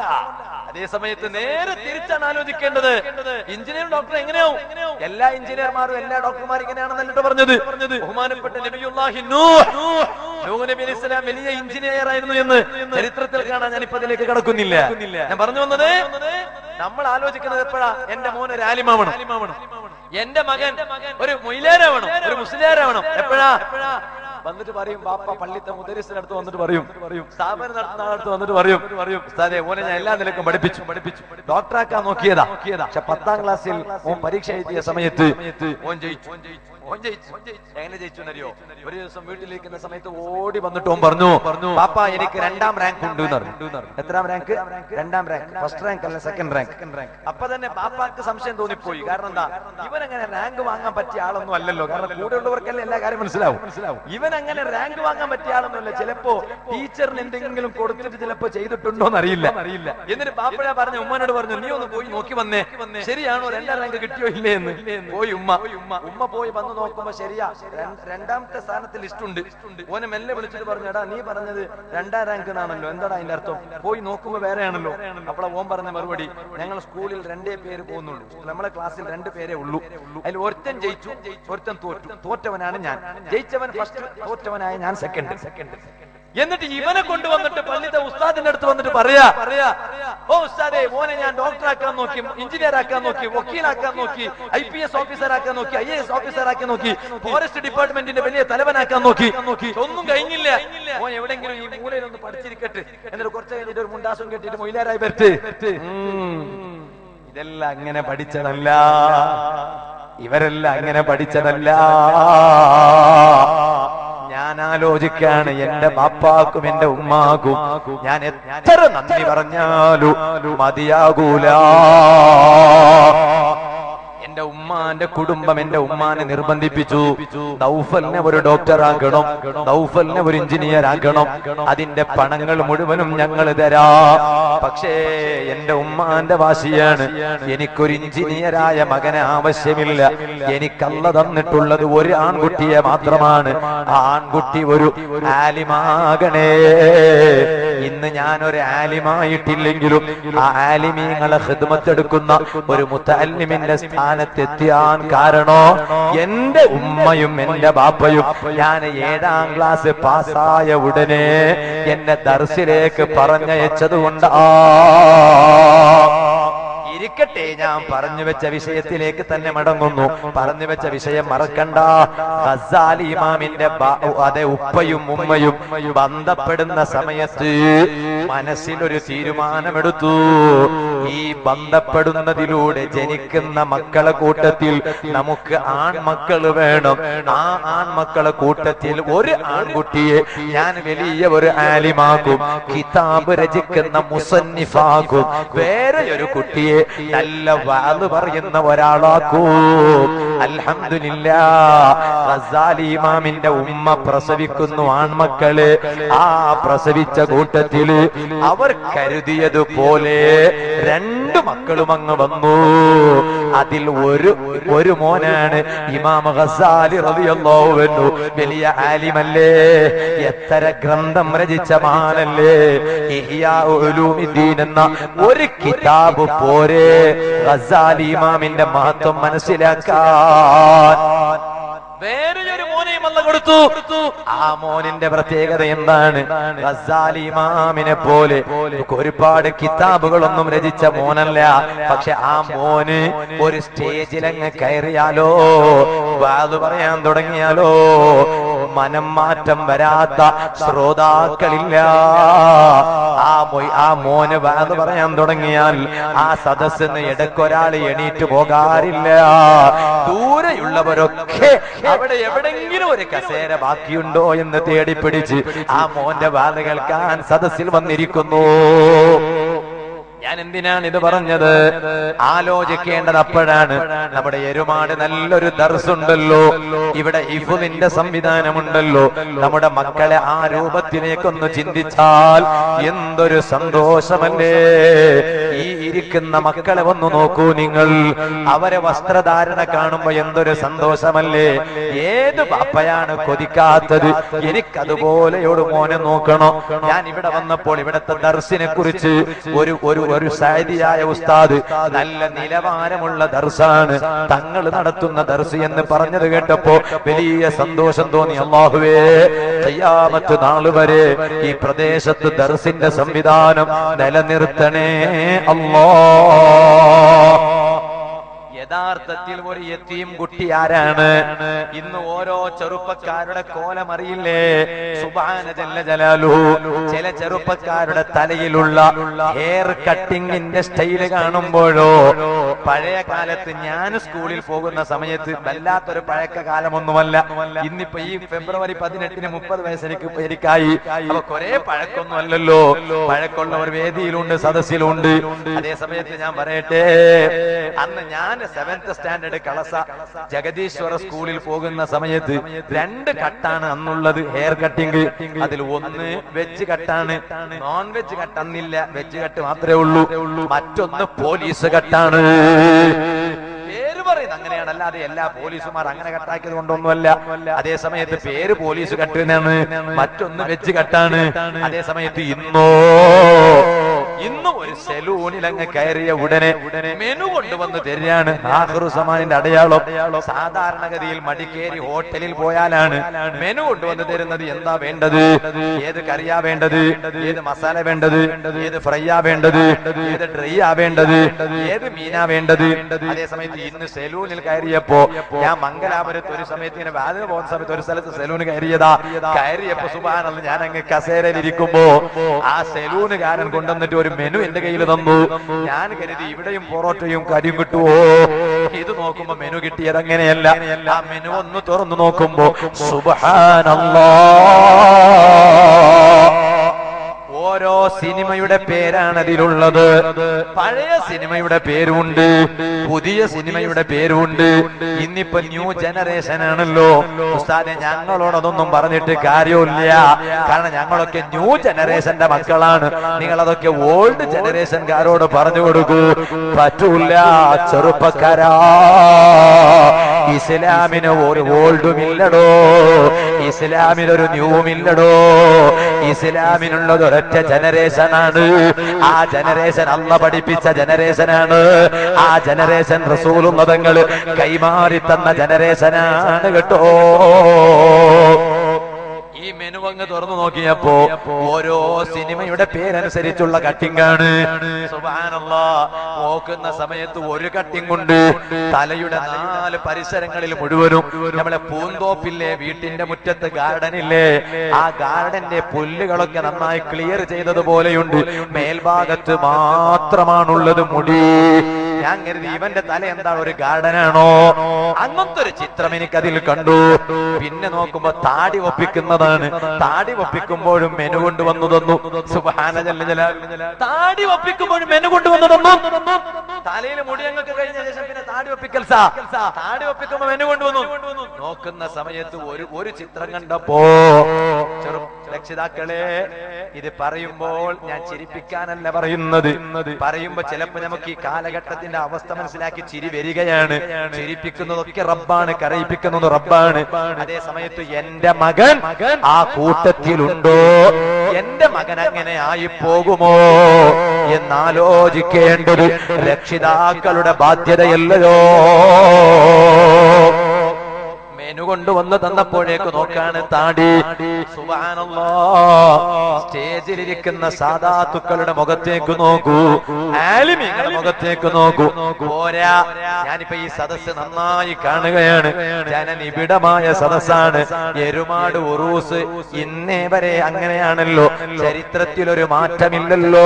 അതേ സമയത്ത് നേരെ തിരിച്ചാണ് ആലോചിക്കേണ്ടത് എഞ്ചിനീയർ ഡോക്ടർ എങ്ങനെയാവും എല്ലാ എഞ്ചിനീയർമാരും എല്ലാ ഡോക്ടർമാരും ഇങ്ങനെയാണെന്നല്ലിട്ട് പറഞ്ഞത് ബഹുമാനപ്പെട്ട നബിയുല്ലാഹി നൂഹ് നൂഹ് നബി അലൈഹി സ്വലാം വലിയ എഞ്ചിനീയർ ആയിരുന്നു എന്ന് ചരിത്രത്തിൽ കാണാൻ ഞാൻ ഇപ്പൊ അതിലേക്ക് കടക്കുന്നില്ല ഞാൻ പറഞ്ഞു വന്നത് നമ്മൾ ആലോചിക്കുന്നത് എപ്പോഴാ എന്റെ മോൻ ഒരു ആലിമാവണം എന്റെ മകൻ ഒരു മൊയിലേരാവണം ഒരു മുസ്ലിയാരാവണം എപ്പോഴാ വന്നിട്ട് പറയും ബാപ്പ പള്ളിത്തെ മുദരിസിനടുത്ത് വന്നിട്ട് പറയും പറയും സ്ഥാപനം നടത്തുന്ന ആളടുത്ത് വന്നിട്ട് പറയും പറയും ഉസ്താദെ ഓനെ ഞാൻ എല്ലാ നിലക്കും പഠിപ്പിച്ചു പഠിപ്പിച്ചു ഡോക്ടറാക്കാൻ നോക്കിയതാ പക്ഷെ പത്താം ക്ലാസ്സിൽ ഓൻ പരീക്ഷ എഴുതിയ സമയത്ത് ഓൻ ജയിച്ചു ഓൻ ജയിച്ചു എങ്ങനെ ജയിച്ചു എന്നറിയോ ഒരു ദിവസം വീട്ടിലിരിക്കുന്ന സമയത്ത് ഓടി വന്നിട്ട് ഓൻ പറഞ്ഞു പറഞ്ഞു പാപ്പ എനിക്ക് രണ്ടാം റാങ്ക് ഉണ്ട് എന്ന് പറഞ്ഞു എത്രാം റാങ്ക് രണ്ടാം റാങ്ക് ഫസ്റ്റ് റാങ്ക് അല്ല സെക്കൻഡ് റാങ്ക് അപ്പൊ തന്നെ പാപ്പാക്ക് സംശയം തോന്നിപ്പോയി കാരണം എന്താ ഇവൻ അങ്ങനെ റാങ്ക് വാങ്ങാൻ പറ്റിയ ആളൊന്നും അല്ലല്ലോ കാരണം കൂടെ ഉള്ളവർക്കല്ലേ എല്ലാ കാര്യം മനസ്സിലാവും ഇവൻ അങ്ങനെ റാങ്ക് വാങ്ങാൻ പറ്റിയ ആളൊന്നുമല്ല ചിലപ്പോ ടീച്ചറിന് എന്തെങ്കിലും കൊടുത്തിട്ട് ചിലപ്പോ ചെയ്തിട്ടുണ്ടോ എന്നറിയില്ല അറിയില്ല എന്നിട്ട് പാപ്പഴ പറഞ്ഞ ഉമ്മനോട് പറഞ്ഞു നീ ഒന്ന് പോയി നോക്കി വന്നേ ശരിയാണോ രണ്ടാം റാങ്ക് കിട്ടിയോ ഇല്ലേ എന്ന് പോയി ഉമ്മ ഉമ്മ പോയി വന്ന് നോക്കുമ്പോ ശരിയാ രണ്ട്- രണ്ടാമത്തെ സ്ഥാനത്ത് ലിസ്റ്റ് ഉണ്ട് ഓനെ മെല്ലെ വിളിച്ചിട്ട് പറഞ്ഞു എടാ നീ പറഞ്ഞത് രണ്ടാം റാങ്ക് എന്നാണല്ലോ എന്താടാ അതിന്റെ അർത്ഥം പോയി നോക്കുമ്പോ വേറെയാണല്ലോ അപ്പോൾ ഓൻ പറഞ്ഞ മറുപടി ഞങ്ങൾ സ്കൂളിൽ രണ്ടേ പേര് പോകുന്നുള്ളൂ നമ്മളെ ക്ലാസ്സിൽ രണ്ട് പേരേ ഉള്ളൂ അതിൽ ഒരുത്തൻ ജയിച്ചു ഒരുത്തൻ തോറ്റു തോറ്റവനാണ് ഞാൻ ജയിച്ചവൻ ഫസ്റ്റ് തോറ്റവനായ ഞാൻ സെക്കൻഡ് സെക്കൻഡ് എന്നിട്ട് ഇവനെ കൊണ്ടുവന്നിട്ട് പള്ളിത്തെ ഉസ്താദിന്റെ അടുത്ത് വന്നിട്ട് പറയാ പറയാ ഓ ഉസ്താദെ മോനെ ഞാൻ ഡോക്ടറാക്കാൻ നോക്കി എഞ്ചിനീയർ ആക്കാൻ നോക്കി വക്കീലാക്കാൻ നോക്കി ഐ പി എസ് ഓഫീസർ ആക്കാൻ നോക്കി ഐ എസ് ഓഫീസർ ആക്കാൻ നോക്കി ഫോറസ്റ്റ് ഡിപ്പാർട്ട്മെന്റിന്റെ വലിയ തലവനാക്കാൻ നോക്കി നോക്കി ഒന്നും കഴിഞ്ഞില്ല മോൻ എവിടെങ്കിലും ഈ മൂലയിൽ ഒന്ന് പഠിച്ചിരിക്കട്ടെ എന്നിട്ട് കുറച്ച് കഴിഞ്ഞിട്ട് ഒരു മുണ്ടാസും കെട്ടിട്ട് മൊയിലാരായി വരട്ടെ ഉം. ഇതെല്ലാം അങ്ങനെ പഠിച്ചതല്ല ഇവരെല്ലാം അങ്ങനെ പഠിച്ചതല്ല ഞാൻ ആലോചിക്കാണ് എന്റെ ബാപ്പാക്കും എന്റെ ഉമ്മാക്കും ഞാൻ എത്ര നന്ദി പറഞ്ഞാലും മതിയാകൂല എന്റെ ഉമ്മാന്റെ കുടുംബം എന്റെ ഉമ്മാനെ നിർബന്ധിപ്പിച്ചു നൗഫലിനെ ഒരു ഡോക്ടർ ആക്കണം നൗഫലിനെ ഒരു എഞ്ചിനീയർ ആക്കണം അതിന്റെ പണങ്ങൾ മുഴുവനും ഞങ്ങൾ തരാ പക്ഷേ എന്റെ ഉമ്മാന്റെ വാശിയാണ് എനിക്കൊരു എഞ്ചിനീയറായ മകനെ ആവശ്യമില്ല എനിക്കല്ല തന്നിട്ടുള്ളത് ഒരു ആൺകുട്ടിയെ മാത്രമാണ് ആ ആൺകുട്ടി ഒരു ആലിമാകണേ ഇന്ന് ഞാനൊരു ആലിമായിട്ടില്ലെങ്കിലും ആ ആലിമീങ്ങളെ ഹിദ്മത്തെടുക്കുന്ന ഒരു മുത്തല്ലിമിന്റെ സ്ഥാനത്തെത്തിയാൻ കാരണോ എന്റെ ഉമ്മയും എന്റെ ബാപ്പയും ഞാൻ ഏഴാം ക്ലാസ് പാസ്സായ ഉടനെ എന്നെ ദർശിലേക്ക് പറഞ്ഞയച്ചത് കൊണ്ടാ ഇരിക്കട്ടെ ഞാൻ പറഞ്ഞു വെച്ച വിഷയത്തിലേക്ക് തന്നെ മടങ്ങുന്നു പറഞ്ഞു വെച്ച വിഷയം മറക്കണ്ട ഗസാലി ഇമാമിന്റെ ബ- അതെ ഉപ്പയും ഉമ്മയും ബന്ധപ്പെടുന്ന സമയത്ത് മനസ്സിലൊരു തീരുമാനമെടുത്തു ഈ ബന്ധപ്പെടുന്നതിലൂടെ ജനിക്കുന്ന മക്കളെ കൂട്ടത്തിൽ നമുക്ക് ആൺമക്കൾ വേണം ആ ആൺമക്കളെ കൂട്ടത്തിൽ ഒരു ആൺകുട്ടിയെ ഞാൻ വലിയ ഒരു ആലിമാക്കും കിതാബ് രചിക്കുന്ന മുസന്നിഫാക്കും വേറെ ഒരു കുട്ടിയെ നല്ല വാത് പറയുന്ന ഒരാളാക്കൂ അൽഹംദുലില്ല ഗസാലി ഇമാമിന്റെ ഉമ്മ പ്രസവിക്കുന്നു ആൺമക്കള് ആ പ്രസവിച്ച കൂട്ടത്തില് അവർ കരുതിയതുപോലെ രണ്ടു മക്കളും അങ്ങ് വന്നു അതിൽ ഒരു ഒരു മോനാണ് ഇമാം ഗസാലി റളിയല്ലാഹു അൻഹു വലിയ ആലിമല്ലേ എത്ര ഗ്രന്ഥം രചിച്ച മാനല്ലേ ഇഹ്യാ ഉലൂമിദ്ദീൻ എന്ന ഒരു കിതാബ് പോരെ ഗസാലി ഇമാമിന്റെ മഹത്വം മനസ്സിലാക്കാൻ വേറെയൊരു മോനെയും അല്ല കൊടുത്തു ആ മോനിന്റെ പ്രത്യേകത എന്താണ് ഗസാലി ഇമാമിനെ പോലെ ഒരുപാട് കിതാബുകളൊന്നും രചിച്ച മോനല്ല പക്ഷെ ആ മോന് ഒരു സ്റ്റേജിലങ്ങ് കയറിയാലോ വാത് പറയാൻ തുടങ്ങിയാലോ മനം മാറ്റം വരാത്ത ശ്രോതാക്കളില്ല ആ മൊയ് ആ മോന് വാത് പറയാൻ തുടങ്ങിയാൽ ആ സദസ്സിന് ഇടയ്ക്കൊരാൾ എണീറ്റ് പോകാറില്ല ദൂരെയുള്ളവരൊക്കെ അവിടെ എവിടെങ്കിലും ഒരു കസേര ബാക്കിയുണ്ടോ എന്ന് തേടി പിടിച്ച് ആ മോന്റെ വാത് കേൾക്കാൻ സദസ്സിൽ വന്നിരിക്കുന്നു ഞാൻ എന്തിനാണ് ഇത് പറഞ്ഞത് ആലോചിക്കേണ്ടത് അപ്പോഴാണ് നമ്മുടെ എരുമാട് നല്ലൊരു ദർസുണ്ടല്ലോ ഇവിടെ ഇഫുവിന്റെ സംവിധാനമുണ്ടല്ലോ നമ്മുടെ മക്കളെ ആ രൂപത്തിലേക്കൊന്ന് ചിന്തിച്ചാൽ എന്തൊരു സന്തോഷമല്ലേ ഈ ഇരിക്കുന്ന മക്കളെ ഒന്ന് നോക്കൂ നിങ്ങൾ അവരെ വസ്ത്രധാരണ കാണുമ്പോ എന്തൊരു സന്തോഷമല്ലേ ഏത് ബാപ്പയാണ് കൊതിക്കാത്തത് എനിക്കതുപോലെ ഒരു മോനെ നോക്കണോ ഞാൻ ഇവിടെ വന്നപ്പോൾ ഇവിടത്തെ ദർശിനെ കുറിച്ച് ഒരു ഒരു ഒരു സാരിയായ ഉസ്താദ് നല്ല നിലവാരമുള്ള ദർശാണ് തങ്ങൾ നടത്തുന്ന ദർശി എന്ന് പറഞ്ഞത് കേട്ടപ്പോ വലിയ സന്തോഷം തോന്നി അള്ളാഹുവേ തയ്യാമത്ത് നാള് വരെ ഈ പ്രദേശത്ത് ദർശിന്റെ സംവിധാനം നിലനിർത്തണേ അല്ലോ യഥാർത്ഥത്തിൽ ഒരു യത്തീം കുട്ടി ആരാണ് ഇന്ന് ഓരോ ചെറുപ്പക്കാരുടെ കോലം അറിയില്ലേ സുബാന ജല്ല ജലാലു ചില ചെറുപ്പക്കാരുടെ തലയിലുള്ള ഹെയർ കട്ടിങ്ങിന്റെ സ്റ്റൈല് കാണുമ്പോഴോ പഴയ കാലത്ത് ഞാൻ സ്കൂളിൽ പോകുന്ന സമയത്ത് വല്ലാത്തൊരു പഴക്ക കാലമൊന്നുമല്ല ഇന്നിപ്പോ ഈ ഫെബ്രുവരി പതിനെട്ടിന് മുപ്പത് വയസ്സെനിക്ക് എനിക്കായി അപ്പൊ കുറെ പഴക്കൊന്നും അല്ലല്ലോ പഴക്കമുള്ളവർ വേദിയിലുണ്ട് സദസ്സിലുണ്ട് അതേ സമയത്ത് ഞാൻ പറയട്ടെ അന്ന് ഞാൻ സെവൻത് സ്റ്റാൻഡേർഡ് കളസ ജഗദീശ്വര സ്കൂളിൽ പോകുന്ന സമയത്ത് രണ്ട് കട്ടാണ് അന്നുള്ളത് ഹെയർ കട്ടിങ് അതിൽ ഒന്ന് വെജ് കട്ടാണ് നോൺ വെജ് കട്ട് അന്നില്ല വെജ് കട്ട് മാത്രമേ ഉള്ളൂ മറ്റൊന്ന് പോലീസ് കട്ടാണ് പേര് പറയുന്നത് അങ്ങനെയാണ് അല്ലാതെ എല്ലാ പോലീസുമാർ അങ്ങനെ കട്ടാക്കിയത് കൊണ്ടൊന്നുമല്ല അതേ സമയത്ത് പേര് പോലീസ് കട്ടുന്നാണ് മറ്റൊന്ന് വെച്ച് കട്ടാണ് അതേ സമയത്ത് ഇന്നോ ഇന്നും ഒരു സെലൂണിൽ അങ്ങ് കയറിയ ഉടനെ മെനു കൊണ്ടുവന്ന് തരികയാണ് ആഹ്റു സമാനിന്റെ അടയാളം സാധാരണഗതിയിൽ മടിക്കേരി ഹോട്ടലിൽ പോയാലാണ് മെനു കൊണ്ടുവന്ന് തരുന്നത് എന്താ വേണ്ടത് ഏത് കറിയാ വേണ്ടത് ഏത് മസാല വേണ്ടത് ഏത് ഫ്രൈയാ വേണ്ടത് ഏത് ഡ്രൈ ആ വേണ്ടത് ഏത് മീനാ വേണ്ടത് അതേ സമയത്ത് ഇന്ന് സെലൂണിൽ കയറിയപ്പോ ഞാൻ മംഗലാപുരത്ത് ഒരു സമയത്ത് ഇങ്ങനെ വാതിന് പോകുന്ന സമയത്ത് ഒരു സ്ഥലത്ത് സെലൂണ് കയറിയതാ കയറിയപ്പോ സുബാനല്ല ഞാൻ അങ്ങ് കസേരയിൽ ഇരിക്കുമ്പോ ആ സെലൂണുകാരൻ കൊണ്ടുവന്നിട്ട് ഒരു മെനു എന്റെ കയ്യിൽ തന്നു ഞാൻ കരുതി ഇവിടെയും പൊറോട്ടയും കരിയും കിട്ടുവോ ഇത് നോക്കുമ്പോ മെനു കിട്ടിയത് അങ്ങനെയല്ല ആ മെനു ഒന്ന് തുറന്നു നോക്കുമ്പോ സുബാനല്ലാ ഓരോ സിനിമയുടെ പേരാണ് അതിലുള്ളത് പഴയ സിനിമയുടെ പേരുണ്ട് പുതിയ സിനിമയുടെ പേരുണ്ട് ഇന്നിപ്പോ ന്യൂ ജനറേഷൻ ആണല്ലോ ഉസ്താദെ ഞങ്ങളോട് അതൊന്നും പറഞ്ഞിട്ട് കാര്യമില്ല കാരണം ഞങ്ങളൊക്കെ ന്യൂ ജനറേഷന്റെ മക്കളാണ് നിങ്ങൾ അതൊക്കെ ഓൾഡ് ജനറേഷൻകാരോട് പറഞ്ഞു കൊടുക്കൂ പറ്റൂല ചെറുപ്പക്കാരാ ഇസ്ലാമിന് ഒരു ഓൾഡും ഇല്ലടോ ഇസ്ലാമിന് ഒരു ന്യൂവും ഇല്ലടോ ഇസ്ലാമിനുള്ളത് ഒരൊറ്റ ജനറേഷനാണ് ആ ജനറേഷൻ അല്ല പഠിപ്പിച്ച ജനറേഷനാണ് ആ ജനറേഷൻ റസൂലും മതങ്ങൾ കൈമാറി തന്ന ജനറേഷനാണ് കേട്ടോ ഈ മെനു അങ്ങ് തുറന്നു നോക്കിയപ്പോ ഓരോ സിനിമയുടെ പേരനുസരിച്ചുള്ള കട്ടിംഗ് ആണ് സുബ്ഹാനല്ലാ. നോക്കുന്ന സമയത്ത് ഒരു കട്ടിംഗ് ഉണ്ട് തലയുടെ നാല് പരിസരങ്ങളിൽ മുഴുവനും നമ്മളെ പൂന്തോപ്പില്ലേ വീട്ടിന്റെ മുറ്റത്ത് ഗാർഡൻ ഇല്ലേ ആ ഗാർഡന്റെ പുല്ലുകളൊക്കെ നന്നായി ക്ലിയർ ചെയ്തതുപോലെയുണ്ട് മേൽഭാഗത്ത് മാത്രമാണുള്ളത് മുടി ഞാൻ കരുതി ഇവന്റെ തല എന്താ ഒരു ഗാർഡനാണോ അങ്ങനത്തെ ഒരു ചിത്രം എനിക്ക് അതിൽ കണ്ടു പിന്നെ നോക്കുമ്പോ താടി ഒപ്പിക്കുന്നതാണ് താടി ഒപ്പിക്കുമ്പോഴും മെനു കൊണ്ടുവന്നു തന്നു സുബ്ഹാന ജല്ല ജലാലുഹു. താടി ഒപ്പിക്കുമ്പോഴും മെനു കൊണ്ടുവന്നു തന്നു തലയിൽ മുടി ഞങ്ങൾക്ക് കഴിഞ്ഞ ശേഷം പിന്നെ താടി ഒപ്പിക്കൽ സാ താടി ഒപ്പിക്കുമ്പോ മെനു കൊണ്ടുവന്നു നോക്കുന്ന സമയത്ത് ഒരു ഒരു ചിത്രം കണ്ടപ്പോ ചെറു രക്ഷിതാക്കളെ ഇത് പറയുമ്പോൾ ഞാൻ ചിരിപ്പിക്കാനല്ല പറയുന്നത് പറയുമ്പോ ചിലപ്പോ നമുക്ക് ഈ കാലഘട്ടത്തിന്റെ അവസ്ഥ മനസ്സിലാക്കി ചിരി വരികയാണ് ചിരിപ്പിക്കുന്നതൊക്കെ റബ്ബാണ് കരയിപ്പിക്കുന്നത് റബ്ബാണ് അതേ സമയത്ത് എന്റെ മകൻ ആ കൂട്ടത്തിലുണ്ടോ എന്റെ മകൻ അങ്ങനെ ആയി പോകുമോ എന്നാലോചിക്കേണ്ടത് രക്ഷിതാക്കളുടെ ബാധ്യതയല്ലയോ മെനു കൊണ്ടുവന്ന് തന്നപ്പോഴേക്ക് നോക്കാണ് താടി സുബ്ഹാനല്ലാ. സ്റ്റേജിലിരിക്കുന്ന സാധാത്തുക്കളുടെ മുഖത്തേക്ക് നോക്കൂ ആലിമീങ്ങളുടെ മുഖത്തേക്ക് നോക്കൂ പോരാ ഞാനിപ്പോ ഈ സദസ്സ് നന്നായി കാണുകയാണ് ജനനിബിഡമായ സദസ്സാണ് എരുമാട് ഉറൂസ് ഇന്നേ വരെ അങ്ങനെയാണല്ലോ ചരിത്രത്തിൽ ഒരു മാറ്റമില്ലല്ലോ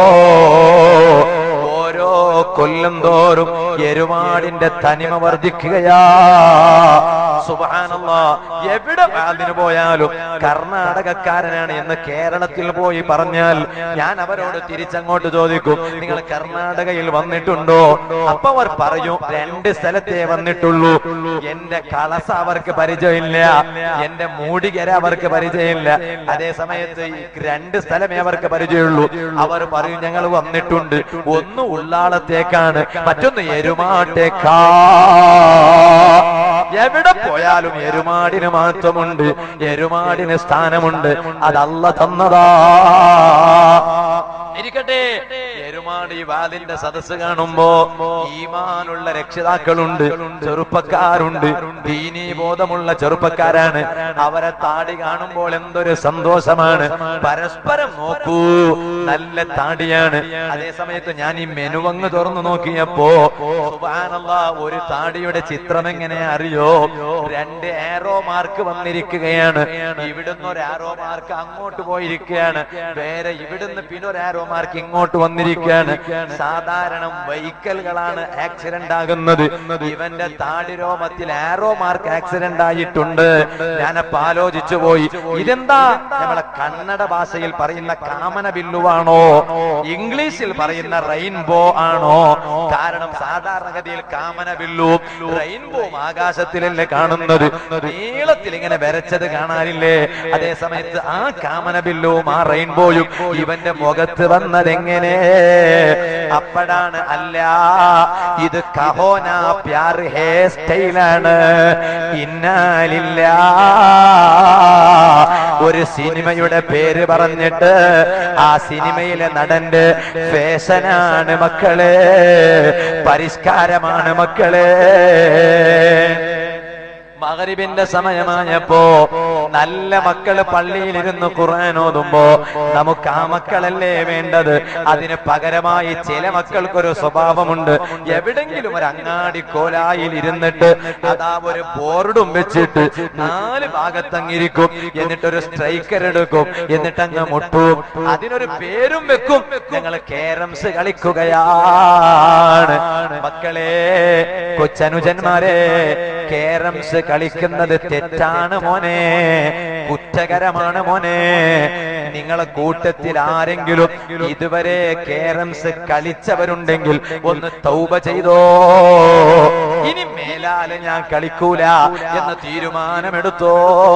ഓരോ കൊല്ലം തോറും എരുമാടിന്റെ തനിമ വർദ്ധിക്കുകയാ സുബ്ഹാനല്ലാ എവിടെ അതിന് പോയാലും കർണാടകക്കാരനാണ് എന്ന് കേരളത്തിൽ പോയി പറഞ്ഞാൽ ഞാൻ അവരോട് തിരിച്ചങ്ങോട്ട് ചോദിക്കും നിങ്ങൾ കർണാടകയിൽ വന്നിട്ടുണ്ടോ അപ്പൊ അവർ പറയും രണ്ട് സ്ഥലത്തേ വന്നിട്ടുള്ളൂ എന്റെ കളസ അവർക്ക് പരിചയമില്ല എന്റെ മൂടികര അവർക്ക് പരിചയമില്ല അതേ സമയത്ത് ഈ രണ്ട് സ്ഥലമേ അവർക്ക് പരിചയമുള്ളൂ അവർ പറയും ഞങ്ങൾ വന്നിട്ടുണ്ട് ഒന്ന് ഉള്ളാളത്തേക്കാണ് മറ്റൊന്ന് എരുമാട്ടേക്കാ എവിടെ പോയാലും എരുമാടിന് മാത്രമുണ്ട് എരുമാടിന് സ്ഥാനമുണ്ട് അതല്ല തന്നതാ ഇരിക്കട്ടെ എരുമാട് ഈ വാലിന്റെ സദസ്സ് കാണുമ്പോ ഈമാനുള്ള രക്ഷിതാക്കളുണ്ട് ചെറുപ്പക്കാരുണ്ട് ദീനീ നീതിബോധമുള്ള ചെറുപ്പക്കാരാണ് അവരെ താടി കാണുമ്പോൾ എന്തൊരു സന്തോഷമാണ് പരസ്പരം നോക്കൂ നല്ല താടിയാണ് അതേ സമയത്ത് ഞാൻ ഈ മെനുവങ്ങ് തുറന്നു നോക്കിയപ്പോ സുബ്ഹാനല്ലാ, ഒരു താടിയുടെ ചിത്രം എങ്ങനെ അറിയോ രണ്ട് ആരോ മാർക്ക് വന്നിരിക്കുകയാണ് ഇവിടുന്ന് ഒരു ആരോ മാർക്ക് അങ്ങോട്ട് പോയിരിക്കുകയാണ് വേറെ ഇവിടുന്ന് പിന്നെ ഒരു ആരോ മാർക്ക് ഇങ്ങോട്ട് വന്നിരിക്കുകയാണ് സാധാരണ വെഹിക്കലുകളാണ് ആക്സിഡന്റ് ആകുന്നത് ഇവന്റെ താടി രോമത്തിൽ ആരോ മാർക്ക് ആക്സിഡന്റ് ആയിട്ടുണ്ട് ഞാനപ്പോ ആലോചിച്ചു പോയി ഇതെന്താ നമ്മളെ കന്നഡ ഭാഷയിൽ പറയുന്ന കാമന ബില്ലുവാണോ ഇംഗ്ലീഷിൽ പറയുന്ന റെയിൻബോ ആണോ കാരണം സാധാരണഗതിയിൽ കാമന ബില്ലും റെയിൻബോവും ആകാശത്തിലല്ലേ കാണുന്നത് നീളത്തിൽ ഇങ്ങനെ വരച്ചത് കാണാനില്ലേ അതേ സമയത്ത് ആ കാമന ബില്ലുവും ആ റെയിൻബോയും ഇവന്റെ മുഖത്ത് വന്നതെങ്ങനെ അപ്പോഴാണ് അല്ല ഇത് കഹോന പ്യാർ ഹെയർ സ്റ്റൈലാണ് ഇന്നാലില്ല ഒരു സിനിമയുടെ പേര് പറഞ്ഞിട്ട് ആ സിനിമയിലെ നടന്റെ ഫാഷനാണ് മക്കളെ പരിഷ്കാരമാണ് മക്കളെ മകരിബിന്റെ സമയമായപ്പോ നല്ല മക്കള് പള്ളിയിലിരുന്ന് ഖുർആൻ ഓതുമ്പോ നമുക്ക് ആ മക്കളല്ലേ വേണ്ടത് അതിന് പകരമായി ചില മക്കൾക്കൊരു സ്വഭാവമുണ്ട് എവിടെങ്കിലും ഒരു അങ്ങാടി കോലായിൽ ഇരുന്നിട്ട് അതാ ഒരു ബോർഡും വെച്ചിട്ട് നാല് ഭാഗത്തങ്ങിരിക്കും എന്നിട്ടൊരു സ്ട്രൈക്കർ എടുക്കും എന്നിട്ട് അങ്ങ് മുട്ടും അതിനൊരു പേരും വെക്കും ഞങ്ങൾ കേരംസ് കളിക്കുകയാണ് മക്കളെ കൊച്ചനുജന്മാരെ കേരംസ് കളിക്കുന്നത് തെറ്റാണ് മോനെ കുറ്റകരമാണ് മോനെ നിങ്ങളെ കൂട്ടത്തിൽ ആരെങ്കിലും ഇതുവരെ കേരംസ് കളിച്ചവരുണ്ടെങ്കിൽ ഒന്ന് തൗബ ചെയ്തോ ഇനി മേലാല് ഞാൻ കളിക്കൂല എന്ന തീരുമാനമെടുത്തോ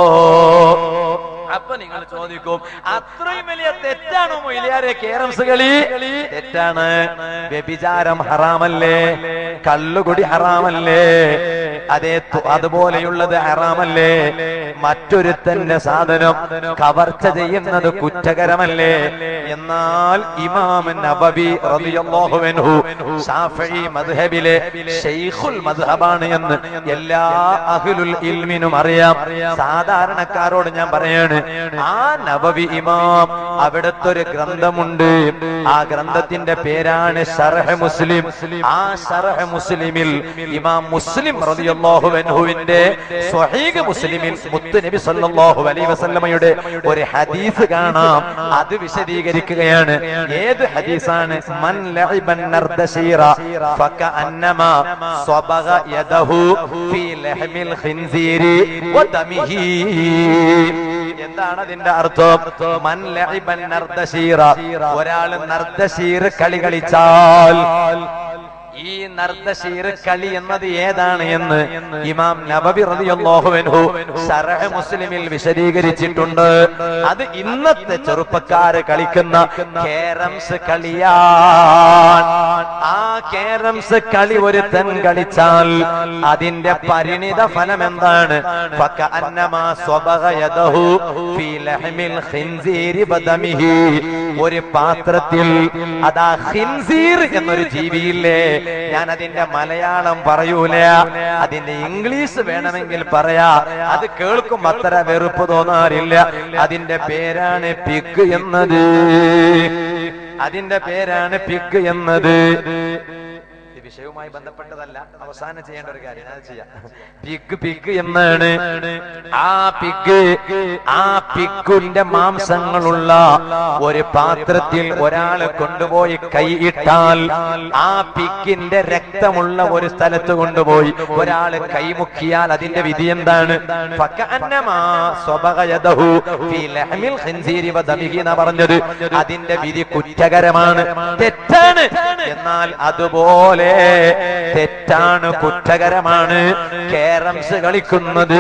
അപ്പൊ നിങ്ങൾ ചോദിക്കും അത്രയും വലിയ തെറ്റാണോ മൊയിലിയാരെ കേരംസ് കളി തെറ്റാണ് വ്യഭിചാരം ഹറാമല്ലേ കള്ളുകുടി ഹറാമല്ലേ അതേ തു- അതുപോലെയുള്ളത് ഹറാമല്ലേ മറ്റൊരുത്തന്റെ സാധനം കവർച്ച ചെയ്യുന്നത് കുറ്റകരമല്ലേ എന്നാൽ ഇമാം നബവി റളിയല്ലാഹു അൻഹു ഷാഫിഈ മദ്ഹബിലെ ഷെയ്ഖുൽ മദ്ഹബാണ് എന്ന് എല്ലാ അഹ്ലുൽ ഇൽമിനും അറിയാം സാധാരണക്കാരോട് ഞാൻ പറയാണ് ആ നബവി ഇമാം അവിടുത്തെ ഒരു ഗ്രന്ഥമുണ്ട് ആ ഗ്രന്ഥത്തിന്റെ പേരാണ് ഷർഹ് മുസ്ലിം ആ ഷർഹ് മുസ്ലിമിൽ ഇമാം മുസ്ലിം റളിയല്ലാഹു അൻഹുവിന്റെ സ്വഹീഹ് മുസ്ലിമിൽ മുത്ത് നബി സല്ലല്ലാഹു അലൈഹി വസല്ലമയുടെ ഒരു ഹദീസ് കാണാം അത് വിശദീകരിക്കുകയാണ് ഏത് ഹദീസാണ് മൻ ലഇബൻ നർദശീറ ഫകഅന്നമാ സ്വബഗ യദഹു ഫീ ലഹ്മിൽ ഖിൻസീരി വദമിഹി എന്താണ് അതിന്റെ അർത്ഥം മൻ ലഇബൻ നർദശീറ ഒരാൾ നർദശീർ കളി കളിച്ചാൽ ഈ നർദശീർ കളി എന്നത് ഏതാണ് എന്ന് ഇമാം നബബി റളിയല്ലാഹു അൻഹു ശറഹ് മുസ്ലിമിൽ വിശദീകരിച്ചിട്ടുണ്ട് അത് ഇന്നത്തെ ചെറുപ്പക്കാര് കളിക്കുന്ന കേരംസ് കളിയാണ് ആ കേരംസ് കളി ഒരുത്തൻ കളിച്ചാൽ അതിന്റെ പരിണിത ഫലം എന്താണ് ഫകഅന്നമാ സ്വബഗ യദഹു ഫീ ലഹ്മിൽ ഖിൻസീരി ബദമിഹി ഒരു പാത്രത്തിൽ അതാ ഖിൻസീർ എന്നൊരു ജീവിയില്ലേ ഞാൻ അതിന്റെ മലയാളം പറയൂല അതിന്റെ ഇംഗ്ലീഷ് വേണമെങ്കിൽ പറയാ അത് കേൾക്കും അത്ര വെറുപ്പ് തോന്നാറില്ല അതിന്റെ പേരാണ് പിഗ് എന്നത് അതിന്റെ പേരാണ് പിഗ് എന്നത് ഇത് വിഷയവുമായി ബന്ധപ്പെട്ടതല്ല അവസാനം ചെയ്യേണ്ട ഒരു കാര്യം ഞാൻ ചെയ്യാം പിഗ് പിഗ് എന്നാണ് ആ പിഗ് ആ പിഗിന്റെ മാംസങ്ങളുള്ള ഒരു പാത്രത്തിൽ ഒരാൾ കൊണ്ടുപോയി കൈയിട്ടാൽ ആ പിഗിന്റെ രക്തമുള്ള ഒരു സ്ഥലത്ത് കൊണ്ടുപോയി ഒരാൾ കൈമുക്കിയാൽ അതിന്റെ വിധി എന്താണ് ഫകഅന്നമാ സ്വബഗ യദഹു ഫീ ലഹ്മിൽ ഖിൻസീരി വദമിഹി എന്നാ പറഞ്ഞത് അതിന്റെ വിധി കുറ്റകരമാണ് തെറ്റാണ് എന്നാൽ അതുപോലെ തെറ്റാണ് കുറ്റകരമാണ് കേരംസ് കളിക്കുന്നത്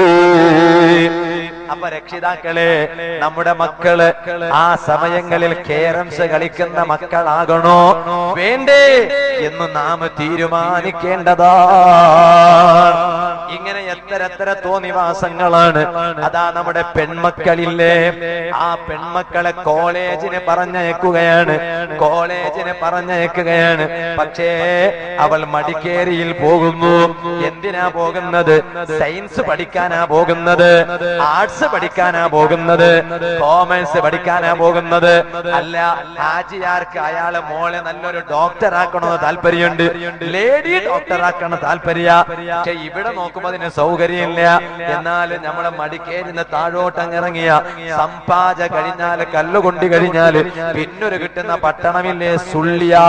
അപ്പൊ രക്ഷിതാക്കളെ നമ്മുടെ മക്കള് ആ സമയങ്ങളിൽ കേരംസ് കളിക്കുന്ന മക്കളാകണോ വേണ്ടേ എന്ന് നാം തീരുമാനിക്കേണ്ടതാണ് ഇങ്ങനെ എത്ര എത്ര തോന്നിവാസങ്ങളാണ് അതാ നമ്മുടെ പെൺമക്കളില്ലേ ആ പെൺമക്കളെ കോളേജിന് പറഞ്ഞയക്കുകയാണ് കോളേജിന് പറഞ്ഞയക്കുകയാണ് പക്ഷേ അവൾ മടിക്കേരിയിൽ പോകുന്നു എന്തിനാ പോകുന്നത് സയൻസ് പഠിക്കാനാ പോകുന്നത് ആർട്സ് പഠിക്കാനാ പോകുന്നത് കോമേഴ്സ് പഠിക്കാനാ പോകുന്നത് അല്ല ഹാജിയാർക്ക് അയാളെ മോളെ നല്ലൊരു ഡോക്ടർ ആക്കണമെന്ന് താല്പര്യമുണ്ട് ലേഡി ഡോക്ടർ ആക്കണം താല്പര്യ പക്ഷെ ഇവിടെ നോക്കുമ്പോ അതിന് സൗകര്യമില്ല എന്നാൽ നമ്മളെ മടിക്കേരുന്ന താഴോട്ടങ്ങിറങ്ങിയ സമ്പാജ കഴിഞ്ഞാല് കല്ലുകൊണ്ടി കഴിഞ്ഞാല് പിന്നൊരു കിട്ടുന്ന പട്ടണമില്ലേ സുള്ളിയാ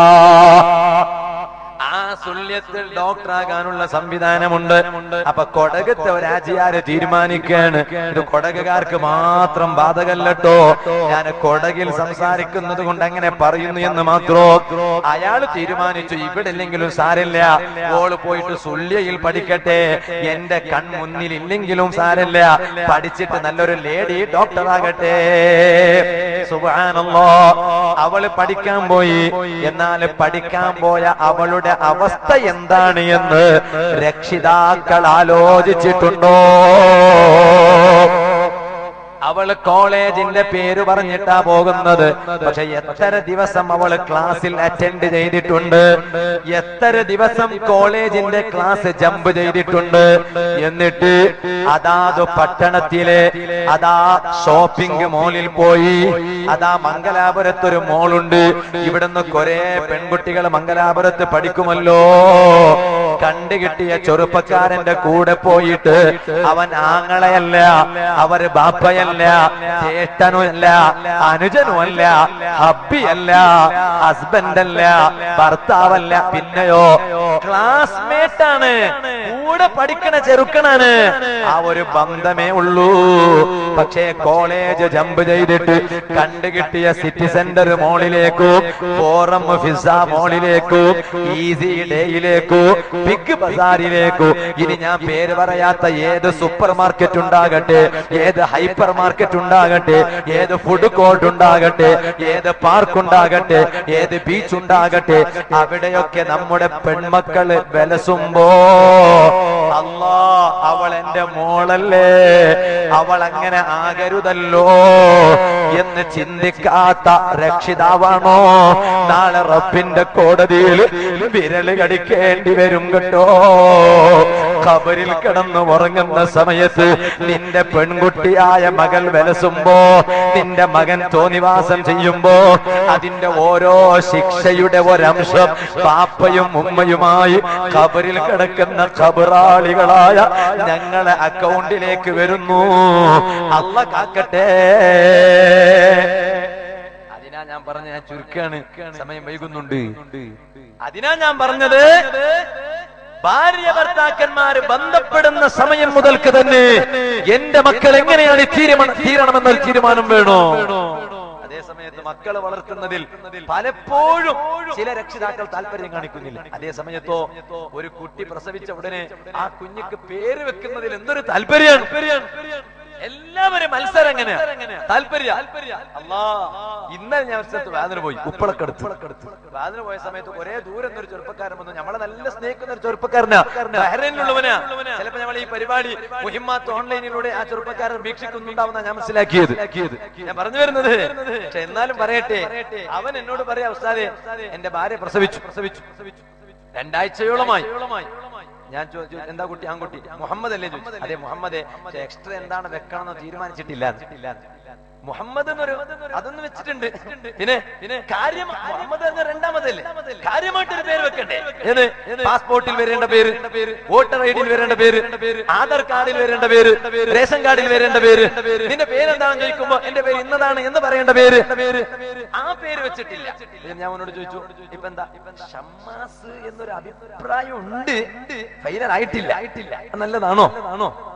ആ സുല്യത്തിൽ ഡോക്ടറാകാനുള്ള സംവിധാനമുണ്ട് അപ്പൊ കൊടകത്തെ ഒരാജിയാര് തീരുമാനിക്കാണ് ഇത് കൊടകുകാർക്ക് മാത്രം ബാധകല്ലട്ടോ ഞാൻ കൊടകിൽ സംസാരിക്കുന്നത് കൊണ്ട് അങ്ങനെ പറയുന്നു എന്ന് മാത്രോ അയാൾ തീരുമാനിച്ചു ഇവിടെ ഇല്ലെങ്കിലും സാരില്ല ഓള് പോയിട്ട് സുല്യയിൽ പഠിക്കട്ടെ എന്റെ കൺമുന്നിൽ ഇല്ലെങ്കിലും സാരില്ല പഠിച്ചിട്ട് നല്ലൊരു ലേഡി ഡോക്ടറാകട്ടെ സുബാനല്ലോ അവള് പഠിക്കാൻ പോയി എന്നാൽ പഠിക്കാൻ പോയ അവളുടെ അവസ്ഥ എന്താണ് എന്ന് രക്ഷിതാക്കൾ ആലോചിച്ചിട്ടുണ്ടോ അവള് കോളേജിന്റെ പേര് പറഞ്ഞിട്ടാ പോകുന്നത് പക്ഷെ എത്ര ദിവസം അവള് ക്ലാസ്സിൽ അറ്റൻഡ് ചെയ്തിട്ടുണ്ട് എത്ര ദിവസം കോളേജിന്റെ ക്ലാസ് ജമ്പ് ചെയ്തിട്ടുണ്ട് എന്നിട്ട് അതാത് പട്ടണത്തിലെ അതാ ഷോപ്പിംഗ് മോളിൽ പോയി അതാ മംഗലാപുരത്ത് ഒരു മോളുണ്ട് ഇവിടുന്ന് കുറെ പെൺകുട്ടികൾ മംഗലാപുരത്ത് പഠിക്കുമല്ലോ കണ്ടുകിട്ടിയ ചെറുപ്പക്കാരന്റെ കൂടെ പോയിട്ട് അവൻ ആങ്ങളയല്ല അവര് ബാപ്പയല്ല ജ്യേഷ്ഠനുമല്ല അനുജനുമല്ല ഹബ്ബിയല്ല ഹസ്ബൻഡല്ല ഭർത്താവല്ല പിന്നെയോ ക്ലാസ്മേറ്റ് ആണ് കൂടെ പഠിക്കണ ചെറുക്കനാണ് ആ ഒരു ബന്ധമേ ഉള്ളൂ പക്ഷേ കോളേജ് ജമ്പ് ചെയ്തിട്ട് കണ്ടുകിട്ടിയ സിറ്റി സെന്റർ മോളിലേക്കും ഫോറം ഫിസ മോളിലേക്കും ഈസി ഡേയിലേക്കും ബിഗ് ബസാറിലേക്കു ഇനി ഞാൻ പേര് പറയാത്ത ഏത് സൂപ്പർ മാർക്കറ്റ് ഉണ്ടാകട്ടെ ഏത് ഹൈപ്പർ മാർക്കറ്റ് ഉണ്ടാകട്ടെ ഏത് ഫുഡ് കോർട്ട് ഉണ്ടാകട്ടെ ഏത് പാർക്ക് ഉണ്ടാകട്ടെ ഏത് ബീച്ച് ഉണ്ടാകട്ടെ അവിടെയൊക്കെ നമ്മുടെ പെൺമക്കള് വിലസുമ്പോ അല്ലാ അവൾ എന്റെ മോളല്ലേ അവൾ അങ്ങനെ ആകരുതല്ലോ എന്ന് ചിന്തിക്കാത്ത രക്ഷിതാവാണോ നാളെ റബ്ബിന്റെ കോടതിയിൽ വിരല് കടിക്കേണ്ടി വരും കേട്ടോ ഖബറിൽ കിടന്ന് ഉറങ്ങുന്ന സമയത്ത് നിന്റെ പെൺകുട്ടിയായ മകൾ വിലസുമ്പോ നിന്റെ മകൻ തോന്നിവാസം ചെയ്യുമ്പോ അതിന്റെ ഓരോ ശിക്ഷയുടെ ഒരംശം പാപ്പയും ഉമ്മയുമായി ഖബറിൽ കിടക്കുന്ന ഖബറാളികളായ ഞങ്ങളെ അക്കൗണ്ടിലേക്ക് വരുന്നു അല്ല കാക്കട്ടെ അതിനാ ഞാൻ പറഞ്ഞ ഞാൻ ചുരുക്കാണ് സമയം വൈകുന്നുണ്ട് അതിനാ ഞാൻ പറഞ്ഞത് ഭാര്യ ഭർത്താക്കന്മാര് ബന്ധപ്പെടുന്ന സമയം മുതൽക്ക് തന്നെ എന്റെ മക്കൾ എങ്ങനെയാണ് തീരുമാനം തീരണമെന്നൊരു തീരുമാനം വേണോ അതേ സമയത്ത് മക്കളെ വളർത്തുന്നതിൽ പലപ്പോഴും ചില രക്ഷിതാക്കൾ താല്പര്യം കാണിക്കുന്നില്ല അതേ സമയത്തോ ഒരു കുട്ടി പ്രസവിച്ച ഉടനെ ആ കുഞ്ഞിക്ക് പേര് വെക്കുന്നതിൽ എന്തൊരു താല്പര്യം എല്ലാവരും മത്സരം എങ്ങനെ താല്പര്യ അല്ലാ ഇന്നലെ ഞാൻ ഒരു സ്ഥലത്ത് വേദന പോയി ഉപ്പളക്കടുത്ത് വേദന പോയ സമയത്ത് ഒരേ ദൂരം ഒരു ചെറുപ്പക്കാരൻ വന്നു നമ്മളെ നല്ല സ്നേഹിക്കുന്ന ഒരു ചെറുപ്പക്കാരനാ ബഹ്റൈനിലുള്ളവനാ ചിലപ്പോ നമ്മൾ ഈ പരിപാടി മുഹിമാത്ത് ഓൺലൈനിലൂടെ ആ ചെറുപ്പക്കാരൻ വീക്ഷിക്കുന്നുണ്ടാവുന്ന ഞാൻ മനസ്സിലാക്കിയത് ഞാൻ പറഞ്ഞു വരുന്നത് പക്ഷെ എന്നാലും പറയട്ടെ അവൻ എന്നോട് പറയാ ഉസ്താദെ എന്റെ ഭാര്യ പ്രസവിച്ചു പ്രസവിച്ചു രണ്ടാഴ്ചയോളമായി ഞാൻ ചോദിച്ചു എന്താ കുട്ടി ആൺകുട്ടി മുഹമ്മദ് അല്ലേ ചോദിച്ചു അതെ മുഹമ്മദ് എക്സ്ട്രാ എന്താണ് വെക്കണമെന്ന് തീരുമാനിച്ചിട്ടില്ല മുഹമ്മദ് എന്നൊരു അതൊന്നും വെച്ചിട്ടുണ്ട് പിന്നെ പിന്നെ കാര്യം മുഹമ്മദ് എന്ന രണ്ടാമതല്ലേ കാര്യമായിട്ടൊരു പേര് വെക്കണ്ടേ ഏത് പാസ്പോർട്ടിൽ വരേണ്ട പേര് വോട്ടർ ഐ ഡിയിൽ വരേണ്ട പേര് ആധാർ കാർഡിൽ വരേണ്ട പേര് റേഷൻ കാർഡിൽ വരേണ്ട പേര് നിന്റെ പേരെന്താണെന്ന് ചോദിക്കുമ്പോ എന്റെ പേര് ഇന്നതാണ് എന്ന് പറയേണ്ട പേര് ആ പേര് വെച്ചിട്ടില്ല ഇത് ഞാൻ അവനോട് ചോദിച്ചു ഇപ്പൊ എന്താ ഷമ്മാസ് എന്നൊരു അഭിപ്രായം ഉണ്ട് ഫൈനൽ ആയിട്ടില്ല ആയിട്ടില്ല നല്ലതാണോ ആണോ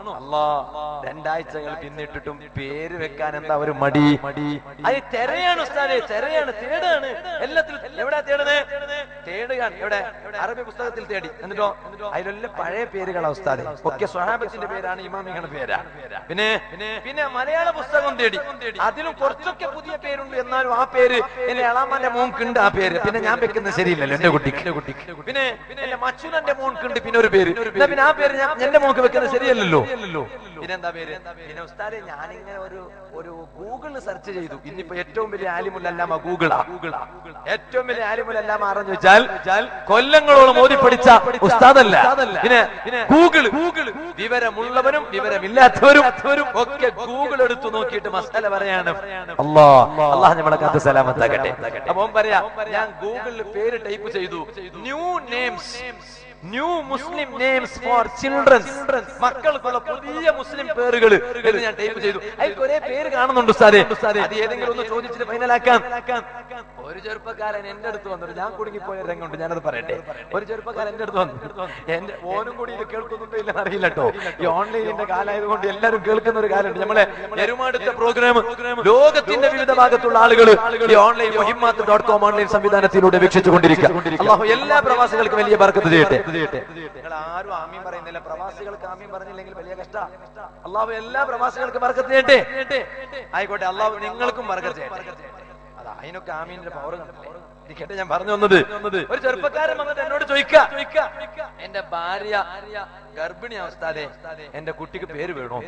അല്ലാ രണ്ടാഴ്ചകൾ പിന്നിട്ടിട്ടും പേര് വെക്കാൻ എന്താ ഒരു മടി അത് തെരയാണ് ഉസ്താദെ തെരയാണ് തേടാണ് എല്ലാത്തിലും എവിടെ തേടണേ തേടുകയാണ് എവിടെ അറബി പുസ്തകത്തിൽ തേടി എന്നിട്ടോ അതിലെല്ലാം പഴയ പേരുകളാ ഉസ്താദെ ഒക്കെ സ്വഹാബത്തിന്റെ പേരാണ് ഇമാമിങ്ങളുടെ പേരാ പിന്നെ പിന്നെ മലയാള പുസ്തകം തേടി അതിലും കുറച്ചൊക്കെ പുതിയ പേരുണ്ട് എന്നാലും ആ പേര് എന്റെ എളാമാന്റെ മോൻക്കുണ്ട് ആ പേര് പിന്നെ ഞാൻ വെക്കുന്നത് ശരിയില്ലല്ലോ എന്റെ കുട്ടിക്ക് പിന്നെ എന്റെ മച്ചുനന്റെ മോൻക്കുണ്ട് പിന്നെ ഒരു പേര് എന്നാ പിന്നെ ആ പേര് ഞാൻ എന്റെ മോക്ക് വെക്കുന്നത് ശരിയല്ലല്ലോ പിന്നെ എന്താ പേര് പിന്നെ ഉസ്താദെ ഞാനിങ്ങനെ ഒരു ഒരു ഗൂഗിളിൽ സെർച്ച് ചെയ്തു ഇന്നിപ്പോ ഏറ്റവും വലിയ ആലിമുല്ലല്ലാമ ഗൂഗിളാ ഏറ്റവും വലിയ ആലിമുല്ലല്ലാമ ആരെന്ന് വെച്ചാൽ കൊല്ലങ്ങളോളം ഓതി പഠിച്ച ഉസ്താദല്ല പിന്നെ ഗൂഗിള് ഗൂഗിള് വിവരമുള്ളവരും വിവരമില്ലാത്തവരും ഒക്കെ ഗൂഗിൾ എടുത്തു നോക്കിയിട്ട് മസാല പറയാണ് അല്ലാ അള്ളാഹ് നമ്മളെ കാത്ത് സലാമത്താകട്ടെ അപ്പൊ ഓൻ പറയാ ഞാൻ ഗൂഗിളിൽ പേര് ടൈപ്പ് ചെയ്തു new names new Muslim names for childrens മക്കൾക്കുള്ള പുതിയ മുസ്ലിം പേരുകൾ എന്ന് ഞാൻ ടൈപ്പ് ചെയ്തു അതിൽ കുറെ പേര് കാണുന്നുണ്ട് ഉസ്താദെ അത് ഏതെങ്കിലും ഒന്ന് ചോദിച്ചിട്ട് ഫൈനലാക്കാം ഒരു ചെറുപ്പക്കാരൻ എന്റെ അടുത്ത് വന്നിട്ട് ഞാൻ കുടുങ്ങിപ്പോയ രംഗമുണ്ട് ഞാനത് പറയട്ടെ ഒരു ചെറുപ്പക്കാരൻ എന്റെ അടുത്ത് വന്നു എന്റെ ഓനും കൂടി ഇത് കേൾക്കുന്നുണ്ടോ ഇല്ലെന്ന് അറിയില്ല കേട്ടോ ഈ ഓൺലൈനിന്റെ കാലമായതുകൊണ്ട് എല്ലാവരും കേൾക്കുന്ന ഒരു കാലമുണ്ട് നമ്മളെ എരുമാടുത്ത പ്രോഗ്രാം ലോകത്തിന്റെ വിവിധ ഭാഗത്തുള്ള ആളുകൾ ഈ online Himath dot com online സംവിധാനത്തിലൂടെ വീക്ഷിച്ചുകൊണ്ടിരിക്കുക അള്ളാഹു എല്ലാ പ്രവാസികൾക്കും വലിയ ബർക്കത്ത് ചെയ്യട്ടെ നിങ്ങൾ ആരും ആമീൻ പറയുന്നില്ല പ്രവാസികൾക്ക് ആമീൻ പറഞ്ഞില്ലെങ്കിൽ വലിയ കഷ്ട അള്ളാഹു എല്ലാ പ്രവാസികൾക്കും ബർക്കത്ത് ചെയ്യട്ടെ ആയിക്കോട്ടെ അള്ളാഹു നിങ്ങൾക്കും ബർക്കത്ത് ചെയ്യട്ടെ അതാ അതിനൊക്കെ ആമീന്റെ പവർ ഇരിക്കട്ടെ ഞാൻ പറഞ്ഞു വന്നത് ഒരു ചെറുപ്പക്കാരൻ വന്നിട്ട് എന്നോട് ചോദിക്ക എന്റെ ഭാര്യ ഗർഭിണി അവസ്ഥാതെ എന്റെ കുട്ടിക്ക് പേര് വേണോ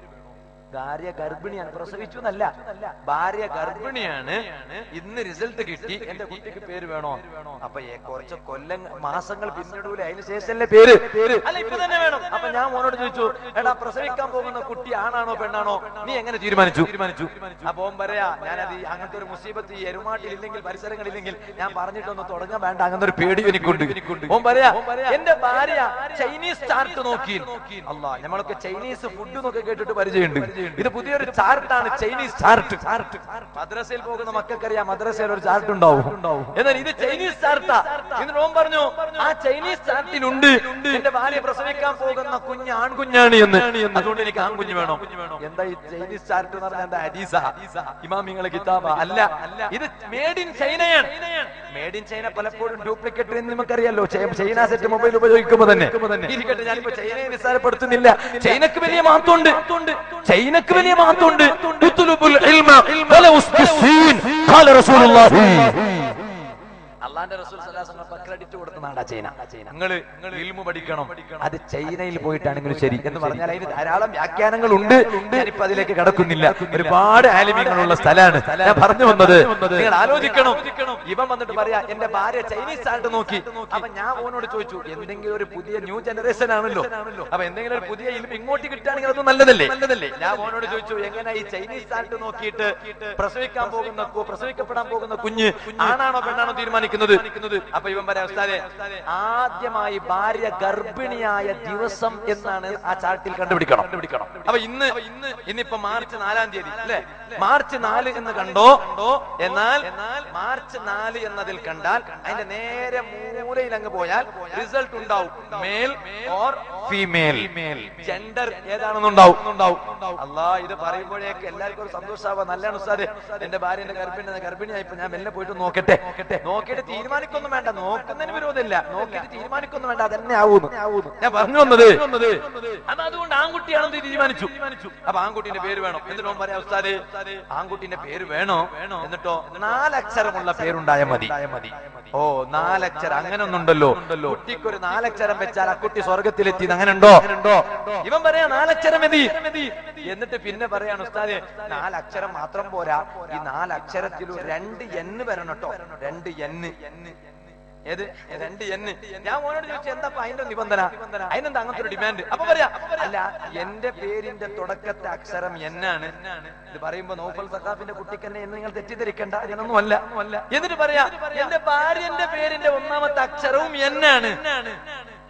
ഭാര്യ ഗർഭിണിയാണ് പ്രസവിച്ചു എന്നല്ല ഭാര്യ ഗർഭിണിയാണ് ഇന്ന് റിസൾട്ട് കിട്ടി എന്റെ കുട്ടിക്ക് പേര് വേണോ അപ്പൊ ഏ, കുറച്ച് കൊല്ലം മാസങ്ങൾ പിന്നിടൂലെ അതിന് ശേഷമല്ലേ പേര് അല്ല ഇപ്പൊ തന്നെ വേണം അപ്പൊ ഞാൻ മോനോട് ചോദിച്ചു എടാ പ്രസവിക്കാൻ പോകുന്ന കുട്ടി ആണാണോ പെണ്ണാണോ നീ എങ്ങനെ തീരുമാനിച്ചു തീരുമാനിച്ചു അപ്പൊ ഓൻ പറയാ ഞാനത് ഈ അങ്ങനത്തെ ഒരു മുസീബത്ത് ഈ എരുമാട്ടിലില്ലെങ്കിൽ പരിസരങ്ങളില്ലെങ്കിൽ ഞാൻ പറഞ്ഞിട്ടൊന്ന് തുടങ്ങാൻ വേണ്ട അങ്ങനത്തെ ഒരു പേടി എനിക്കുണ്ട് ഓൻ പറയാ എന്റെ ഭാര്യ ചൈനീസ് ചാർട്ട് നോക്കി അല്ല നമ്മളൊക്കെ ചൈനീസ് ഫുഡ് എന്നൊക്കെ കേട്ടിട്ട് പരിചയമുണ്ട് ഇത് പുതിയൊരു ചാർട്ടാണ് ചൈനീസ് ചാർട്ട് ചാർട്ട് മദ്രസയിൽ പോകുന്ന മക്കൾക്കറിയാം മദ്രസയിൽ ഒരു ചാർട്ട് ഉണ്ടാവും എന്നാൽ ഇത് ചൈനീസ് ചാർട്ടാ എന്നിട്ട് ഓൻ പറഞ്ഞു ആ ചൈനീസ് ചാർട്ടിലുണ്ട് എന്റെ ഭാര്യ പ്രസവിക്കാൻ പോകുന്ന കുഞ്ഞ് ആൺകുഞ്ഞാണ് എന്ന് അതുകൊണ്ട് എനിക്ക് ആൺകുഞ്ഞ് വേണം എന്താ ഈ ചൈനീസ് ചാർട്ട് എന്ന് പറഞ്ഞാൽ എന്താ ഹദീസ ഇമാമിങ്ങളെ കിതാബ അല്ല ഇത് മേഡ് ഇൻ ചൈനയാണ് മേഡ് ഇൻ ചൈന പലപ്പോഴും ഡ്യൂപ്ലിക്കേറ്റ് എന്ന് നമുക്കറിയാലോ ചൈ- ചൈന സെറ്റ് മൊബൈൽ ഉപയോഗിക്കുമ്പോ തന്നെ ഇരിക്കട്ടെ ഞാനിപ്പോ ചൈനയെ നിസ്സാരപ്പെടുത്തുന്നില്ല ചൈനക്ക് വലിയ മഹത്വമുണ്ട് ചൈനക്ക് വലിയ മഹത്വമുണ്ട് ഉത്തുലുബുൽ ഇൽമ വലൗസ് ബിസ്സീൻ. ഖാല റസൂലുള്ളാഹി. അള്ളാന്റെ റസൂൽ സല്ലല്ലാഹു അലൈഹി വസല്ലം ക്രെഡിറ്റ് കൊടുത്ത നാടാ ചൈന നിങ്ങൾ ഇൽമു പഠിക്കണം അത് ചൈനയിൽ പോയിട്ടാണെങ്കിലും ശരി എന്ന് പറഞ്ഞാൽ അതിന് ധാരാളം വ്യാഖ്യാനങ്ങൾ ഉണ്ട് ഞാനിപ്പോ അതിലേക്ക് കടക്കുന്നില്ല ഒരുപാട് ആലിമ്യങ്ങളുള്ള സ്ഥലമാണ് ഞാൻ പറഞ്ഞു വന്നത് നിങ്ങൾ ആലോചിക്കണം ഇവൻ വന്നിട്ട് പറയാ എന്റെ ഭാര്യ ചൈനീസ് ആയിട്ട് നോക്കി അപ്പൊ ഞാൻ ഓനോട് ചോദിച്ചു എന്തെങ്കിലും ഒരു പുതിയ ന്യൂ ജനറേഷൻ ആണല്ലോ അപ്പൊ എന്തെങ്കിലും ഒരു പുതിയ ഇൽമ ഇങ്ങോട്ട് കിട്ടുകയാണെങ്കിൽ അതൊന്നും നല്ലതല്ലേ നല്ലതല്ലേ ഞാൻ ഓനോട് ചോദിച്ചു എങ്ങനെ ഈ ചൈനീസ് ആയിട്ട് നോക്കിയിട്ട് പ്രസവിക്കാൻ പോകുന്ന കു- പ്രസവിക്കപ്പെടാൻ പോകുന്ന കുഞ്ഞ് ആണാണോ പെണ്ണാണോ തീരുമാനിക്കുന്നത് അപ്പൊ ഇവൻ പറയാം ഉസ്താദെ ആദ്യമായി ഭാര്യ ഗർഭിണിയായ ദിവസം എന്നാണ് ആ ചാർട്ടിൽ കണ്ടുപിടിക്കണം കണ്ടുപിടിക്കണം അപ്പൊ ഇന്ന് ഇന്ന് ഇന്നിപ്പോ മാർച്ച് നാലാം തീയതി അല്ലെ മാർച്ച് നാല് എന്ന് കണ്ടോ എന്നാൽ മാർച്ച് നാല് എന്നതിൽ കണ്ടാൽ അതിന്റെ നേരെ മൂലയിൽ അങ്ങ് പോയാൽ റിസൾട്ട് ഉണ്ടാവും മേൽ ഓർ ഫീമെയിൽ ജെൻഡർ ഏതാണെന്നുണ്ടാവും ഉണ്ടാവും അല്ലാ ഇത് പറയുമ്പോഴേക്ക് എല്ലാവർക്കും ഒരു സന്തോഷമാവാ നല്ലതാണ് ഉസ്താദെ എന്റെ ഭാര്യന്റെ ഗർഭിണി ഗർഭിണിയായിപ്പോ ഞാൻ മെല്ലെ പോയിട്ട് നോക്കട്ടെ നോക്കിയിട്ട് തീരുമാനിക്കൊന്നും വേണ്ട നോക്കുന്നതിന് വിരോധമില്ല നോക്കിയിട്ട് തീരുമാനിക്കൊന്നും വേണ്ട അതന്നെ ആവൂന്ന് ഞാൻ പറഞ്ഞു വന്നത് അത് അതുകൊണ്ട് ആൺകുട്ടിയാണെന്ന് തീരുമാനിച്ചു അപ്പൊ ആൺകുട്ടിന്റെ പേര് വേണം എന്നിട്ടോ പറയാം ഉസ്താദ് ആൺകുട്ടിന്റെ പേര് വേണോ എന്നിട്ടോ നാലക്ഷരമുള്ള പേരുണ്ടായ മതി ഓ നാലക്ഷരം അങ്ങനെ ഒന്നുണ്ടല്ലോ കുട്ടിക്ക് ഒരു നാലക്ഷരം വെച്ചാൽ ആ കുട്ടി സ്വർഗത്തിലെത്തി അങ്ങനെ ഉണ്ടോ ഇവൻ പറയാ നാലക്ഷരം മതി എന്നിട്ട് പിന്നെ പറയാണ് ഉസ്താദെ നാലക്ഷരം മാത്രം പോരാ ഈ നാലക്ഷരത്തിലും രണ്ട് എന്ന് വരണം കേട്ടോ രണ്ട് എന്ന് ഏത് രണ്ട് എന്ന് ഞാൻ മോനോട് ചോദിച്ചു എന്താ അപ്പൊ അതിന്റെ നിബന്ധന അതിനെന്താ അങ്ങനത്തെ ഒരു ഡിമാൻഡ് അപ്പൊ പറയാ അല്ല എന്റെ പേരിന്റെ തുടക്കത്തെ അക്ഷരം എന്നാണ് ഇത് പറയുമ്പോ നൗഫൽ സഖാഫിന്റെ കുട്ടിക്ക് എന്നെ എന്ന് നിങ്ങൾ തെറ്റിദ്ധരിക്കണ്ട അങ്ങനൊന്നും അല്ല എന്നിട്ട് പറയാ എന്റെ ഭാര്യന്റെ പേരിന്റെ ഒന്നാമത്തെ അക്ഷരവും എന്നാണ്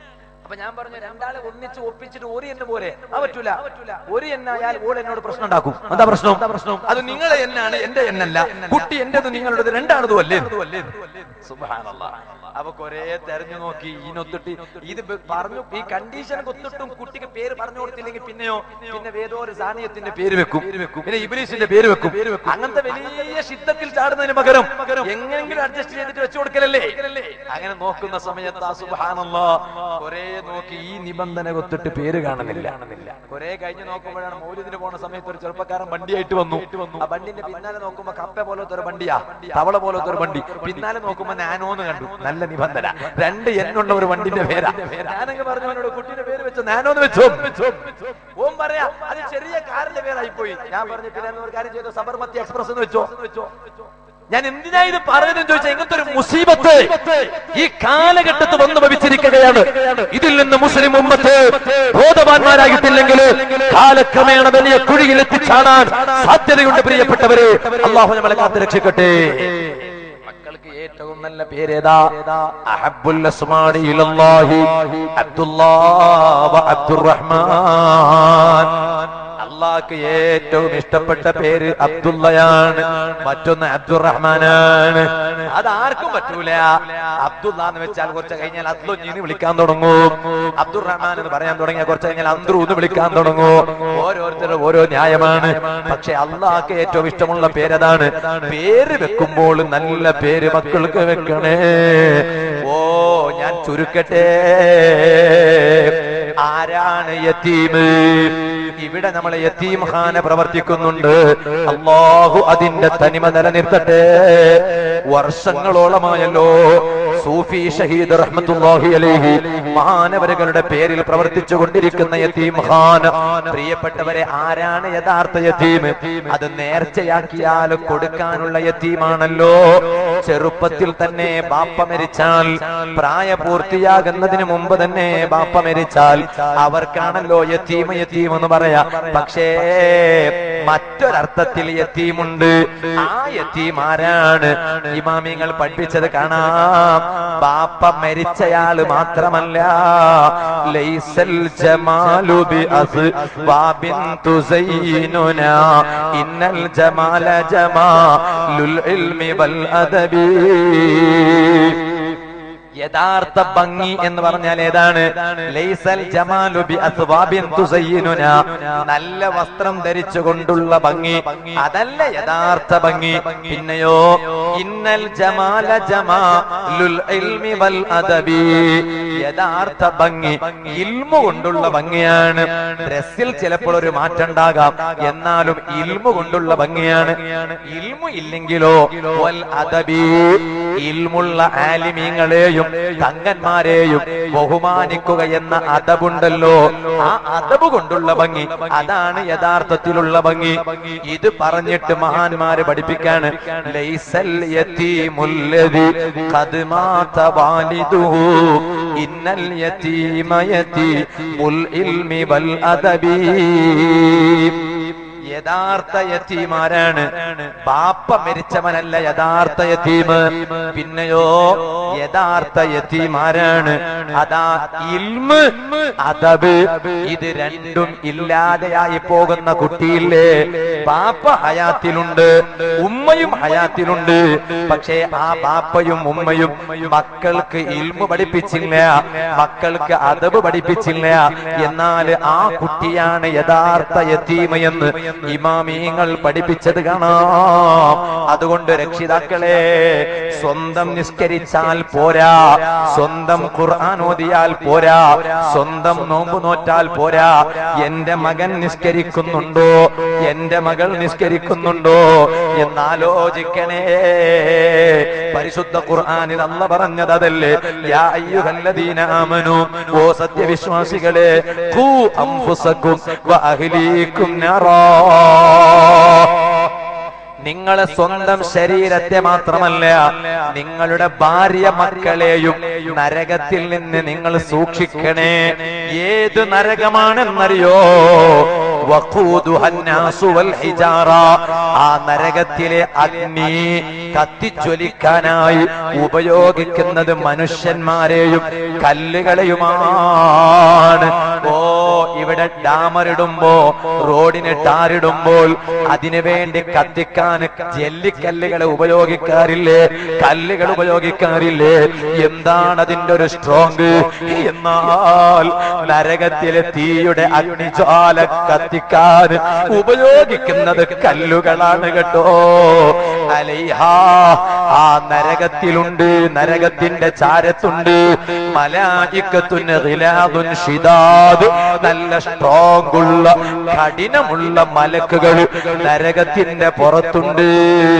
അപ്പൊ ഞാൻ പറഞ്ഞു രണ്ടാളെ ഒന്നിച്ച് ഒപ്പിച്ചിട്ട് ഒരു എന്നെ പോലെ ആ പറ്റൂല ഒരു എന്നായാൽ ഓൾ എന്നോട് പ്രശ്നം ഉണ്ടാക്കും എന്താ പ്രശ്നം എന്താ പ്രശ്നം അത് നിങ്ങളെ എന്നാണ് എന്റെ എന്നല്ല കുട്ടി എന്റേത് നിങ്ങളുടേത് രണ്ടാണതും അല്ലേ സുബ്ഹാനല്ലാഹ്. അപ്പൊ കൊറേ തെരഞ്ഞു നോക്കി ഈനൊത്തിട്ട് ഇത് ബ- പറഞ്ഞു ഈ കണ്ടീഷൻ ഒത്തിട്ടും കുട്ടിക്ക് പേര് പറഞ്ഞു കൊടുത്തില്ലെങ്കിൽ പിന്നെയോ പിന്നെ വേദോ ഒരു സാനിയത്തിന്റെ പേര് വെക്കും പിന്നെ ഇബിലീസിന്റെ പേര് വെക്കും അങ്ങനത്തെ വലിയ ശിദ്ധത്തിൽ ചാടുന്നതിന് പകരം എങ്ങനെങ്കിലും അഡ്ജസ്റ്റ് ചെയ്തിട്ട് വെച്ചു കൊടുക്കലല്ലേ അങ്ങനെ നോക്കുന്ന സമയത്ത് ആ സുബ്ഹാനല്ലാ കൊറേ നോക്കി ഈ നിബന്ധന ഒത്തിട്ട് പേര് കാണുന്നില്ല കൊറേ കഴിഞ്ഞ് നോക്കുമ്പോഴാണ് മൗലിദിന് പോണ സമയത്ത് ഒരു ചെറുപ്പക്കാരൻ വണ്ടിയായിട്ട് വന്നു ആ വണ്ടിന്റെ പിന്നാലെ നോക്കുമ്പോ കപ്പ പോലത്തെ ഒരു വണ്ടിയാ തവള പോലത്തെ ഒരു വണ്ടി പിന്നാലെ നോക്കുമ്പോ നാനോന്ന് കണ്ടു നല്ല നിബന്ധന രണ്ട് എന്നുള്ള ഒരു വണ്ടിന്റെ പേരാ ഞാനങ്ങ് പറഞ്ഞു അവനോട് കുട്ടിയുടെ പേര് വെച്ചോ നാനോന്ന് വെച്ചോ ഓം പറയാ അത് ചെറിയ കാറിന്റെ പേരായി പോയി ഞാൻ പറഞ്ഞു പിന്നെ ഒരു കാര്യം ചെയ്തു സബർമതി എക്സ്പ്രസ് എന്ന് വെച്ചോ ഞാൻ എന്തിനാ ഇത് പറയുന്നത് ചോദിച്ചാൽ ഇങ്ങനത്തെ ഒരു മുസീബത്ത് ഈ കാലഘട്ടത്ത് വന്നു ഭവിച്ചിരിക്കുകയാണ് ഇതിൽ നിന്ന് മുസ്ലിം ഉമ്മത്ത് ബോധവാന്മാരായിട്ടില്ലെങ്കിൽ കാലക്രമേണ വലിയ കുഴിയിൽ എത്തിച്ചാടാൻ സാധ്യതയുണ്ട് പ്രിയപ്പെട്ടവരെ അള്ളാഹു നമ്മളെ കാത്തു രക്ഷിക്കട്ടെ മക്കൾക്ക് ഏറ്റവും നല്ല പേരേതാ അഹബ്ബുൽ അസ്മാനി ഇലല്ലാഹി അബ്ദുല്ലാഹ് വ അബ്ദുറഹ്മാൻ അള്ളാഹ്ക്ക് ഏറ്റവും ഇഷ്ടപ്പെട്ട പേര് അബ്ദുള്ളയാണ് മറ്റൊന്ന് അബ്ദുറഹ്മാനാണ് അത് ആർക്കും പറ്റൂല അബ്ദുള്ള എന്ന് വെച്ചാൽ കുറച്ച് കഴിഞ്ഞാൽ അദ്ലുഞ്ഞിന്ന് വിളിക്കാൻ തുടങ്ങും അബ്ദുറഹ്മാൻ എന്ന് പറയാൻ തുടങ്ങിയാൽ കുറച്ച് കഴിഞ്ഞാൽ അന്ത്രു എന്ന് വിളിക്കാൻ തുടങ്ങും ഓരോരുത്തരും ഓരോ ന്യായമാണ് പക്ഷെ അള്ളാഹ്ക്ക് ഏറ്റവും ഇഷ്ടമുള്ള പേരതാണ് പേര് വെക്കുമ്പോൾ നല്ല പേര് മക്കൾക്ക് വെക്കണേ ഓ ഞാൻ ചുരുക്കട്ടെ ആരാണ് യത്തീമ് ഇവിടെ നമ്മൾ യത്തീം ഖാന പ്രവർത്തിക്കുന്നുണ്ട് അള്ളാഹു അതിന്റെ തനിമ നിലനിർത്തട്ടെ വർഷങ്ങളോളമായല്ലോ സൂഫി ഷഹീദ് റഹ്മത്തുല്ലാഹി അലൈഹി മഹാനവരുകളുടെ പേരിൽ പ്രവർത്തിച്ചു കൊണ്ടിരിക്കുന്ന യത്തീം ഖാൻ പ്രിയപ്പെട്ടവരെ ആരാണ് യഥാർത്ഥ യത്തീം അത് നേർച്ചയാക്കിയാൽ കൊടുക്കാനുള്ള യത്തീമാണല്ലോ ചെറുപ്പത്തിൽ തന്നെ ബാപ്പ മരിച്ചാൽ പ്രായപൂർത്തിയാകുന്നതിന് മുമ്പ് തന്നെ ബാപ്പ മരിച്ചാൽ അവർക്കാണല്ലോ യത്തീമ യത്തീം എന്ന് പറയാ പക്ഷേ മറ്റൊരർത്ഥത്തിൽ യത്തീമുണ്ട് ആ യത്തീം ആരാണ് ഇമാമിങ്ങൾ പഠിപ്പിച്ചത് കാണാം ബാപ്പ മരിച്ചയാള് മാത്രമല്ല ലൈസൽ ജമാലു ബി അസ്വാബിൻ തുസയ്യിനുനാ ഇന്നൽ ജമാല ജമാലുൽ ഇൽമി വൽ അദബി യഥാർത്ഥ ഭംഗി എന്ന് പറഞ്ഞാൽ ഏതാണ് ലൈസൽ ജമാലു ബി അസ്വാബിൻ തുസയ്യിനുന നല്ല വസ്ത്രം ധരിച്ചുകൊണ്ടുള്ള ഭംഗി അതല്ല യഥാർത്ഥ ഭംഗി പിന്നെയോ ഇന്നൽ ജമാല ജമാലുൽ ഇൽമി വൽ അദബി യഥാർത്ഥ ഭംഗി ഇൽമു കൊണ്ടുള്ള ഭംഗിയാണ് ഡ്രസ്സിൽ ചിലപ്പോൾ ഒരു മാറ്റം ഉണ്ടാകാം എന്നാലും ഇൽമു കൊണ്ടുള്ള ഭംഗിയാണ് ഇൽമു ഇല്ലെങ്കിലോ വൽ അദബി ഇൽമുള്ള ആലിമീങ്ങളെയും തങ്ങന്മാരെയും ബഹുമാനിക്കുക എന്ന അദബുണ്ടല്ലോ ആ അദബ് കൊണ്ടുള്ള ഭംഗി അതാണ് യഥാർത്ഥത്തിലുള്ള ഭംഗി ഇത് പറഞ്ഞിട്ട് മഹാന്മാര് പഠിപ്പിക്കാണ് ലൈസൽ യതീമുല്ലദി ഖദ് മാത വാലിദുഹു ഇന്നൽ യതീമ യതീമുൽ ഇൽമി വൽ അദബി യഥാർത്ഥ യത്തീമാരാണ് ബാപ്പ മരിച്ചവനല്ല യഥാർത്ഥ യത്തീമ് പിന്നെയോ യഥാർത്ഥ യത്തീമാരാണ് അതാ ഇൽമ് അതബ് ഇത് രണ്ടും ഇല്ലാതെയായി പോകുന്ന കുട്ടിയില്ലേ ബാപ്പ ഹയാത്തിലുണ്ട് ഉമ്മയും ഹയാത്തിലുണ്ട് പക്ഷേ ആ ബാപ്പയും ഉമ്മയും മക്കൾക്ക് ഇൽമു പഠിപ്പിച്ചില്ല മക്കൾക്ക് അതബ് പഠിപ്പിച്ചില്ല എന്നാൽ ആ കുട്ടിയാണ് യഥാർത്ഥ യത്തീമയെന്ന് ഇമാമീങ്ങൾ പഠിപ്പിച്ചത് കാണാം അതുകൊണ്ട് രക്ഷിതാക്കളെ സ്വന്തം നിസ്കരിച്ചാൽ പോരാ സ്വന്തം ഖുർആൻ ഓതിയാൽ പോരാ സ്വന്തം നോമ്പ് നോറ്റാൽ പോരാ എന്റെ മകൻ നിസ്കരിക്കുന്നുണ്ടോ എന്റെ മകൾ നിസ്കരിക്കുന്നുണ്ടോ എന്നാലോചിക്കണേ പരിശുദ്ധ ഖുർആനിൽ അല്ല പറഞ്ഞത് അതല്ലേ യാ അയ്യുഹല്ലദീന ആമനു ഓ സത്യവിശ്വാസികളെ ഖൂ അൻഫുസകും വ അഹ്ലീകും നറാ നിങ്ങളെ സ്വന്തം ശരീരത്തെ മാത്രമല്ല നിങ്ങളുടെ ഭാര്യ മക്കളെയും നരകത്തിൽ നിന്ന് നിങ്ങൾ സൂക്ഷിക്കണേ ഏത് നരകമാണെന്നറിയോ വഖൂദുഹന്നാസു വൽ ഹിജാറ ആ നരകത്തിലെ അഗ്നി കത്തിജ്വലിക്കാനായി ഉപയോഗിക്കുന്നത് മനുഷ്യന്മാരെയും കല്ലുകളെയുമാണ് ഓ ഇവിടെ ഡാമറിടുമ്പോ റോഡിന് ടാറിടുമ്പോൾ അതിനു വേണ്ടി കത്തിക്കാൻ ജല്ലിക്കല്ലുകളെ ഉപയോഗിക്കാറില്ലേ കല്ലുകൾ ഉപയോഗിക്കാറില്ലേ എന്താണ് അതിന്റെ ഒരു സ്ട്രോങ് എന്നാൽ നരകത്തിലെ തീയുടെ അഗ്നിജ്വാല കത്തിക്കാൻ ഉപയോഗിക്കുന്നത് കല്ലുകളാണ് കേട്ടോ അലൈഹാ ആ നരകത്തിലുണ്ട് നരകത്തിന്റെ ചാരത്തുണ്ട് മലായിക്കത്തുൻ ഗിലാദുൻ ഷിദാദ് നല്ല സ്ട്രോങ് ഉള്ള കഠിനമുള്ള മലക്കുകൾ നരകത്തിന്റെ പുറത്തുണ്ട്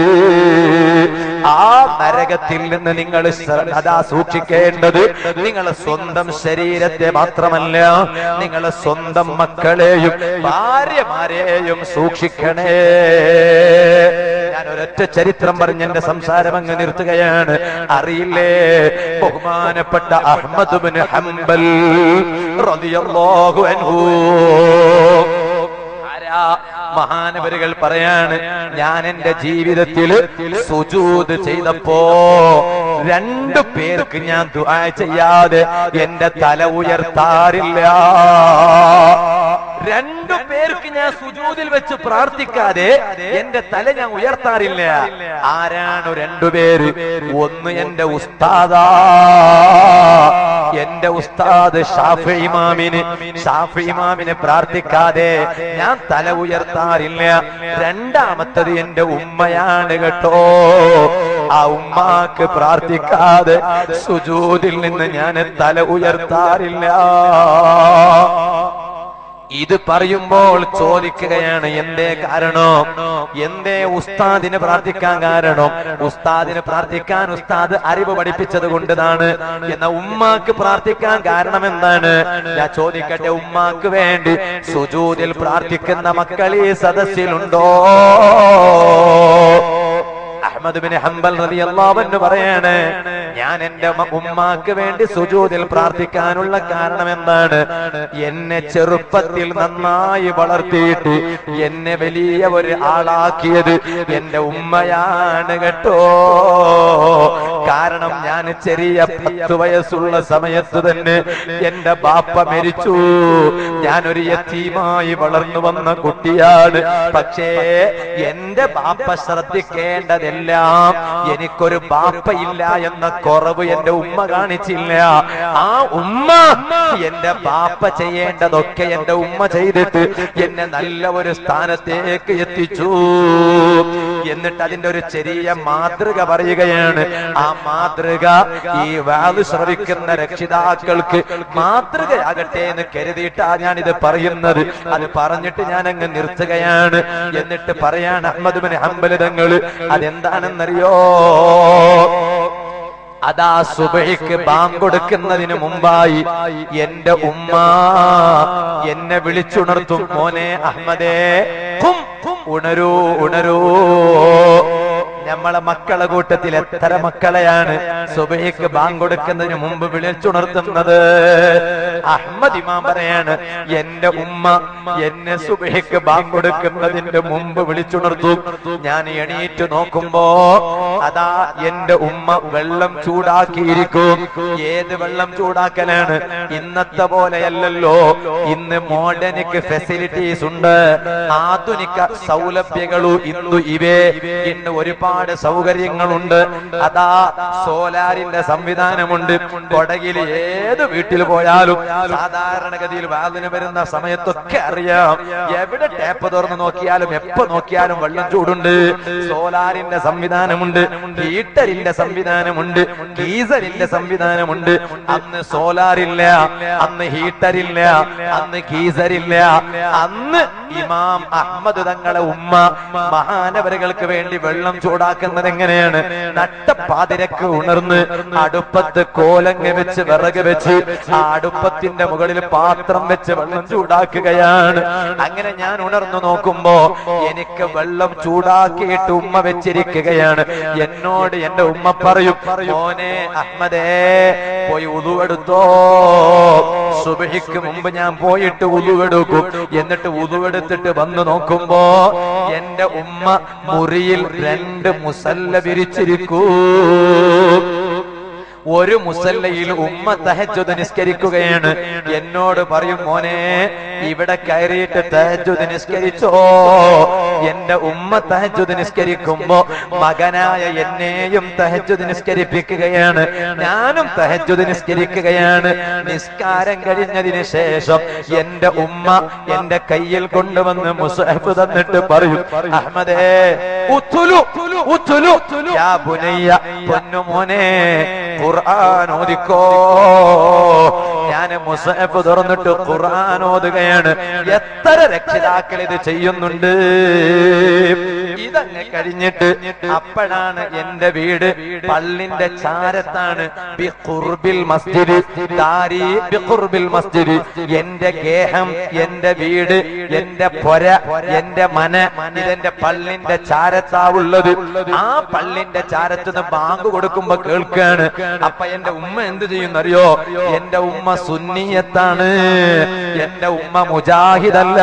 ആ നരകത്തിൽ നിന്ന് നിങ്ങൾ ശ്ര- അതാ സൂക്ഷിക്കേണ്ടത് നിങ്ങളെ സ്വന്തം ശരീരത്തെ മാത്രമല്ല നിങ്ങളെ സ്വന്തം മക്കളെയും ഭാര്യമാരെയും സൂക്ഷിക്കണേ ഞാൻ ഒരൊറ്റ ചരിത്രം പറഞ്ഞ് എന്റെ സംസാരം അങ്ങ് നിർത്തുകയാണ് അറിയില്ലേ ബഹുമാനപ്പെട്ട അഹമ്മദ് ബിൻ ഹംബൽ റളിയല്ലാഹു അൻഹു ആരാ മഹാനവരുകൾ പറയാണ് ഞാൻ എന്റെ ജീവിതത്തിൽ സുജൂത് ചെയ്തപ്പോ രണ്ടു പേർക്ക് ഞാൻ ദുആ ചെയ്യാതെ എന്റെ തല ഉയർത്താറില്ല രണ്ടു പേർക്ക് ഞാൻ സുജൂതിൽ വെച്ച് പ്രാർത്ഥിക്കാതെ എന്റെ തല ഞാൻ ഉയർത്താറില്ല ആരാണ് രണ്ടുപേര് ഒന്ന് എന്റെ ഉസ്താദാ എന്റെ ഉസ്താദ് ഷാഫി ഇമാമിന് ഷാഫി ഇമാമിനെ പ്രാർത്ഥിക്കാതെ ഞാൻ തല ഉയർത്താറില്ല രണ്ടാമത്തത് എന്റെ ഉമ്മയാണ് കേട്ടോ ആ ഉമ്മാക്ക് പ്രാർത്ഥിക്കാതെ സുജൂതിൽ നിന്ന് ഞാൻ തല ഉയർത്താറില്ല ഇത് പറയുമ്പോൾ ചോദിക്കുകയാണ് എന്തേ കാരണം എന്തേ ഉസ്താദിന് പ്രാർത്ഥിക്കാൻ കാരണം ഉസ്താദിന് പ്രാർത്ഥിക്കാൻ ഉസ്താദ് അറിവ് പഠിപ്പിച്ചത് കൊണ്ടതാണ് എന്ന ഉമ്മാക്ക് പ്രാർത്ഥിക്കാൻ കാരണം എന്താണ് ഞാൻ ചോദിക്കട്ടെ ഉമ്മാക്ക് വേണ്ടി സുജൂതിൽ പ്രാർത്ഥിക്കുന്ന മക്കൾ ഈ സദസ്സിലുണ്ടോ അഹമ്മദ് ബിൻ ഹംബൽ റളിയല്ലാഹു അൻഹു പറയാണ് ഞാൻ എന്റെ മ- ഉമ്മാക്ക് വേണ്ടി സുജൂദിൽ പ്രാർത്ഥിക്കാനുള്ള കാരണം എന്താണ് എന്നെ ചെറുപ്പത്തിൽ നന്നായി വളർത്തിയിട്ട് എന്നെ വലിയ ഒരു ആളാക്കിയത് എന്റെ ഉമ്മയാണ് കേട്ടോ കാരണം ഞാൻ ചെറിയ പത്ത് വയസ്സുള്ള സമയത്ത് തന്നെ എന്റെ ബാപ്പ മരിച്ചു ഞാനൊരു യത്തീമായി വളർന്നു വന്ന കുട്ടിയാണ് പക്ഷേ എന്റെ ബാപ്പ ശ്രദ്ധിക്കേണ്ടതെല്ലാം എനിക്കൊരു ബാപ്പയില്ല എന്ന കുറവ് എന്റെ ഉമ്മ കാണിച്ചില്ല ആ ഉമ്മ എന്റെ ബാപ്പ ചെയ്യേണ്ടതൊക്കെ എന്റെ ഉമ്മ ചെയ്തിട്ട് എന്നെ നല്ല ഒരു സ്ഥാനത്തേക്ക് എത്തിച്ചു എന്നിട്ട് അതിന്റെ ഒരു ചെറിയ മാതൃക പറയുകയാണ് ആ മാതൃക ഈ വാല് ശ്രവിക്കുന്ന രക്ഷിതാക്കൾക്ക് മാതൃകയാകട്ടെ എന്ന് കരുതിയിട്ടാ ഞാനിത് പറയുന്നത് അത് പറഞ്ഞിട്ട് ഞാൻ അങ്ങ് നിർത്തുകയാണ് എന്നിട്ട് പറയാണ് അഹമ്മദ് ബിൻ ഹംബലിതങ്ങള് അതെന്താണെന്നറിയോ അതാ സുബഹിക്ക് ബാങ്ക് കൊടുക്കുന്നതിന് മുമ്പായി എന്റെ ഉമ്മ എന്നെ വിളിച്ചുണർത്തും മോനെ അഹമ്മദേ ഖും, ഖും, ഉണരൂ ഉണരൂ നമ്മളെ മക്കളെ കൂട്ടത്തിൽ എത്ര മക്കളെയാണ് സുബഹിക്ക് ബാങ്ക് കൊടുക്കുന്നതിന് മുമ്പ് വിളിച്ചുണർത്തുന്നത് അഹമ്മദ് ഇമാം പറയാണ് എന്റെ ഉമ്മ എന്നെ സുബഹിക്ക് ബാങ്ക് കൊടുക്കുന്നതിന്റെ മുമ്പ് വിളിച്ചുണർത്തും ഞാൻ എണീറ്റ് നോക്കുമ്പോ അതാ എന്റെ ഉമ്മ വെള്ളം ചൂടാക്കിയിരിക്കും ഏത് വെള്ളം ചൂടാക്കലാണ് ഇന്നത്തെ പോലെയല്ലല്ലോ ഇന്ന് മോഡനിക് ഫെസിലിറ്റീസ് ഉണ്ട് ആധുനിക സൗലഭ്യങ്ങളും ഇന്നു ഇവേ ഇന്ന് ഒരുപാട് സൗകര്യങ്ങളുണ്ട് അതാ സോലാറിന്റെ സംവിധാനമുണ്ട് കൊടകിൽ ഏത് വീട്ടിൽ പോയാലും സാധാരണഗതിയിൽ വാതിന് വരുന്ന സമയത്തൊക്കെ അറിയാം എവിടെ ടാപ്പ് തുറന്ന് നോക്കിയാലും എപ്പോ നോക്കിയാലും വെള്ളം ചൂടുണ്ട് സോലാറിന്റെ സംവിധാനമുണ്ട് ഹീറ്ററിന്റെ സംവിധാനമുണ്ട് ഗീസറിന്റെ സംവിധാനമുണ്ട് അന്ന് സോലാറില്ല അന്ന് ഹീറ്ററില്ല അന്ന് ഗീസറില്ല അന്ന് ഇമാം അഹമ്മദ് തങ്ങളെ ഉമ്മ മഹാനവരുകൾക്ക് വേണ്ടി വെള്ളം ചൂടാ ചൂടാക്കുന്നത് എങ്ങനെയാണ് നട്ടപ്പാതിരക്ക് ഉണർന്ന് അടുപ്പത്ത് കോലങ്ങ വെച്ച് വിറക് വെച്ച് ആ അടുപ്പത്തിന്റെ മുകളിൽ പാത്രം വെച്ച് വെള്ളം ചൂടാക്കുകയാണ് അങ്ങനെ ഞാൻ ഉണർന്നു നോക്കുമ്പോ എനിക്ക് വെള്ളം ചൂടാക്കിയിട്ട് ഉമ്മ വെച്ചിരിക്കുകയാണ് എന്നോട് എന്റെ ഉമ്മ പറയും മോനെ അഹമ്മദേ പോയി ഉതുവെടുത്തോ സുബഹിക്ക് മുമ്പ് ഞാൻ പോയിട്ട് ഉതുവെടുക്കും എന്നിട്ട് ഉതുവെടുത്തിട്ട് വന്നു നോക്കുമ്പോ എന്റെ ഉമ്മ മുറിയിൽ രണ്ട് മുസല്ല വിരിച്ചിരിക്കൂ ഒരു മുസല്ലയിൽ ഉമ്മ തഹജ്ജുദ് നിസ്കരിക്കുകയാണ് എന്നോട് പറയും മോനെ ഇവിടെ കയറിയിട്ട് തഹജ്ജുദ് നിസ്കരിച്ചോ എന്റെ ഉമ്മ തഹജ്ജുദ് നിസ്കരിക്കുമ്പോ മകനായ എന്നെയും തഹജ്ജുദ് നിസ്കരിപ്പിക്കുകയാണ് ഞാനും തഹജ്ജുദ് നിസ്കരിക്കുകയാണ് നിസ്കാരം കഴിഞ്ഞതിന് ശേഷം എന്റെ ഉമ്മ എന്റെ കയ്യിൽ കൊണ്ടുവന്ന് മുസഹഫ് തന്നിട്ട് പറയും അഹമ്മദേ ഉത്തുലു ഉത്തുലു യാ ബുനയ്യ പൊന്നു മോനെ ഖുർആൻ ഓദിക്കോ ഞാൻ മുസഹഫ് തുറന്നിട്ട് ഖുർആൻ ഓതുകയാണ് എത്ര രക്ഷിതാക്കൾ ഇത് ചെയ്യുന്നുണ്ട് ഇതങ്ങ് കഴിഞ്ഞിട്ട് അപ്പോഴാണ് എന്റെ വീട് പള്ളിന്റെ ചാരത്താണ് ബി ഖുർബിൽ മസ്ജിദ് ദാരി ബി ഖുർബിൽ മസ്ജിദ് എന്റെ ഗേഹം എന്റെ വീട് എന്റെ പൊര എന്റെ മന ഇതെന്റെ പള്ളിന്റെ ചാരത്താവുള്ളത് ആ പള്ളിന്റെ ചാരത്തുനിന്ന് ബാങ്ക് കൊടുക്കുമ്പോ കേൾക്കാണ് അപ്പൊ എന്റെ ഉമ്മ എന്ത് ചെയ്യുന്നറിയോ എന്റെ ഉമ്മ സുന്നിയത്താണ് എന്റെ ഉമ്മ മുജാഹിദല്ല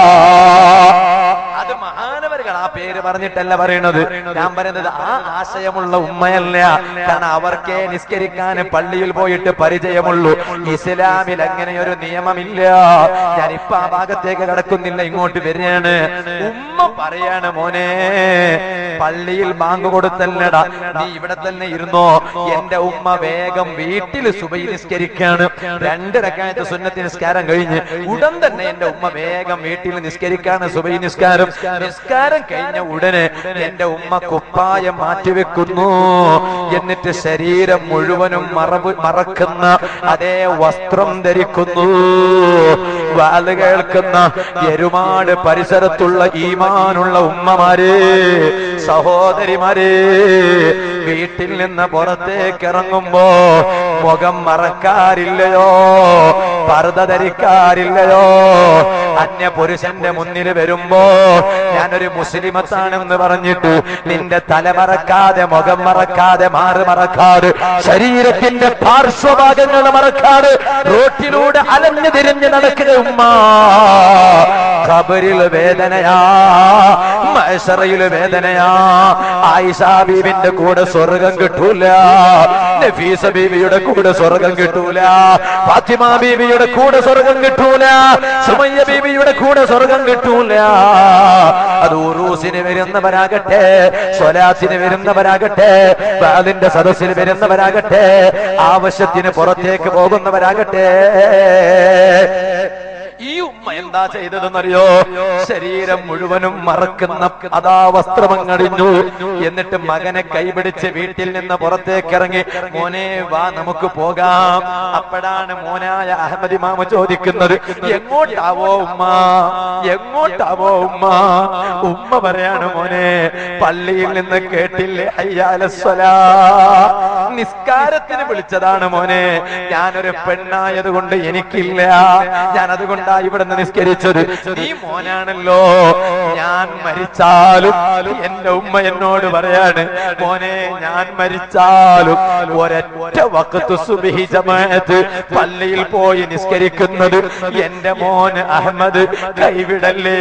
അത് മഹാനവരുകൾ ആ പേര് പറഞ്ഞിട്ടല്ല പറയണത് ഞാൻ പറയുന്നത് ആ ആശയമുള്ള ഉമ്മയല്ല കാരണം അവർക്കേ നിസ്കരിക്കാൻ പള്ളിയിൽ പോയിട്ട് പരിചയമുള്ളൂ ഇസ്ലാമിൽ അങ്ങനെ ഒരു നിയമമില്ല ഞാൻ ഇപ്പൊ ആ ഭാഗത്തേക്ക് കടക്കുന്നില്ല ഇങ്ങോട്ട് വരികയാണ് ഉമ്മ പറയാണ് മോനെ പള്ളിയിൽ ബാങ്ക് കൊടുത്തല്ലടാ നീ ഇവിടെ തന്നെ ഇരുന്നോ എന്റെ ഉമ്മ വേഗം വീട്ടിൽ സുബൈ നിസ്കരിക്കാണ് രണ്ട് രക്കായത്ത് സുന്നത്തി നിസ്കാരം കഴിഞ്ഞ് ഉടൻ തന്നെ എന്റെ ഉമ്മ വേഗം വീട്ടിൽ നിസ്കരിക്കാണ് സുബൈ നിസ്കാരം നിസ്കാരം കഴിഞ്ഞ ഉടനെ എന്റെ ഉമ്മ കുപ്പായം മാറ്റിവെക്കുന്നു എന്നിട്ട് ശരീരം മുഴുവനും മറവ് മറക്കുന്ന അതേ വസ്ത്രം ധരിക്കുന്നു വാല് കേൾക്കുന്ന എരുമാട് പരിസരത്തുള്ള ഈമാനുള്ള ഉമ്മമാരെ സഹോദരിമാരെ വീട്ടിൽ നിന്ന് പുറത്തേക്ക് ഇറങ്ങുമ്പോ മുഖം മറക്കാറില്ലയോ പർദ്ദ ധരിക്കാറില്ലയോ അന്യ പുരുഷന്റെ മുന്നിൽ വരുമ്പോ ഞാനൊരു മുസ്ലിമത്താണെന്ന് പറഞ്ഞിട്ട് നിന്റെ തല മറക്കാതെ മുഖം മറക്കാതെ മാറ് മറക്കാതെ ശരീരത്തിന്റെ പാർശ്വഭാഗങ്ങൾ മറക്കാതെ റോട്ടിലൂടെ അലഞ്ഞു തിരിഞ്ഞ് നടക്കുക ഉമ്മ ഖബറിൽ വേദനയാ മൈസറയിൽ വേദനയാ ആയിഷ ബീവിന്റെ കൂടെ സ്വർഗം കിട്ടൂല നഫീസ ബീവിയുടെ കൂടെ സ്വർഗം കിട്ടൂല ഫാത്തിമ ബീവിയുടെ കൂടെ സ്വർഗം കിട്ടൂല സുമയ്യ ബീവിയുടെ കൂടെ സ്വർഗം കിട്ടൂല അത് ഉറൂസിന് വരുന്നവരാകട്ടെ സ്വലാത്തിന് വരുന്നവരാകട്ടെ ബാലിന്റെ സദസ്സിൽ വരുന്നവരാകട്ടെ ആവശ്യത്തിന് പുറത്തേക്ക് പോകുന്നവരാകട്ടെ ഈ ഉമ്മ എന്താ ചെയ്തതെന്നറിയോ ശരീരം മുഴുവനും മറക്കുന്ന അതാ വസ്ത്രമങ്ങടിഞ്ഞു എന്നിട്ട് മകനെ കൈപിടിച്ച് വീട്ടിൽ നിന്ന് പുറത്തേക്ക് ഇറങ്ങി മോനെ വാ നമുക്ക് പോകാം അപ്പോഴാണ് മോനായ അഹമ്മദ് മാമ ചോദിക്കുന്നത് എങ്ങോട്ടാവോ ഉമ്മ എങ്ങോട്ടാവോ ഉമ്മ ഉമ്മ പറയാണ് മോനെ പള്ളിയിൽ നിന്ന് കേട്ടില്ലേ അയ്യാലസ്വലാ നിസ്കാരത്തിന് വിളിച്ചതാണ് മോനെ ഞാനൊരു പെണ്ണായത് കൊണ്ട് എനിക്കില്ല ഞാൻ അതുകൊണ്ടാ ഇവിടെ നിന്ന് നിസ്കരിച്ചത് നീ മോനാണല്ലോ ഞാൻ മരിച്ചാലും എന്റെ ഉമ്മ എന്നോട് പറയാണ് മോനെ ഞാൻ മരിച്ചാലും ഒരൊറ്റ വക്കത്ത് സുബിഹി ജമാഅത്ത് പള്ളിയിൽ പോയി നിസ്കരിക്കുന്നത് എന്റെ മോൻ അഹമ്മദ് കൈവിടല്ലേ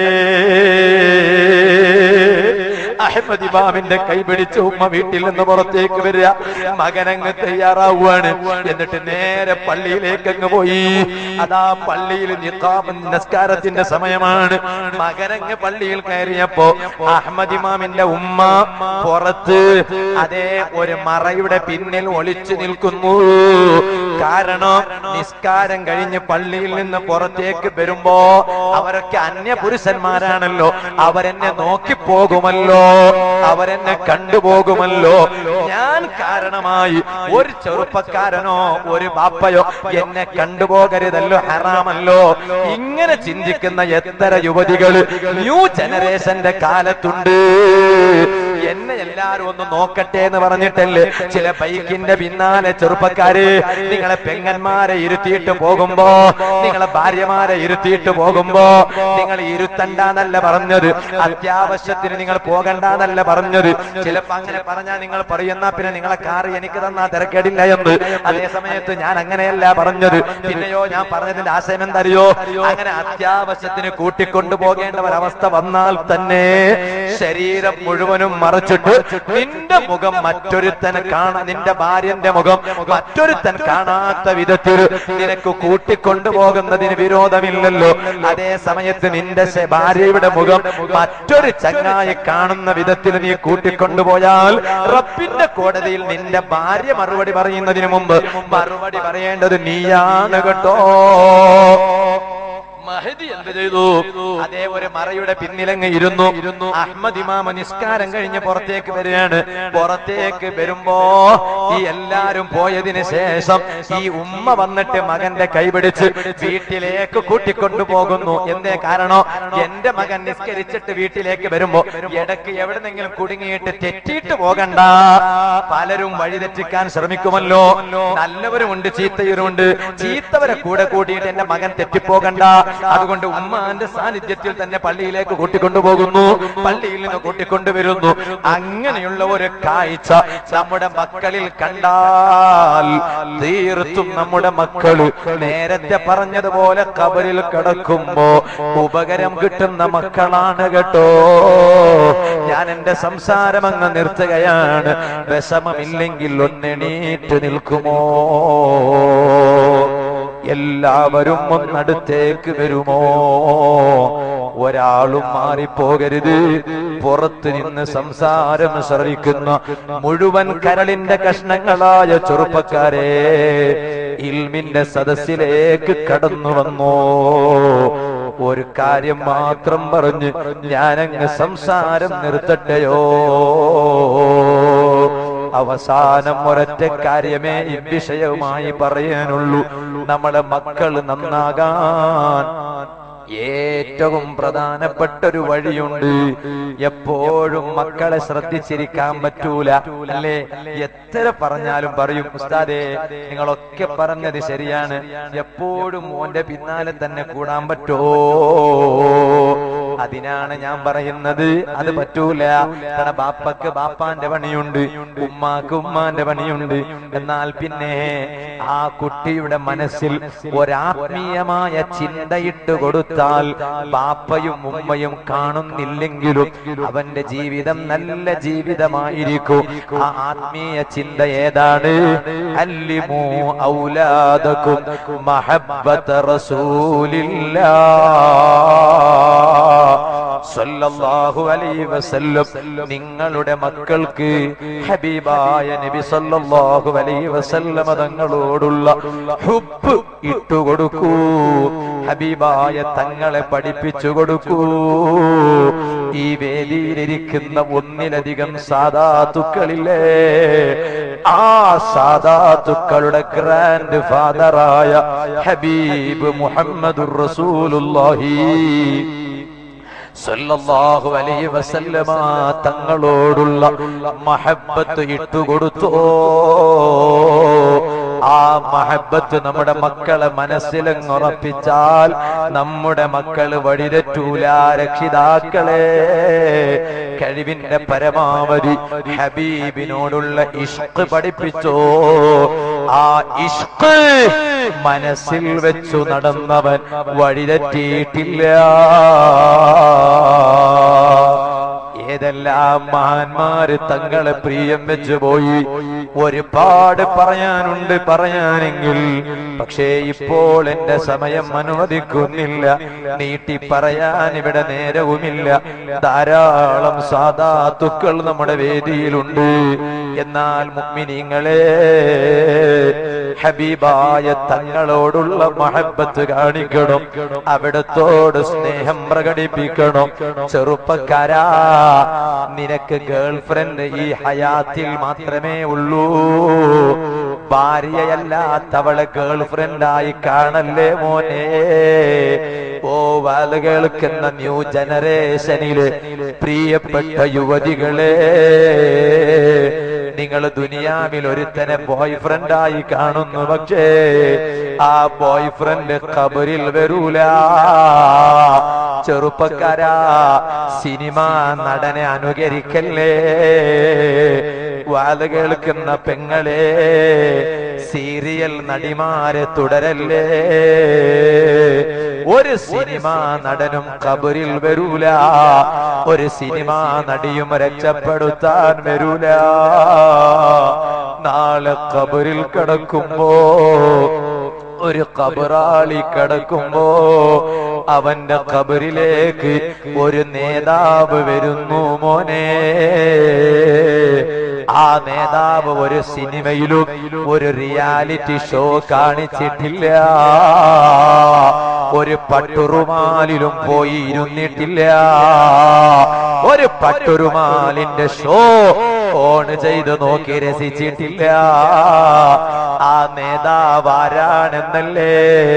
അഹമ്മദ് ഇമാമിന്റെ കൈ പിടിച്ച് ഉമ്മ വീട്ടിൽ നിന്ന് പുറത്തേക്ക് വരിക മകനങ്ങ് തയ്യാറാവുകയാണ് എന്നിട്ട് നേരെ പള്ളിയിലേക്ക് അങ്ങ് പോയി അതാ പള്ളിയിൽ നിക്കാബ് നിസ്കാരത്തിന്റെ സമയമാണ് മകനങ്ങ് പള്ളിയിൽ കയറിയപ്പോ അഹമ്മദ് ഇമാമിന്റെ ഉമ്മ പുറത്ത് അതേ ഒരു മറയുടെ പിന്നിൽ ഒളിച്ചു നിൽക്കുന്നു കാരണം നിസ്കാരം കഴിഞ്ഞ് പള്ളിയിൽ നിന്ന് പുറത്തേക്ക് വരുമ്പോ അവരൊക്കെ അന്യ പുരുഷന്മാരാണല്ലോ അവരെന്നെ നോക്കിപ്പോകുമല്ലോ അവരെന്നെ കണ്ടുപോകുമല്ലോ ഞാൻ കാരണമായി ഒരു ചെറുപ്പക്കാരനോ ഒരു ബാപ്പയോ എന്നെ കണ്ടുപോകരുതല്ലോ ഹറാമല്ലോ ഇങ്ങനെ ചിന്തിക്കുന്ന എത്ര യുവതികൾ ന്യൂ ജനറേഷന്റെ കാലത്തുണ്ട് എന്നെ എല്ലാരും ഒന്ന് നോക്കട്ടെ എന്ന് പറഞ്ഞിട്ടല്ലേ ചില ബൈക്കിന്റെ പിന്നാലെ ചെറുപ്പക്കാര് നിങ്ങളെ പെങ്ങന്മാരെ ഇരുത്തിയിട്ട് പോകുമ്പോ നിങ്ങളെ ഭാര്യമാരെ ഇരുത്തിയിട്ട് പോകുമ്പോ നിങ്ങൾ ഇരുത്തണ്ടെന്നല്ല പറഞ്ഞത് അത്യാവശ്യത്തിന് നിങ്ങൾ പോകണ്ടെന്നല്ല പറഞ്ഞത് ചിലപ്പോ അങ്ങനെ പറഞ്ഞാൽ നിങ്ങൾ പറയുന്ന പിന്നെ നിങ്ങളെ കാറ് എനിക്ക് തന്നാ തിരക്കേടില്ല എന്ന് അതേ സമയത്ത് ഞാൻ അങ്ങനെയല്ല പറഞ്ഞത് പിന്നെയോ ഞാൻ പറഞ്ഞതിന്റെ ആശയം എന്തറിയോ അങ്ങനെ അത്യാവശ്യത്തിന് കൂട്ടിക്കൊണ്ടു പോകേണ്ട ഒരവസ്ഥ വന്നാൽ തന്നെ ശരീരം മുഴുവനും മറച്ചിട്ട് നിന്റെ മുഖം മറ്റൊരുത്തൻ കാണാ നിന്റെ ഭാര്യന്റെ മുഖം മറ്റൊരുത്തൻ കാണാത്ത വിധത്തിൽ നിനക്ക് കൂട്ടിക്കൊണ്ടുപോകുന്നതിന് വിരോധമില്ലല്ലോ അതേ സമയത്ത് നിന്റെ ശ- ഭാര്യയുടെ മുഖം മറ്റൊരു ചങ്ങായി കാണുന്ന വിധത്തിൽ നീ കൂട്ടിക്കൊണ്ടുപോയാൽ റബ്ബിന്റെ കോടതിയിൽ നിന്റെ ഭാര്യ മറുപടി പറയുന്നതിന് മുമ്പ് മറുപടി പറയേണ്ടത് നീയാണ് കേട്ടോ മഹദി എന്ത് ചെയ്തു അതേ ഒരു മറയുടെ പിന്നിലങ്ങ് ഇരുന്നു ഇരുന്നു അഹമ്മദ് ഇമാമ നിസ്കാരം കഴിഞ്ഞ് പുറത്തേക്ക് വരികയാണ് പുറത്തേക്ക് വരുമ്പോ ഈ എല്ലാരും പോയതിന് ശേഷം ഈ ഉമ്മ വന്നിട്ട് മകന്റെ കൈപിടിച്ച് വീട്ടിലേക്ക് കൂട്ടിക്കൊണ്ടു പോകുന്നു എന്തേ കാരണോ എന്റെ മകൻ നിസ്കരിച്ചിട്ട് വീട്ടിലേക്ക് വരുമ്പോ ഇടയ്ക്ക് എവിടെന്നെങ്കിലും കുടുങ്ങിയിട്ട് തെറ്റിയിട്ട് പോകണ്ട പലരും വഴിതെറ്റിക്കാൻ ശ്രമിക്കുമല്ലോ നല്ലവരുമുണ്ട് ചീത്തയവരുമുണ്ട് ചീത്തവരെ കൂടെ കൂട്ടിയിട്ട് എന്റെ മകൻ തെറ്റിപ്പോകണ്ട അതുകൊണ്ട് ഉമ്മാന്റെ സാന്നിധ്യത്തിൽ തന്നെ പള്ളിയിലേക്ക് കൂട്ടിക്കൊണ്ടുപോകുന്നു പള്ളിയിൽ നിന്ന് കൂട്ടിക്കൊണ്ടുവരുന്നു അങ്ങനെയുള്ള ഒരു കാഴ്ച നമ്മുടെ മക്കളിൽ കണ്ടാൽ തീർത്തും നമ്മുടെ മക്കള് നേരത്തെ പറഞ്ഞതുപോലെ കബറിൽ കിടക്കുമ്പോ ഉപകരം കിട്ടുന്ന മക്കളാണ് കേട്ടോ ഞാൻ എന്റെ സംസാരം അങ്ങ് നിർത്തുകയാണ് വിഷമമില്ലെങ്കിൽ ഒന്നെണീറ്റ് നിൽക്കുമോ എല്ലാവരും ഒന്നടുത്തേക്ക് വരുമോ ഒരാളും മാറിപ്പോകരുത് പുറത്തു നിന്ന് സംസാരം ശ്രവിക്കുന്ന മുഴുവൻ കരളിന്റെ കഷ്ണങ്ങളായ ചെറുപ്പക്കാരെ ഇൽമിന്റെ സദസ്സിലേക്ക് കടന്നു വന്നോ ഒരു കാര്യം മാത്രം പറഞ്ഞ് ഞാനങ്ങ് സംസാരം നിർത്തട്ടെയോ അവസാനം ഒരൊറ്റ കാര്യമേ ഈ വിഷയവുമായി പറയാനുള്ളൂ നമ്മളെ മക്കൾ നന്നാകാൻ ഏറ്റവും പ്രധാനപ്പെട്ട ഒരു വഴിയുണ്ട് എപ്പോഴും മക്കളെ ശ്രദ്ധിച്ചിരിക്കാൻ പറ്റൂല അല്ലേ എത്ര പറഞ്ഞാലും പറയും ഉസ്താദേ നിങ്ങളൊക്കെ പറഞ്ഞത് ശരിയാണ് എപ്പോഴും മോന്റെ പിന്നാലെ തന്നെ കൂടാൻ പറ്റോ അതിനാണ് ഞാൻ പറയുന്നത് അത് പറ്റൂല കാരണം ബാപ്പക്ക് ബാപ്പാന്റെ പണിയുണ്ട് ഉമ്മാക്ക് ഉമ്മാന്റെ പണിയുണ്ട് എന്നാൽ പിന്നെ ആ കുട്ടിയുടെ മനസ്സിൽ ഒരാത്മീയമായ ചിന്തയിട്ട് കൊടുത്താൽ ബാപ്പയും ഉമ്മയും കാണുന്നില്ലെങ്കിലും അവന്റെ ജീവിതം നല്ല ജീവിതമായിരിക്കും ആ ആത്മീയ ചിന്ത ഏതാണ് അല്ലിമു ഔലാദക്കും മഹബ്ബത റസൂലില്ലാ സല്ലല്ലാഹു അലൈഹി വസല്ലം നിങ്ങളുടെ മക്കൾക്ക് ഹബീബായ നബി സല്ലല്ലാഹു അലൈഹി വസല്ലം തങ്ങളോടുള്ള ഹുബ് ഇട്ടുകൊടുക്കൂ ഹബീബായ തങ്ങളെ പഠിപ്പിച്ചു കൊടുക്കൂ ഈ വേദിയിലിരിക്കുന്ന ഒന്നിലധികം സാധാത്തുക്കളില്ലേ ആ സാധാത്തുക്കളുടെ ഗ്രാൻഡ് ഫാദറായ ഹബീബ് മുഹമ്മദുർ റസൂലുള്ളാഹി സല്ലല്ലാഹു അലൈഹി വസല്ലമ തങ്ങളോടുള്ള മഹബത്ത് ഇട്ടുകൊടുത്തോ ആ മഹബത്ത് നമ്മുടെ മക്കളെ മനസ്സിലങ്ങുറപ്പിച്ചാൽ നമ്മുടെ മക്കള് വഴിതെറ്റൂല രക്ഷിതാക്കളെ കഴിവിന്റെ പരമാവധി ഹബീബിനോടുള്ള ഇഷ്ക് പഠിപ്പിച്ചോ ആ ഇഷ്ക് മനസ്സിൽ വെച്ചു നടന്നവൻ വഴിതെറ്റിയിട്ടില്ല ഏതെല്ലാം മഹാന്മാര് തങ്ങളെ പ്രിയം വെച്ചു പോയി ഒരുപാട് പറയാനുണ്ട് പറയാനെങ്കിൽ പക്ഷേ ഇപ്പോൾ എന്റെ സമയം അനുവദിക്കുന്നില്ല നീട്ടി പറയാൻ ഇവിടെ നേരവുമില്ല ധാരാളം സാധാത്തുക്കൾ നമ്മുടെ വേദിയിലുണ്ട് എന്നാൽ മുഗ്മിനിങ്ങളെ ഹബീബായ തങ്ങളോടുള്ള മഹബത്ത് കാണിക്കണം അവിടത്തോട് സ്നേഹം പ്രകടിപ്പിക്കണം ചെറുപ്പക്കാരാ നിനക്ക് ഗേൾഫ്രണ്ട് ഈ ഹയാത്തിൽ മാത്രമേ ഉള്ളൂ ഭാര്യയല്ലാത്തവളെ ഗേൾഫ്രണ്ടായി കാണല്ലേ മോനെ ഓ വാല് കേൾക്കുന്ന ന്യൂ ജനറേഷനില് പ്രിയപ്പെട്ട യുവതികളെ നിങ്ങൾ ദുനിയാവിൽ ഒരുത്തനെ ബോയ് ഫ്രണ്ടായി കാണുന്നു പക്ഷേ ആ ബോയ് ഫ്രണ്ട് ഖബറിൽ വരൂല ചെറുപ്പക്കാരാ സിനിമ നടനെ അനുകരിക്കല്ലേ വാല് കേൾക്കുന്ന പെങ്ങളെ സീരിയൽ നടിമാരെ തുടരല്ലേ ഒരു സിനിമ നടനും കബറിൽ വരൂല ഒരു സിനിമ നടിയും രക്ഷപ്പെടുത്താൻ വരൂല നാളെ കബറിൽ കിടക്കുമ്പോ ഒരു കബറാളി കിടക്കുമ്പോ അവന്റെ കബറിലേക്ക് ഒരു നേതാവ് വരുന്നു മോനെ ആ നേതാവ് ഒരു സിനിമയിലും ഒരു റിയാലിറ്റി ഷോ കാണിച്ചിട്ടില്ല ഒരു പട്ടുറുമാലിലും പോയി ഇരുന്നിട്ടില്ല ഒരു പട്ടുറുമാലിന്റെ ഷോ ഓൺ ചെയ്ത് നോക്കി രസിച്ചിട്ടില്ല ആ നേതാവ് ആരാണെന്നല്ലേ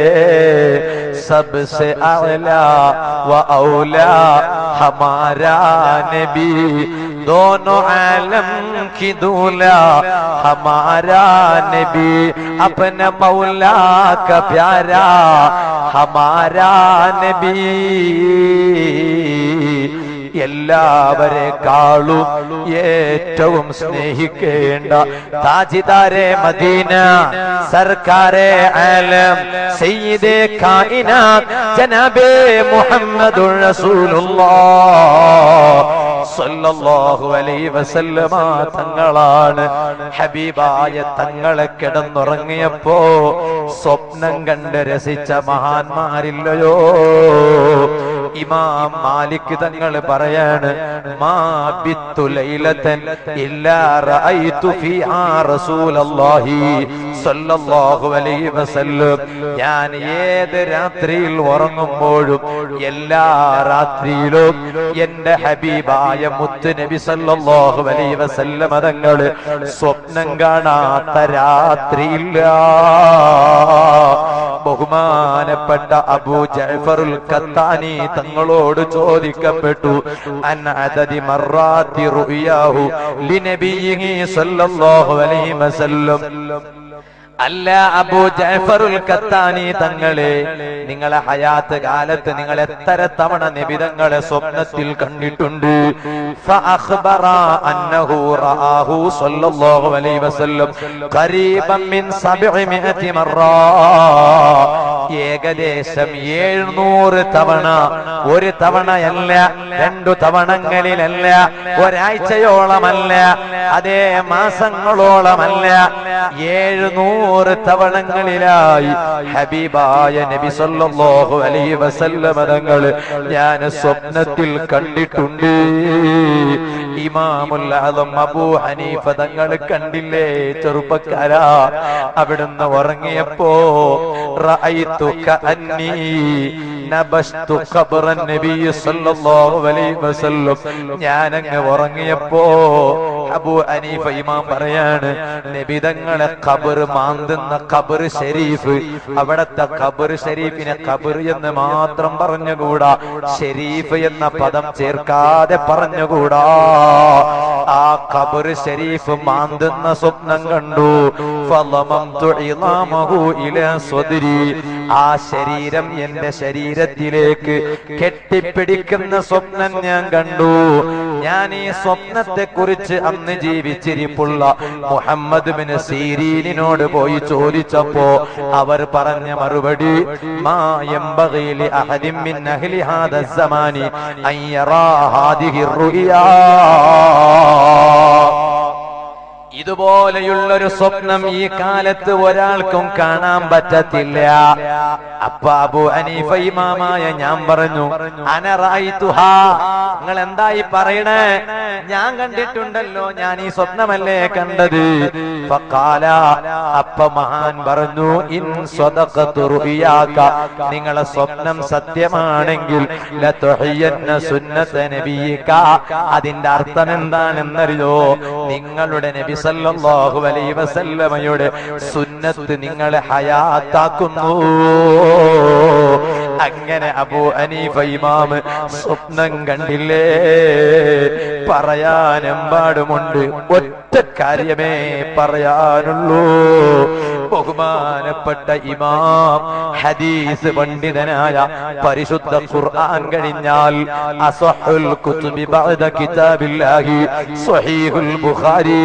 സബ്സെ അഅലാ വ ഔലാ ഹമാരാ നബി दोनों आलम की दूल्हा हमारा नबी अपने मौला का प्यारा हमारा नबी എല്ലാവരെക്കാളും ഏറ്റവും സ്നേഹിക്കേണ്ട താജിദാരെ മദീന സർക്കാരെ ആലം സയ്യിദേ കായിനാത്ത് ജനാബേ മുഹമ്മദുർ റസൂലുള്ളാഹ് സല്ലല്ലാഹു അലൈഹി വസല്ലമ തങ്ങളാണ് ഹബീബായ തങ്ങളെ കിടന്നുറങ്ങിയപ്പോ സ്വപ്നം കണ്ട് രസിച്ച മഹാന്മാരില്ലയോ ഇമാം മാലിക് തങ്ങൾ പറയാണ് മാ ബിത്തു ലൈലതൻ ഇല്ലാ റഅയ്തു ഫീഹാ റസൂലല്ലാഹി സല്ലല്ലാഹു അലൈഹി വസല്ലം ഞാൻ ഏത് രാത്രിയിൽ ഉറങ്ങുമ്പോഴും എല്ലാ രാത്രിയിലും എന്റെ ഹബീബായ മുത്ത് നബി സല്ലല്ലാഹു അലൈഹി വസല്ലം തങ്ങള് സ്വപ്നം കാണാത്ത രാത്രിയില്ല ബഹുമാനപ്പെട്ട അബൂ ജഅഫറുൽ ഖത്താനി തങ്ങളോട് ചോദിക്കപ്പെട്ടു അൻ അദദി മറാത്തി റുയാഹു ലിനബിയിഹി സല്ലല്ലാഹു അലൈഹി വസല്ലം അല്ല അബൂ ജഅഫറുൽ ഖത്താനി തങ്ങളെ നിങ്ങളെ ഹയാത്ത് കാലത്ത് നിങ്ങൾ എത്ര തവണ നിബിതങ്ങളെ സ്വപ്നത്തിൽ കണ്ടിട്ടുണ്ട് ഫഅഖ്ബറ അന്നഹു റആഹു സ്വല്ലല്ലാഹു അലൈഹി വസല്ലം ഖരീബൻ മിൻ 700 മറ ഏകദേശം എഴുന്നൂറ് തവണ ഒരു തവണയല്ല രണ്ടു തവണങ്ങളിലല്ല ഒരാഴ്ചയോളമല്ല അതേ മാസങ്ങളോളമല്ല എഴുന്നൂറ് തവണങ്ങളിലായി ഹബീബായ നബി സല്ലല്ലാഹു അലൈഹി വസല്ലമ തങ്ങൾ ഞാൻ സ്വപ്നത്തിൽ കണ്ടിട്ടുണ്ട് ഇമാമുൽ ആദം അബൂ ഹനീഫ തങ്ങൾ കണ്ടില്ലേ ചെറുപ്പക്കാരാ അവിടുന്ന് ഉറങ്ങിയപ്പോ റഅയ്തു കഅന്നി നബസ്തു ഖബറൻ നബി സല്ലല്ലാഹു അലൈഹി വസല്ലം ഞാൻ അങ്ങ് ഉറങ്ങിയപ്പോ അബൂ ഹനീഫ ഇമാം പറയാണ് നബിതങ്ങളെ ഖബർ മാന്തുന്ന ഖബർ ഷരീഫ് അവിടത്തെ ഖബർ ഷരീഫിനെ ഖബർ എന്ന് മാത്രം പറഞ്ഞുകൂടാ ഷരീഫ് എന്ന പദം ചേർക്കാതെ പറഞ്ഞുകൂടാ ആ ഖബർ ഷരീഫ് മാന്തുന്ന സ്വപ്നം കണ്ടു ഫളമംതു ഇളാമഹു ഇലാ സ്വദ്രി ആ ശരീരം എന്റെ ശരീരത്തിലേക്ക് കെട്ടിപ്പിടിക്കുന്ന സ്വപ്നം ഞാൻ കണ്ടു ഞാൻ ഈ സ്വപ്നത്തെ കുറിച്ച് അന്ന് ജീവിച്ചിരിപ്പുള്ള മുഹമ്മദ് ബിൻ സീരീനിനോട് പോയി ചോദിച്ചപ്പോ അവർ പറഞ്ഞ മറുപടി മാ യംബഗി ലി അഹദിൻ മിൻ അഹ്ലി ഹാദ الزمان അൻ യറാ ഹാദിഹി الرؤيا ഇതുപോലെയുള്ളൊരു സ്വപ്നം ഈ കാലത്ത് ഒരാൾക്കും കാണാൻ പറ്റത്തില്ല അപ്പ അബു അനീഫ ഇമാമായ ഞാൻ പറഞ്ഞു അനറായിത്തുഹാ നിങ്ങൾ എന്തായി പറയണേ ഞാൻ കണ്ടിട്ടുണ്ടല്ലോ ഞാൻ ഈ സ്വപ്നമല്ലേ കണ്ടത് ഫഖാല അപ്പ മഹാൻ പറഞ്ഞു ഇൻ സ്വദഖതു റുയാക നിങ്ങളെ സ്വപ്നം സത്യമാണെങ്കിൽ ലതുഹിയന്ന സുന്നത നബിയിക അതിന്റെ അർത്ഥം എന്താണെന്നറിയോ നിങ്ങളുടെ നബി സല്ലല്ലാഹു അലൈഹി വസല്ലമയുടെ സുന്നത്ത് നിങ്ങളെ ഹയാത്താക്കുന്നു അങ്ങനെ അബൂ അനീഫ ഇമാം സ്വപ്നം കണ്ടില്ലേ പറയാനെമ്പാടുമുണ്ട് ഒറ്റ കാര്യമേ പറയാനുള്ളൂ ബഹുമാനപ്പെട്ട ഇമാം ഹദീസ് പണ്ഡിതനായ പരിശുദ്ധ ഖുർആൻ കഴിഞ്ഞാൽ അസഹുൽ കുതുബി ബഅദ കിതാബില്ലാഹി സ്വഹീഹുൽ ബുഖാരി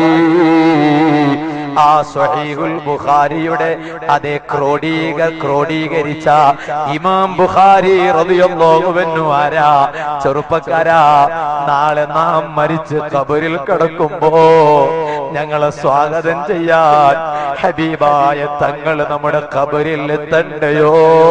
ആ സ്വഹീഹുൽ ബുഖാരിയുടെ അതേ ക്രോഡീക ക്രോഡീകരിച്ച ഇമാം ബുഖാരി റളിയല്ലാഹു അൻഹു ആരാ ചെറുപ്പക്കാരാ നാളെ നാം മരിച്ച് കബറിൽ കിടക്കുമ്പോ ഞങ്ങളെ സ്വാഗതം ചെയ്യാൻ ഹബീബായ തങ്ങൾ നമ്മുടെ കബറിൽ എത്തണ്ടയോ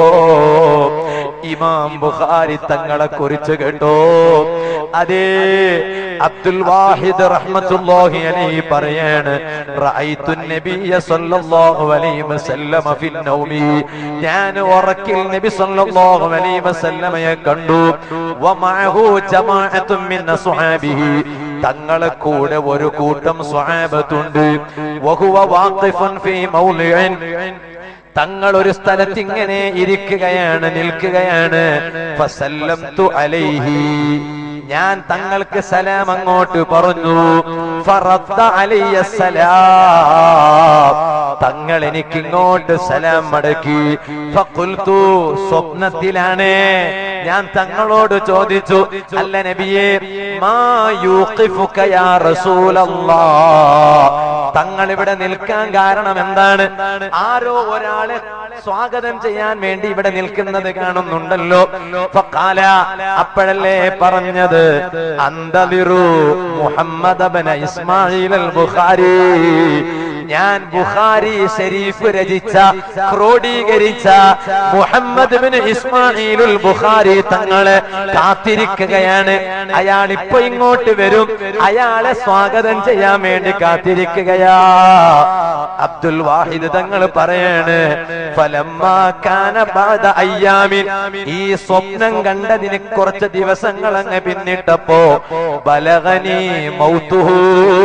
ഇമാം ബുഖാരി തങ്ങളെ കുറിച്ച് കേട്ടോ അതേ അബ്ദുൽ വാഹിദ് റഹ്മത്തുള്ളാഹി അലൈഹി പറയാണ് റഅയ്തു നബിയ സല്ലല്ലാഹു അലൈഹി വസല്ലമ ഫിൻ നൗമി ഞാൻ ഉറക്കിൽ നബി സല്ലല്ലാഹു അലൈഹി വസല്ലമയെ കണ്ടു വമഅഹു ജമാഅത്തും മിൻ അസ്ഹാബിഹി തങ്ങളെ കൂടെ ഒരു കൂട്ടം സ്വഹാബത്തുണ്ട് വഹുവ വാഖിഫുൻ ഫീ മൗലിഇൻ തങ്ങൾ ഒരു സ്ഥലത്ത് ഇങ്ങനെ ഇരിക്കുകയാണ് നിൽക്കുകയാണ് ഫസല്ലംതു അലൈഹി ഞാൻ തങ്ങൾക്ക് സലാം അങ്ങോട്ട് പറഞ്ഞു ഫറദ്ദ അലയ്യ സലാം തങ്ങൾ എനിക്ക് ഇങ്ങോട്ട് സലാം മടക്കി ഫഖുൽതു സ്വപ്നത്തിലാണ് ഞാൻ തങ്ങളോട് ചോദിച്ചു അല്ല നബിയെ മാ യൂഖിഫുക യാ റസൂലല്ലാഹ് തങ്ങൾ ഇവിടെ നിൽക്കാൻ കാരണം എന്താണ് ആരോ ഒരാളെ സ്വാഗതം ചെയ്യാൻ വേണ്ടി ഇവിടെ നിൽക്കുന്നത് കാണുന്നുണ്ടല്ലോ ഫഖാല അപ്പോഴല്ലേ പറഞ്ഞത് അന്തലിറു മുഹമ്മദ് അബന ഇസ്മായിൽ അൽ ബുഖാരി ഞാൻ ബുഖാരി ഷരീഫ് രചിച്ച ക്രോഡീകരിച്ച മുഹമ്മദ് ബിൻ ഇസ്മായിലുൽ ബുഖാരി തങ്ങളെ കാത്തിരിക്കുകയാണ് അയാൾ ഇപ്പൊ ഇങ്ങോട്ട് വരും അയാളെ സ്വാഗതം ചെയ്യാൻ വേണ്ടി കാത്തിരിക്കുകയാ അബ്ദുൽ വാഹിദ് തങ്ങൾ പറയാണ് ഫലമ്മാ കാന ബഅദ അയ്യാമിൻ ഈ സ്വപ്നം കണ്ടതിന് കുറച്ച് ദിവസങ്ങൾ അങ്ങ് പിന്നിട്ടപ്പോ ബലഗനി മൗതുഹു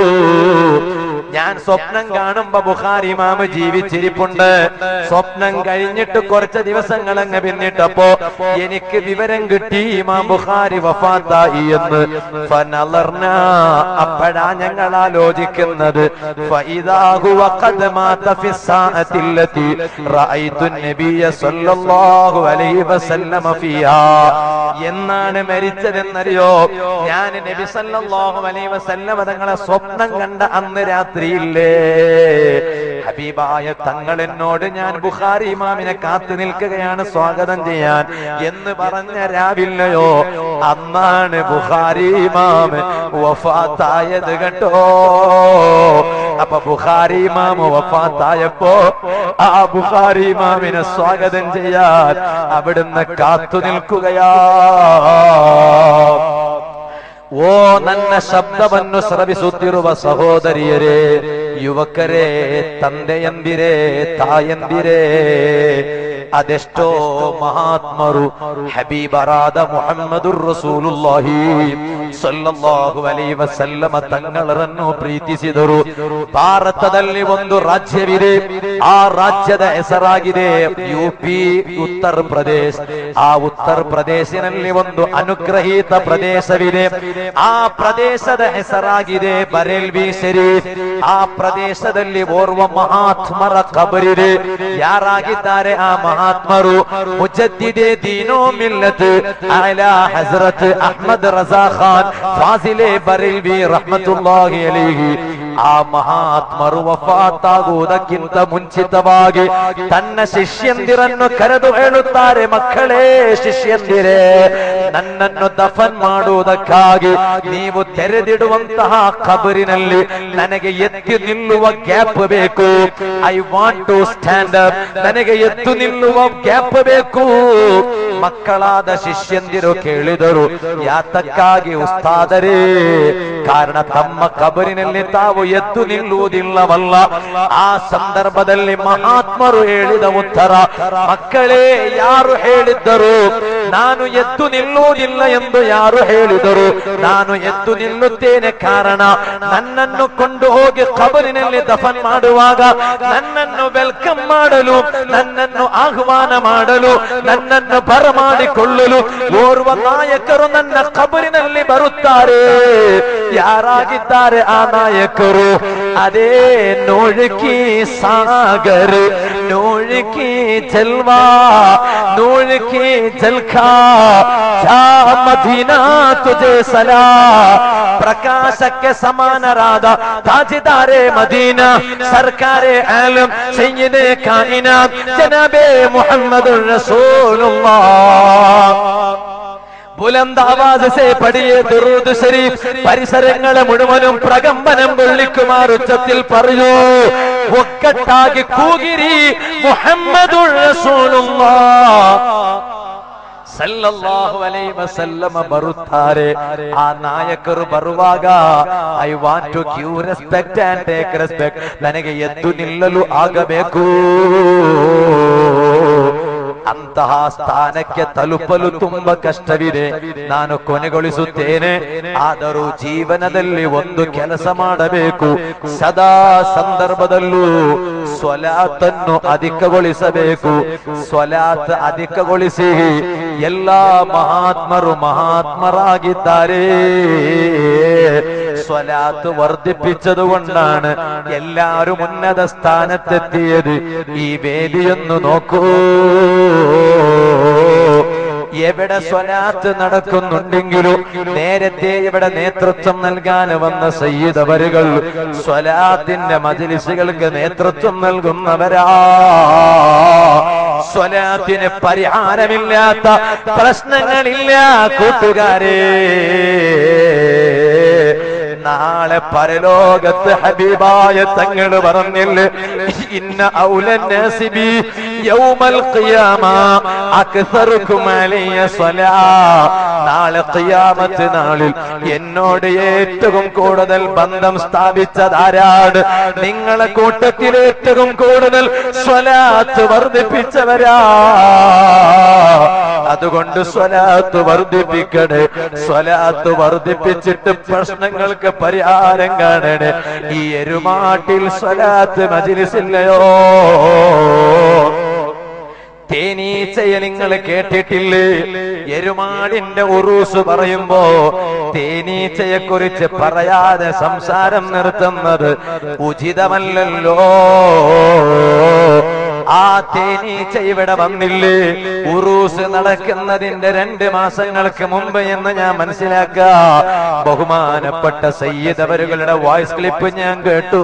ഞാൻ സ്വപ്നം കാണുമ്പോ ബുഖാരി ഇമാമ് ജീവിച്ചിരിപ്പുണ്ട് സ്വപ്നം കഴിഞ്ഞിട്ട് കുറച്ച് ദിവസങ്ങൾ അങ്ങ് പിന്നിട്ടപ്പോ എനിക്ക് വിവരം കിട്ടി ഇമാം ബുഖാരി വഫാത്തായി എന്ന് ഫനളർന അപ്പോഴാ ഞങ്ങൾ ആലോചിക്കുന്നത് ഫഇദാഹു വഖദ് മാത ഫി സാഅത്തില്ലതി റഅയ്തു നബിയ സല്ലല്ലാഹു അലൈഹി വസല്ലമ ഫിഹാ എന്നാണ് മരിച്ചതെന്നറിയോ ഞാൻ നബി സല്ലല്ലാഹു അലൈഹി വസല്ലമ തങ്ങളെ സ്വപ്നം കണ്ട അന്ന് രാത്രിയില്ലേ ഹബീബായ തങ്ങൾ എന്നോട് ഞാൻ ബുഖാരി ഇമാമിനെ കാത്തു നിൽക്കുകയാണ് സ്വാഗതം ചെയ്യാൻ എന്ന് പറഞ്ഞ രാവില്ലയോ അന്നാണ് ബുഖാരി ഇമാം വഫാത്തായത് കേട്ടോ അപ്പൊ ബുഖാരി ഇമാം വഫാത്തായപ്പോ ആ ബുഖാരി ഇമാമിനെ സ്വാഗതം ചെയ്യാൻ അവിടുന്ന് കാത്തു നിൽക്കുകയാ ಓ ನನ್ನ ಶಬ್ದವನ್ನು ಶ್ರವಿಸುತ್ತಿರುವ ಸಹೋದರಿಯರೇ ಯುವಕರೇ ತಂದೆಯಂದಿರೇ ತಾಯಂದಿರೇ ಅದೆಷ್ಟೋ ಮಹಾತ್ಮರು ಹಬೀಬರಾದ ಮುಹಮ್ಮದುರ್ ರಸೂಲುಲ್ಲಾಹಿ ಸಲ್ಲಲ್ಲಾಹು ಅಲೈಹಿ ವಸಲ್ಲಮ ತങ്ങളರನ್ನು ಪ್ರೀತಿಸಿದರು ಭಾರತದಲ್ಲಿ ಒಂದು ರಾಜ್ಯವಿದೆ ಆ ರಾಜ್ಯದ ಹೆಸರಾಗಿದೆ ಯು ಪಿ ಉತ್ತರ ಪ್ರದೇಶ್ ಆ ಉತ್ತರ ಪ್ರದೇಶಿನಲ್ಲಿ ಒಂದು ಅನುಗ್ರಹೀತ ಪ್ರದೇಶವಿದೆ ಆ ಪ್ರದೇಶದ ಹೆಸರಾಗಿದೆ ಬರೇಲ್ವಿ ಶರೀಫ್ ಆ ಪ್ರದೇಶದಲ್ಲಿ ಓರ್ವ ಮಹಾತ್ಮರ ಕಬರಿದೆ ಯಾರಾಗಿದ್ದಾರೆ ಆ ಮಹಾತ್ಮರು ಮುಜದ್ದಿದೆ ದೀನೋ ಮಿಲ್ಲತ್ ಅಲಾ ಹಜರತ್ ಅಹ್ಮದ್ ರಜಾ ಖಾನ್ ಫಾಸಿಲೆ ಬರೇಲ್ವಿ ರಹಮತುಲ್ಲಾಹಿ ಅಲೈಹಿ ಆ ಮಹಾತ್ಮರು ವಫಾತಾಗುವುದಕ್ಕಿಂತ ಮುಂಚಿತವಾಗಿ ತನ್ನ ಶಿಷ್ಯಂದಿರನ್ನು ಕರೆದು ಹೇಳುತ್ತಾರೆ ಮಕ್ಕಳೇ ಶಿಷ್ಯಂದಿರೇ ನನ್ನನ್ನು ದಫನ್ ಮಾಡುವುದಕ್ಕಾಗಿ ನೀವು ತೆರೆದಿಡುವಂತಹ ಕಬರಿನಲ್ಲಿ ನನಗೆ ಎತ್ತಿ ನಿಲ್ಲುವ ಗ್ಯಾಪ್ ಬೇಕು I want to stand up ನನಗೆ ಎತ್ತು ನಿಲ್ಲುವ ಗ್ಯಾಪ್ ಬೇಕು ಮಕ್ಕಳಾದ ಶಿಷ್ಯಂದಿರು ಕೇಳಿದರು ಯಾತಕ್ಕಾಗಿ ಉಸ್ತಾದರೇ ಕಾರಣ ತಮ್ಮ ಕಬರಿನಲ್ಲಿ ತಾವು ಎದ್ದು ನಿಲ್ಲುವುದಿಲ್ಲವಲ್ಲ ಆ ಸಂದರ್ಭದಲ್ಲಿ ಮಹಾತ್ಮರು ಹೇಳಿದ ಉತ್ತರ ಮಕ್ಕಳೇ ಯಾರು ಹೇಳಿದ್ದರು ನಾನು ಎದ್ದು ನಿಲ್ಲುವುದಿಲ್ಲ ಎಂದು ಯಾರು ಹೇಳಿದರು ನಾನು ಎದ್ದು ನಿಲ್ಲುತ್ತೇನೆ ಕಾರಣ ನನ್ನನ್ನು ಕೊಂಡು ಹೋಗಿ ಕಬರಿನಲ್ಲಿ ದಫನ್ ಮಾಡುವಾಗ ನನ್ನನ್ನು ವೆಲ್ಕಮ್ ಮಾಡಲು ನನ್ನನ್ನು ಆಹ್ವಾನ ಮಾಡಲು ನನ್ನನ್ನು ಬರಮಾಡಿಕೊಳ್ಳಲು ಓರ್ವ ನಾಯಕರು ನನ್ನ ಕಬರಿನಲ್ಲಿ ಬರುತ್ತಾರೆ ಯಾರಾಗಿದ್ದಾರೆ ಆ ನಾಯಕರು ಅದೇ ನೋಳಿಕಿ ಸಾಗರ್ ನೋಳಿಕಿ ಜಲ್ವಾ ನೋಳಿಕಿ ಜಲ್ಖಾ ಜಾ ಮದೀನಾ ತುಜೆ ಸಲಾ ಪ್ರಕಾಶಕ್ಕೆ ಸಮಾನರಾದ ತಾಜಿದಾರೆ ಮದೀನಾ ಸರ್ಕಾರೆ ಆಲಂ ಸಯ್ಯದೆ ಕಾಯಿನ ಜನಾಬೆ മുഹമ്മദ് ബുലന്ത് ആവാസ് സേ പടിയെ ദുറൂദ് ശരീഫ് പരിസരങ്ങളെ മുഴുവനും പ്രകമ്പനം കൊള്ളിക്കുമാർ ഉച്ചത്തിൽ പറയൂ ഒക്കട്ടാകി കൂകിരി മുഹമ്മദുർ ಸಲ್ಲಲ್ಲಾಹು ಅಲೈಹಿ ವಸಲ್ಲಮ ಬರುತ್ತಾರೆ ಆ ನಾಯಕರು ಬರುವಾಗ I want to give respect and take respect ನನಗೆ ಎದ್ದು ನಿಲ್ಲಲು ಆಗಬೇಕು ಅಂತಹ ಸ್ಥಾನಕ್ಕೆ ತಲುಪಲು ತುಂಬಾ ಕಷ್ಟವಿದೆ ನಾನು ಕೊನೆಗೊಳಿಸುತ್ತೇನೆ ಆದರೂ ಜೀವನದಲ್ಲಿ ಒಂದು ಕೆಲಸ ಮಾಡಬೇಕು ಸದಾ ಸಂದರ್ಭದಲ್ಲೂ ಸ್ವಲಾತನ್ನು ಅಧಿಕಗೊಳಿಸಬೇಕು ಸ್ವಲಾತ್ ಅಧಿಕಗೊಳಿಸಿ ಎಲ್ಲಾ ಮಹಾತ್ಮರು മഹാത്മരാಗಿದ್ದಾರೆ സ്വലാത്ത് വർദ്ധിപ്പിച്ചതുകൊണ്ടാണ് എല്ലാവരും ഉന്നത സ്ഥാനത്തെത്തിയത് ഈ വേദിയൊന്നു നോക്കൂ എവിടെ സ്വലാത്ത് നടക്കുന്നുണ്ടെങ്കിലും നേരത്തെ ഇവിടെ നേതൃത്വം നൽകാൻ വന്ന സയ്യിദവരുകൾ സ്വലാത്തിന്റെ മജിലിസുകൾക്ക് നേതൃത്വം നൽകുന്നവരാ സ്വലാത്തിന് പരിഹാരമില്ലാത്ത പ്രശ്നങ്ങളില്ല കൂട്ടുകാരെ നാളെ പരലോകത്ത് ഹബീബായ തങ്ങൾ പറഞ്ഞില്ല ഇന്ന ഔലന്നസിബി യൗമൽ ഖിയാമ അക്സറുക്കും അലയ്യ സ്വലാ നാളെ ഖിയാമത്ത് നാളിൽ എന്നോട് ഏറ്റവും കൂടുതൽ ബന്ധം സ്ഥാപിച്ചതാരാണ് നിങ്ങളെ കൂട്ടത്തിൽ ഏറ്റവും കൂടുതൽ സ്വലാത്ത് വർദ്ധിപ്പിച്ചവരാ അതുകൊണ്ട് സ്വലാത്ത് വർദ്ധിപ്പിക്കണേ സ്വലാത്ത് വർദ്ധിപ്പിച്ചിട്ട് പ്രശ്നങ്ങൾക്ക് പരിഹാരം കാണണേ ഈ എരുമാട്ടിൽ സ്വലാത്ത് മജിലിസില്ലയോ തേനീച്ചയെ നിങ്ങൾ കേട്ടിട്ടില്ലേ എരുമാടിന്റെ ഉറൂസ് പറയുമ്പോ തേനീച്ചയെ കുറിച്ച് പറയാതെ സംസാരം നിർത്തുന്നത് ഉചിതമല്ലല്ലോ ആ തേനീച്ച ഇവിടെ വന്നില്ലേ ഉറൂസ് നടക്കുന്നതിന്റെ രണ്ട് മാസങ്ങൾക്ക് മുമ്പ് എന്ന് ഞാൻ മനസ്സിലാക്ക ബഹുമാനപ്പെട്ട സയ്യിദവരുകളുടെ വോയിസ് ക്ലിപ്പ് ഞാൻ കേട്ടു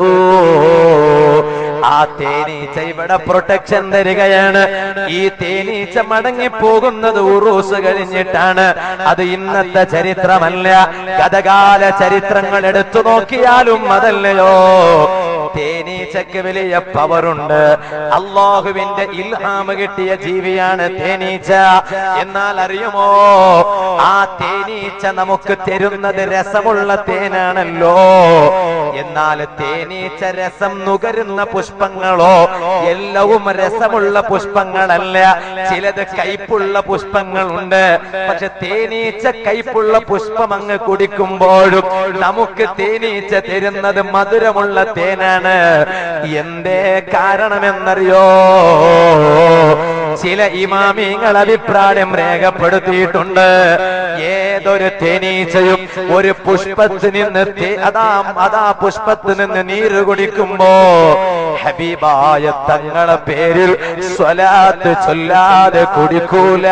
ആ തേനീച്ച ഇവിടെ പ്രൊട്ടക്ഷൻ തരികയാണ് ഈ തേനീച്ച മടങ്ങി പോകുന്നത് ഉറൂസ് കഴിഞ്ഞിട്ടാണ് അത് ഇന്നത്തെ ചരിത്രമല്ല ഗതകാല ചരിത്രങ്ങൾ എടുത്തു നോക്കിയാലും അതല്ലയോ തേനീച്ചക്ക് വലിയ പവറുണ്ട് അള്ളാഹുവിന്റെ ഇൽഹാമ് കിട്ടിയ ജീവിയാണ് തേനീച്ച എന്നാൽ അറിയുമോ ആ തേനീച്ച നമുക്ക് തരുന്നത് രസമുള്ള തേനാണല്ലോ എന്നാൽ തേനീച്ച രസം നുകരുന്ന പുഷ്പങ്ങളോ എല്ലാവും രസമുള്ള പുഷ്പങ്ങളല്ല ചിലത് കയ്പുള്ള പുഷ്പങ്ങളുണ്ട് പക്ഷെ തേനീച്ച കയ്പുള്ള പുഷ്പം അങ്ങ് കുടിക്കുമ്പോഴും നമുക്ക് തേനീച്ച തരുന്നത് മധുരമുള്ള തേനാണ് എന്തേ കാരണമെന്നറിയോ ചില ഇമാമിങ്ങൾ അഭിപ്രായം രേഖപ്പെടുത്തിയിട്ടുണ്ട് ഏതൊരു തേനീച്ചയും ഒരു പുഷ്പത്തിൽ നിന്ന് തേ- അതാ അതാ പുഷ്പത്തിൽ നിന്ന് നീര് കുടിക്കുമ്പോ ഹബീബായ തങ്ങളെ പേരിൽ സ്വലാത്ത് ചൊല്ലാതെ കുടിക്കൂല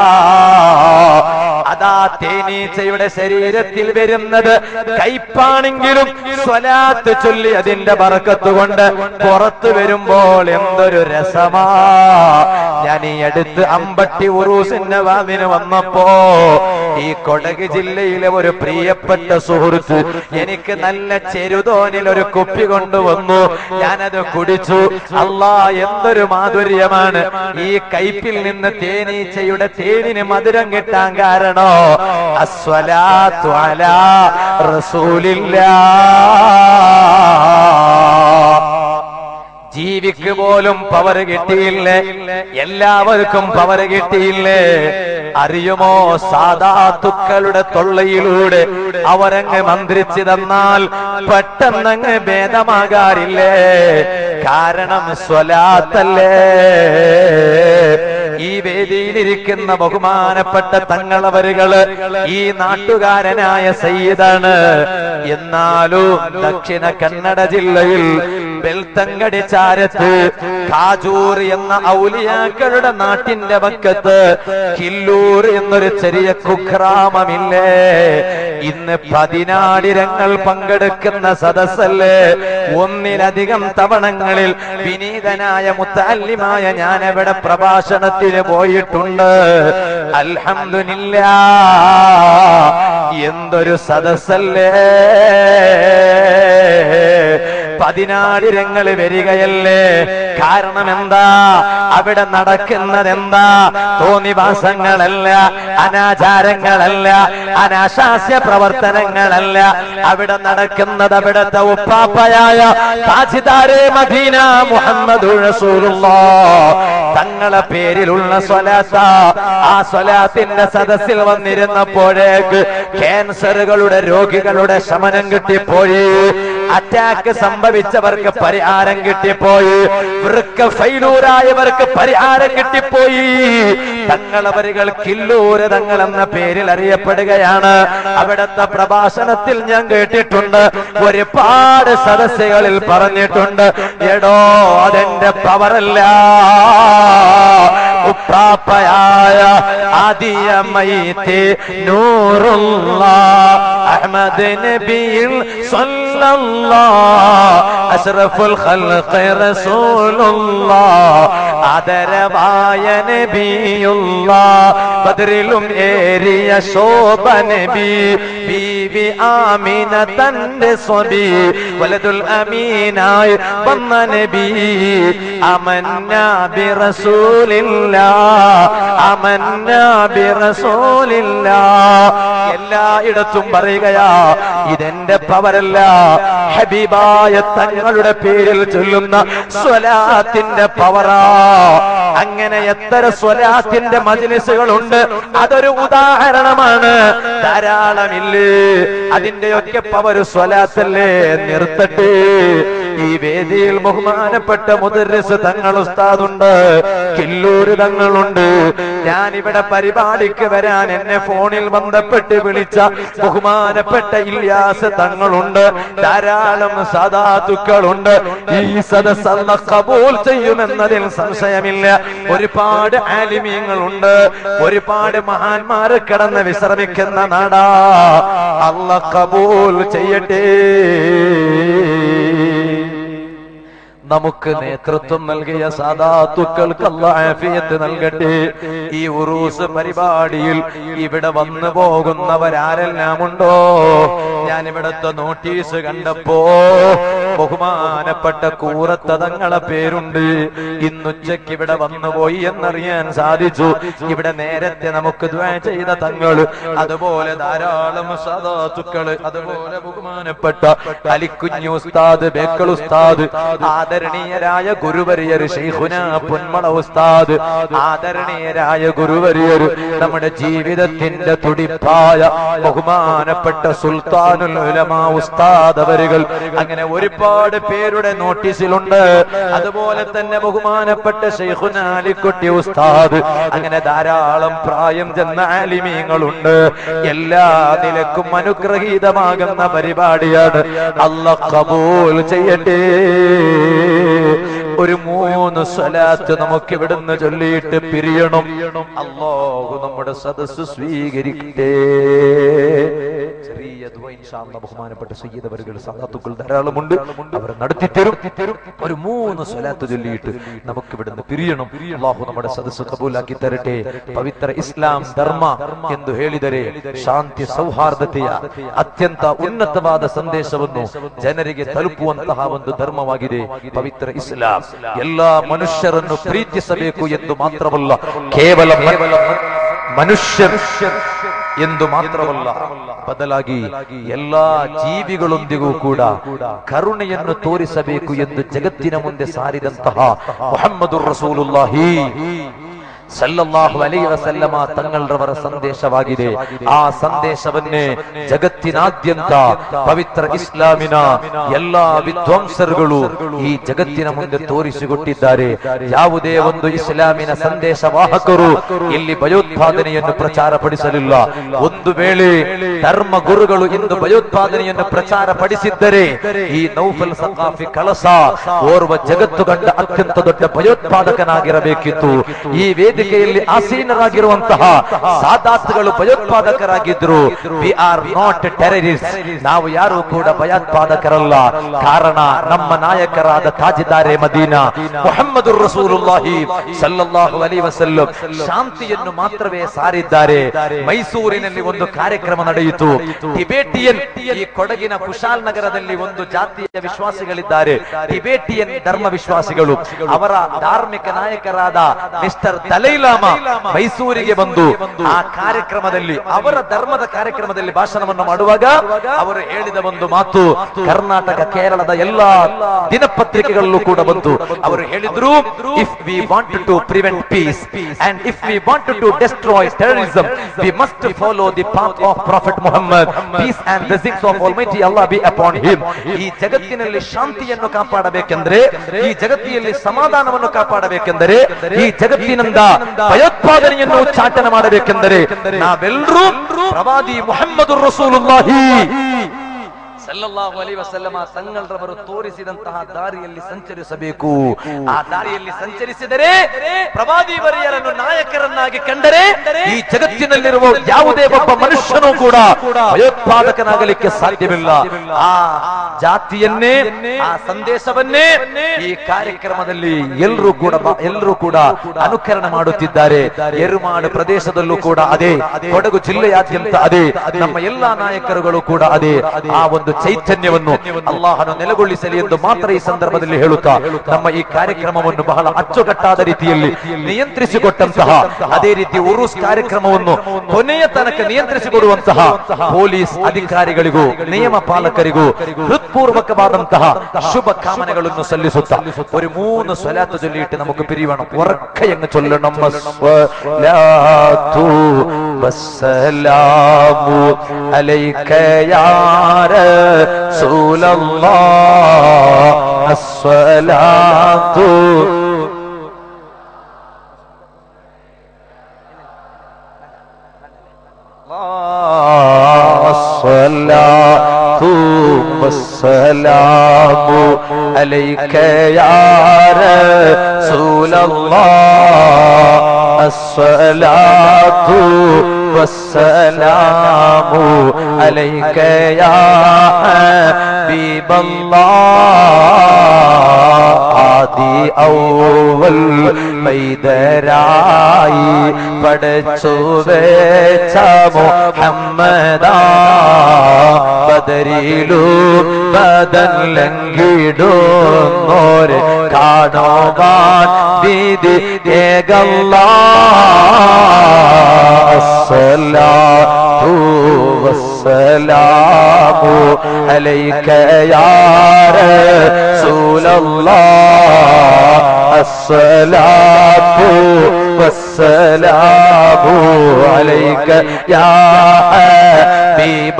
അതാ തേനീച്ചയുടെ ശരീരത്തിൽ വരുന്നത് കയ്പാണെങ്കിലും സ്വലാത്ത് ചൊല്ലി അതിന്റെ ബറക്കത്ത് കൊണ്ട് പുറത്തു വരുമ്പോൾ എന്തൊരു രസമാ ഞാൻ ഈ അടുത്ത് അമ്പട്ടി ഉറൂസിന്റെ വാവിന് വന്നപ്പോ ഈ കൊടക് ജില്ലയിലെ ഒരു പ്രിയപ്പെട്ട സുഹൃത്ത് എനിക്ക് നല്ല ചെറുതോനിൽ ഒരു കുപ്പി കൊണ്ടുവന്നു ഞാനത് കുടിച്ചു അല്ലാ എന്തൊരു മാധുര്യമാണ് ഈ കയ്പിൽ നിന്ന് തേനീച്ചയുടെ തേനിന് മധുരം കിട്ടാൻ കാരണോ അസ്വലാത്തു അലാ റസൂലില്ലാ ജീവിക്ക് പോലും പവർ കിട്ടിയില്ലേ എല്ലാവർക്കും പവർ കിട്ടിയില്ലേ അറിയുമോ സാധാത്തുക്കളുടെ തൊള്ളയിലൂടെ അവരങ്ങ് മന്ത്രിച്ചു തന്നാൽ പെട്ടെന്നങ്ങ് ഭേദമാകാറില്ലേ കാരണം സ്വലാത്തല്ലേ ഈ വേദിയിലിരിക്കുന്ന ബഹുമാനപ്പെട്ട തങ്ങളവരുകള് ഈ നാട്ടുകാരനായ സയ്യിദാണ് എന്നാലും ദക്ഷിണ കന്നഡ ജില്ലയിൽ ബെൽത്തങ്കടി ചാരത്ത് കാജൂർ എന്ന ഔലിയാക്കളുടെ നാട്ടിന്റെ പക്കത്ത് കില്ലൂർ എന്നൊരു ചെറിയ കുഗ്രാമമില്ലേ ഇന്ന് പതിനായിരങ്ങൾ പങ്കെടുക്കുന്ന സദസ്സല്ലേ ഒന്നിലധികം തവണങ്ങളിൽ വിനീതനായ മുത്താലിമായ ഞാൻ അവിടെ പ്രഭാഷണത്തിന് പോയിട്ടുണ്ട് അൽഹംദുലില്ല എന്തൊരു സദസ്സല്ലേ പതിനായിരങ്ങൾ വരികയല്ലേ കാരണം എന്താ അവിടെ നടക്കുന്നത് എന്താ തോന്നിവാസങ്ങളല്ല അനാചാരങ്ങളല്ല അനാശാസ്യ പ്രവർത്തനങ്ങളല്ല അവിടെ അവിടുത്തെ ഉപ്പാപ്പയായ താജിദാരെ മദീന മുഹമ്മദ് തങ്ങളെ പേരിലുള്ള സ്വലാത്ത ആ സ്വലാത്തിന്റെ സദസ്സിൽ വന്നിരുന്നപ്പോഴേക്ക് ക്യാൻസറുകളുടെ രോഗികളുടെ ശമനം കിട്ടിപ്പോയി അറ്റാക്ക് സംഭവിച്ചവർക്ക് പരിഹാരം കിട്ടിപ്പോയി വൃക്ക ഫൈലൂരായവർക്ക് പരിഹാരം കിട്ടിപ്പോയി തങ്ങളവരുകൾ കില്ലൂര് തങ്ങൾ എന്ന പേരിൽ അറിയപ്പെടുകയാണ് അവിടുത്തെ പ്രഭാഷണത്തിൽ ഞാൻ കേട്ടിട്ടുണ്ട് ഒരുപാട് സദസ്സുകളിൽ പറഞ്ഞിട്ടുണ്ട് എടോ അതെന്റെ പവറല്ല ഉപ്പാപ്പയായ ആദിയമൈത്തെ നൂറുള്ള അഹമ്മദ് നബിയിൽ സ്വല്ലല്ലാ അഷ്റഫുൽ ഖൽഖ് റസൂലുള്ളാ ആദരവായ നബിയുള്ള ബദറിലും ഏറിയ ശോഭ നബി ബീവി ആമിന തന്റെ സ്വബി വലതുൽ അമീനായി വന്ന നബി അമന്ന ബി റസൂലില്ല അമന്ന ബി റസൂലില്ല എല്ലായിടത്തും പറയുകയാ ഇതെന്റെ പവരല്ല ഹബീബായ തങ്ങളുടെ പേരിൽ ചൊല്ലുന്ന സ്വലാത്തിന്റെ പവറാ അങ്ങനെ എത്ര സ്വലാത്തിന്റെ മജിലിസുകളുണ്ട് അതൊരു ഉദാഹരണമാണ് ധാരാളമില്ലേ അതിന്റെയൊക്കെ പവർ സ്വലാത്തല്ലേ നിർത്തട്ടെ ഈ വേദിയിൽ ബഹുമാനപ്പെട്ട മുദർരിസ് തങ്ങൾ ഉസ്താദുണ്ട് കില്ലൂര് തങ്ങളുണ്ട് ഞാൻ ഇവിടെ പരിപാടിക്ക് വരാൻ എന്നെ ഫോണിൽ ബന്ധപ്പെട്ട് വിളിച്ച ബഹുമാനപ്പെട്ട ഇല്യാസ് തങ്ങളുണ്ട് ധാരാളം സദാതുക്കളുണ്ട് ഈ സദസ് അല്ല കബൂൽ ചെയ്യുമെന്നതിൽ സംശയമില്ല ഒരുപാട് ആലിമീങ്ങളുണ്ട് ഒരുപാട് മഹാന്മാര് കിടന്ന് വിശ്രമിക്കുന്ന നാടാ അല്ല കബൂൽ ചെയ്യട്ടെ നമുക്ക് നേതൃത്വം നൽകിയ സാധാത്തുക്കൾക്ക് അള്ളാഫിയത്ത് നൽകട്ടെ ഈ ഉറൂസ് പരിപാടിയിൽ ഇവിടെ വന്നു പോകുന്നവരാരെല്ലാം ഉണ്ടോ ഞാൻ ഇവിടുത്തെ നോട്ടീസ് കണ്ടപ്പോ ബഹുമാനപ്പെട്ട കൂറത്തതങ്ങളെ പേരുണ്ട് ഇന്നുച്ചയ്ക്ക് ഇവിടെ വന്നുപോയി എന്നറിയാൻ സാധിച്ചു ഇവിടെ നേരത്തെ നമുക്ക് ദ്വാ ചെയ്ത തങ്ങള് അതുപോലെ ധാരാളം സദാത്തുക്കള് അതുപോലെ ബഹുമാനപ്പെട്ട അലിക്കുഞ്ഞു ഉസ്താദ് ബേക്കൾ ഉസ്താദ് ആദര ആദരണീയരായ ഗുരുവരിയർ ഷെയ്ഖുന പൊന്മള ഉസ്താദ് ആദരണീയരായ ഗുരുവരിയർ നമ്മുടെ ജീവിതത്തിന്റെ തുടിപ്പായ ബഹുമാനപ്പെട്ട സുൽത്താനുൽ ഉലമാ ഉസ്താദ് അവരുകൾ അങ്ങനെ ഒരുപാട് പേരുടെ നോട്ടീസിലുണ്ട് അതുപോലെ തന്നെ ബഹുമാനപ്പെട്ട ഷെയ്ഖുന അലിക്കുട്ടി ഉസ്താദ് അങ്ങനെ ധാരാളം പ്രായം ചെന്ന ആലിമീങ്ങളുണ്ട് എല്ലാ നിലക്കും അനുഗ്രഹീതമാകുന്ന പരിപാടിയാണ് അല്ല കബൂൽ ചെയ്യട്ടെ ഒരു മൂന്ന് സ്വലാത്ത് നമുക്ക് ഇവിടുന്ന് ചൊല്ലിയിട്ട് പിരിയണം അല്ലാഹു നമ്മുടെ സദസ്സ് സ്വീകരിക്കട്ടെ ചെറിയ ദുആ ഇൻഷാ അല്ലാഹ് ബഹുമാനപ്പെട്ട സയ്യിദവരുകൾ സദാത്തുക്കൾ ധാരാളമുണ്ട് അവർ നടത്തി തരും ഒരു മൂന്ന് സ്വലാത്ത് ചൊല്ലിയിട്ട് നമുക്ക് ഇവിടുന്ന് പിരിയണം അള്ളാഹു നമ്മുടെ സദസ്സ് കബൂലാക്കി ತರಟೆ ಪವಿತ್ರ ಇಸ್ಲಾಂ ಧರ್ಮ ಎಂದು ಹೇಳಿದರೆ ಶಾಂತಿ ಸೌಹಾರ್ದತೆಯ ಅತ್ಯಂತ ಉನ್ನತವಾದ ಸಂದೇಶವನ್ನು ಜನರಿಗೆ ತಲುಪುವಂತಹ ಒಂದು ಧರ್ಮವಾಗಿದೆ ಪವಿತ್ರ ಇಸ್ಲಾಂ ಎಲ್ಲಾ ಮನುಷ್ಯರನ್ನು ಪ್ರೀತಿಸಬೇಕು ಎಂದು ಮಾತ್ರವಲ್ಲ ಕೇವಲ ಮನುಷ್ಯ ಎಂದು ಮಾತ್ರವಲ್ಲ ಬದಲಾಗಿ ಎಲ್ಲಾ ಜೀವಿಗಳೊಂದಿಗೂ ಕೂಡ ಕರುಣೆಯನ್ನು ತೋರಿಸಬೇಕು ಎಂದು ಜಗತ್ತಿನ ಮುಂದೆ ಸಾರಿದಂತಹ ಮೊಹಮ್ಮದುರ್ ರಸೂಲುಲ್ಲಾಹಿ ಸಲ್ಲಲ್ಲಾಹು ಅಲೈಹಿ ವಸಲ್ಲಮ ತಂಗಳರವರ ಸಂದೇಶವಾಗಿದೆ ಆ ಸಂದೇಶವನ್ನೇ ಜಗತ್ತಿನಾದ್ಯಂತ ಪವಿತ್ರ ಇಸ್ಲಾಮಿನ ಎಲ್ಲಾ ವಿದ್ವಾಂಸರುಗಳು ಈ ಜಗತ್ತಿನ ಮುಂದೆ ತೋರಿಸಿಕೊಟ್ಟಿದ್ದಾರೆ ಯಾವುದೇ ಒಂದು ಇಸ್ಲಾಮಿನ ಸಂದೇಶ ವಾಹಕರು ಇಲ್ಲಿ ಭಯೋತ್ಪಾದನೆಯನ್ನು ಪ್ರಚಾರ ಪಡಿಸಲಿಲ್ಲ ಒಂದು ವೇಳೆ ಧರ್ಮ ಗುರುಗಳು ಇಂದು ಭಯೋತ್ಪಾದನೆಯನ್ನು ಪ್ರಚಾರ ಪಡಿಸಿದ್ದರೆ ಈ ನೌಫಲ್ ಸಕಾಫಿ ಕಳಸ ಓರ್ವ ಜಗತ್ತು ಕಂಡ ಅತ್ಯಂತ ದೊಡ್ಡ ಭಯೋತ್ಪಾದಕನಾಗಿರಬೇಕಿತ್ತು ಈ ವೇದಿಕೆಯಲ್ಲಿ ಆಸೀನರಾಗಿರುವಂತಹ ಸಾದಾತ್ಗಳು ಭಯೋತ್ಪಾದಕರಾಗಿದ್ರು ವಿ ಆರ್ ನಾಟ್ ಟೆರರಿಸ್ಟ್ ನಾವು ಯಾರು ಕೂಡ ಭಯೋತ್ಪಾದಕರಲ್ಲ ಕಾರಣ ನಮ್ಮ ನಾಯಕರಾದ ತಾಜಿದಾರೆ ಮದೀನಾ ಮೊಹಮ್ಮದು ರಸೂಲುಲ್ಲಾಹಿ ಸಲ್ಲಲ್ಲಾಹು ಅಲೈ ವಸಲ್ಲಂ ಶಾಂತಿಯನ್ನು ಮಾತ್ರವೇ ಸಾರಿದ್ದಾರೆ ಮೈಸೂರಿನಲ್ಲಿ ಒಂದು ಕಾರ್ಯಕ್ರಮ ನಡೆಯಿತು ಟಿಬೇಟಿಯನ್ ಈ ಕೊಡಗಿನ ಕುಶಾಲ್ ನಗರದಲ್ಲಿ ಒಂದು ಜಾತಿಯ ವಿಶ್ವಾಸಿಗಳಿದ್ದಾರೆ ಟಿಬೇಟಿಯನ್ ಧರ್ಮ ವಿಶ್ವಾಸಿಗಳು ಅವರ ಧಾರ್ಮಿಕ ನಾಯಕರಾದ ಮಿಸ್ಟರ್ ದಲೈಲಾಮ ಮೈಸೂರಿಗೆ ಬಂದು ಆ ಕಾರ್ಯಕ್ರಮದಲ್ಲಿ ಅವರ ಧರ್ಮದ ಕಾರ್ಯಕ್ರಮದಲ್ಲಿ ಭಾಷಣವನ್ನು ಮಾಡುವಾಗ ಅವರು ಹೇಳಿದ ಒಂದು ಮಾತು ಕರ್ನಾಟಕ ಕೇರಳದ ಎಲ್ಲಾ ದಿನಪತ್ರಿಕೆಗಳಲ್ಲೂ ಕೂಡ ಬಂತು ಅವರು ಹೇಳಿದ್ರು if we want to prevent peace and if we want to destroy terrorism we must follow the path of prophet Muhammad peace and blessings of almighty Allah be upon him ಈ ಜಗತ್ತಿನಲ್ಲಿ ಶಾಂತಿಯನ್ನು ಕಾಪಾಡಬೇಕೆಂದರೆ ಈ ಜಗತ್ತಿನಲ್ಲಿ ಸಮಾಧಾನವನ್ನು ಕಾಪಾಡಬೇಕೆಂದರೆ ಈ ಜಗತ್ತಿನಿಂದ ಭಯೋತ್ಪಾದನೆಯನ್ನು ಉಚ್ಚಾಟನೆ ಮಾಡಬೇಕೆಂದರೆ ನಾವೆಲ್ಲರೂ ಪ್ರವಾದಿ ಮುಹಮ್ಮದು ರಸೂಲುಲ್ಲಾಹಿ ಸಲ್ಲಲ್ಲಾಹು ಅಲೈಹಿ ವಸಲ್ಲಮ ತಂಗಳರವರು ತೋರಿಸಿದಂತಹ ದಾರಿಯಲ್ಲಿ ಸಂಚರಿಸಬೇಕು ಆ ದಾರಿಯಲ್ಲಿ ಸಂಚರಿಸಿದರೆ ಪ್ರವಾದಿ ವರಿಯರನ್ನು ನಾಯಕರನ್ನಾಗಿ ಕಂಡರೆ ಈ ಜಗತ್ತಿನಲ್ಲಿರುವ ಯಾವುದೇ ಒಬ್ಬ ಮನುಷ್ಯನೂ ಕೂಡ ಭಯೋತ್ಪಾದಕನಾಗಲಿಕ್ಕೆ ಸಾಧ್ಯವಿಲ್ಲ ಆ ಜಾತಿಯನ್ನೇ ಆ ಸಂದೇಶವನ್ನೇ ಈ ಕಾರ್ಯಕ್ರಮದಲ್ಲಿ ಎಲ್ಲರೂ ಕೂಡ ಎಲ್ಲರೂ ಕೂಡ ಅನುಕರಣೆ ಮಾಡುತ್ತಿದ್ದಾರೆ ಎರುಮಾಡು ಪ್ರದೇಶದಲ್ಲೂ ಕೂಡ ಅದೇ ಕೊಡಗು ಜಿಲ್ಲೆಯಾದ್ಯಂತ ಅದೇ ನಮ್ಮ ಎಲ್ಲಾ ನಾಯಕರುಗಳು ಕೂಡ ಅದೇ ಆ ಒಂದು ಚೈತನ್ಯವನ್ನು ಅಲ್ಲಾಹನು ನೆಲೆಗೊಳಿಸಲಿ ಎಂದು ಮಾತ್ರ ಈ ಸಂದರ್ಭದಲ್ಲಿ ಹೇಳುತ್ತಾ ನಮ್ಮ ಈ ಕಾರ್ಯಕ್ರಮವನ್ನು ಬಹಳ ಅಚ್ಚುಕಟ್ಟಾದ ರೀತಿಯಲ್ಲಿ ನಿಯಂತ್ರಿಸಿಕೊಟ್ಟಂತಹ ಅದೇ ರೀತಿ ಉರುಸ್ ಕಾರ್ಯಕ್ರಮವನ್ನು ಕೊನೆಯ ತನಕ ನಿಯಂತ್ರಿಸಿಕೊಡುವಂತಹ ಪೊಲೀಸ್ ಅಧಿಕಾರಿಗಳಿಗೂ ನಿಯಮ ಪಾಲಕರಿಗೂ ಹೃತ್ಪೂರ್ವಕವಾದಂತಹ ಶುಭ ಕಾಮನೆಗಳನ್ನು ಸಲ್ಲಿಸುತ್ತಾ ഒരു മൂന്ന് സ്വലാത്ത് ചൊല്ലിയിട്ട് നമുക്ക് പിരിവണം ഉറക്കയങ്ങ് ചൊല്ലണം സ്വലാത്തു വസ്സലാമു അലൈക യാ റസൂലല്ലാഹ് അസ്സലാത്തു الصلاة والسلام عليك يا رسول الله الصلاة والسلام عليك يا حبيب الله ആദി ഔവൽ പൈതരായി പഠിച്ചു വെച്ച മുഹമ്മദാ ബദരിലു ബദൻ ലംഘിടുന്നോരെ കാണുവാൻ വിധി ഏകല്ലാ അസ്സലാത്തു വസ്സലാം والسلام عليك يا رسول الله الصلاة والسلام عليك يا حبيب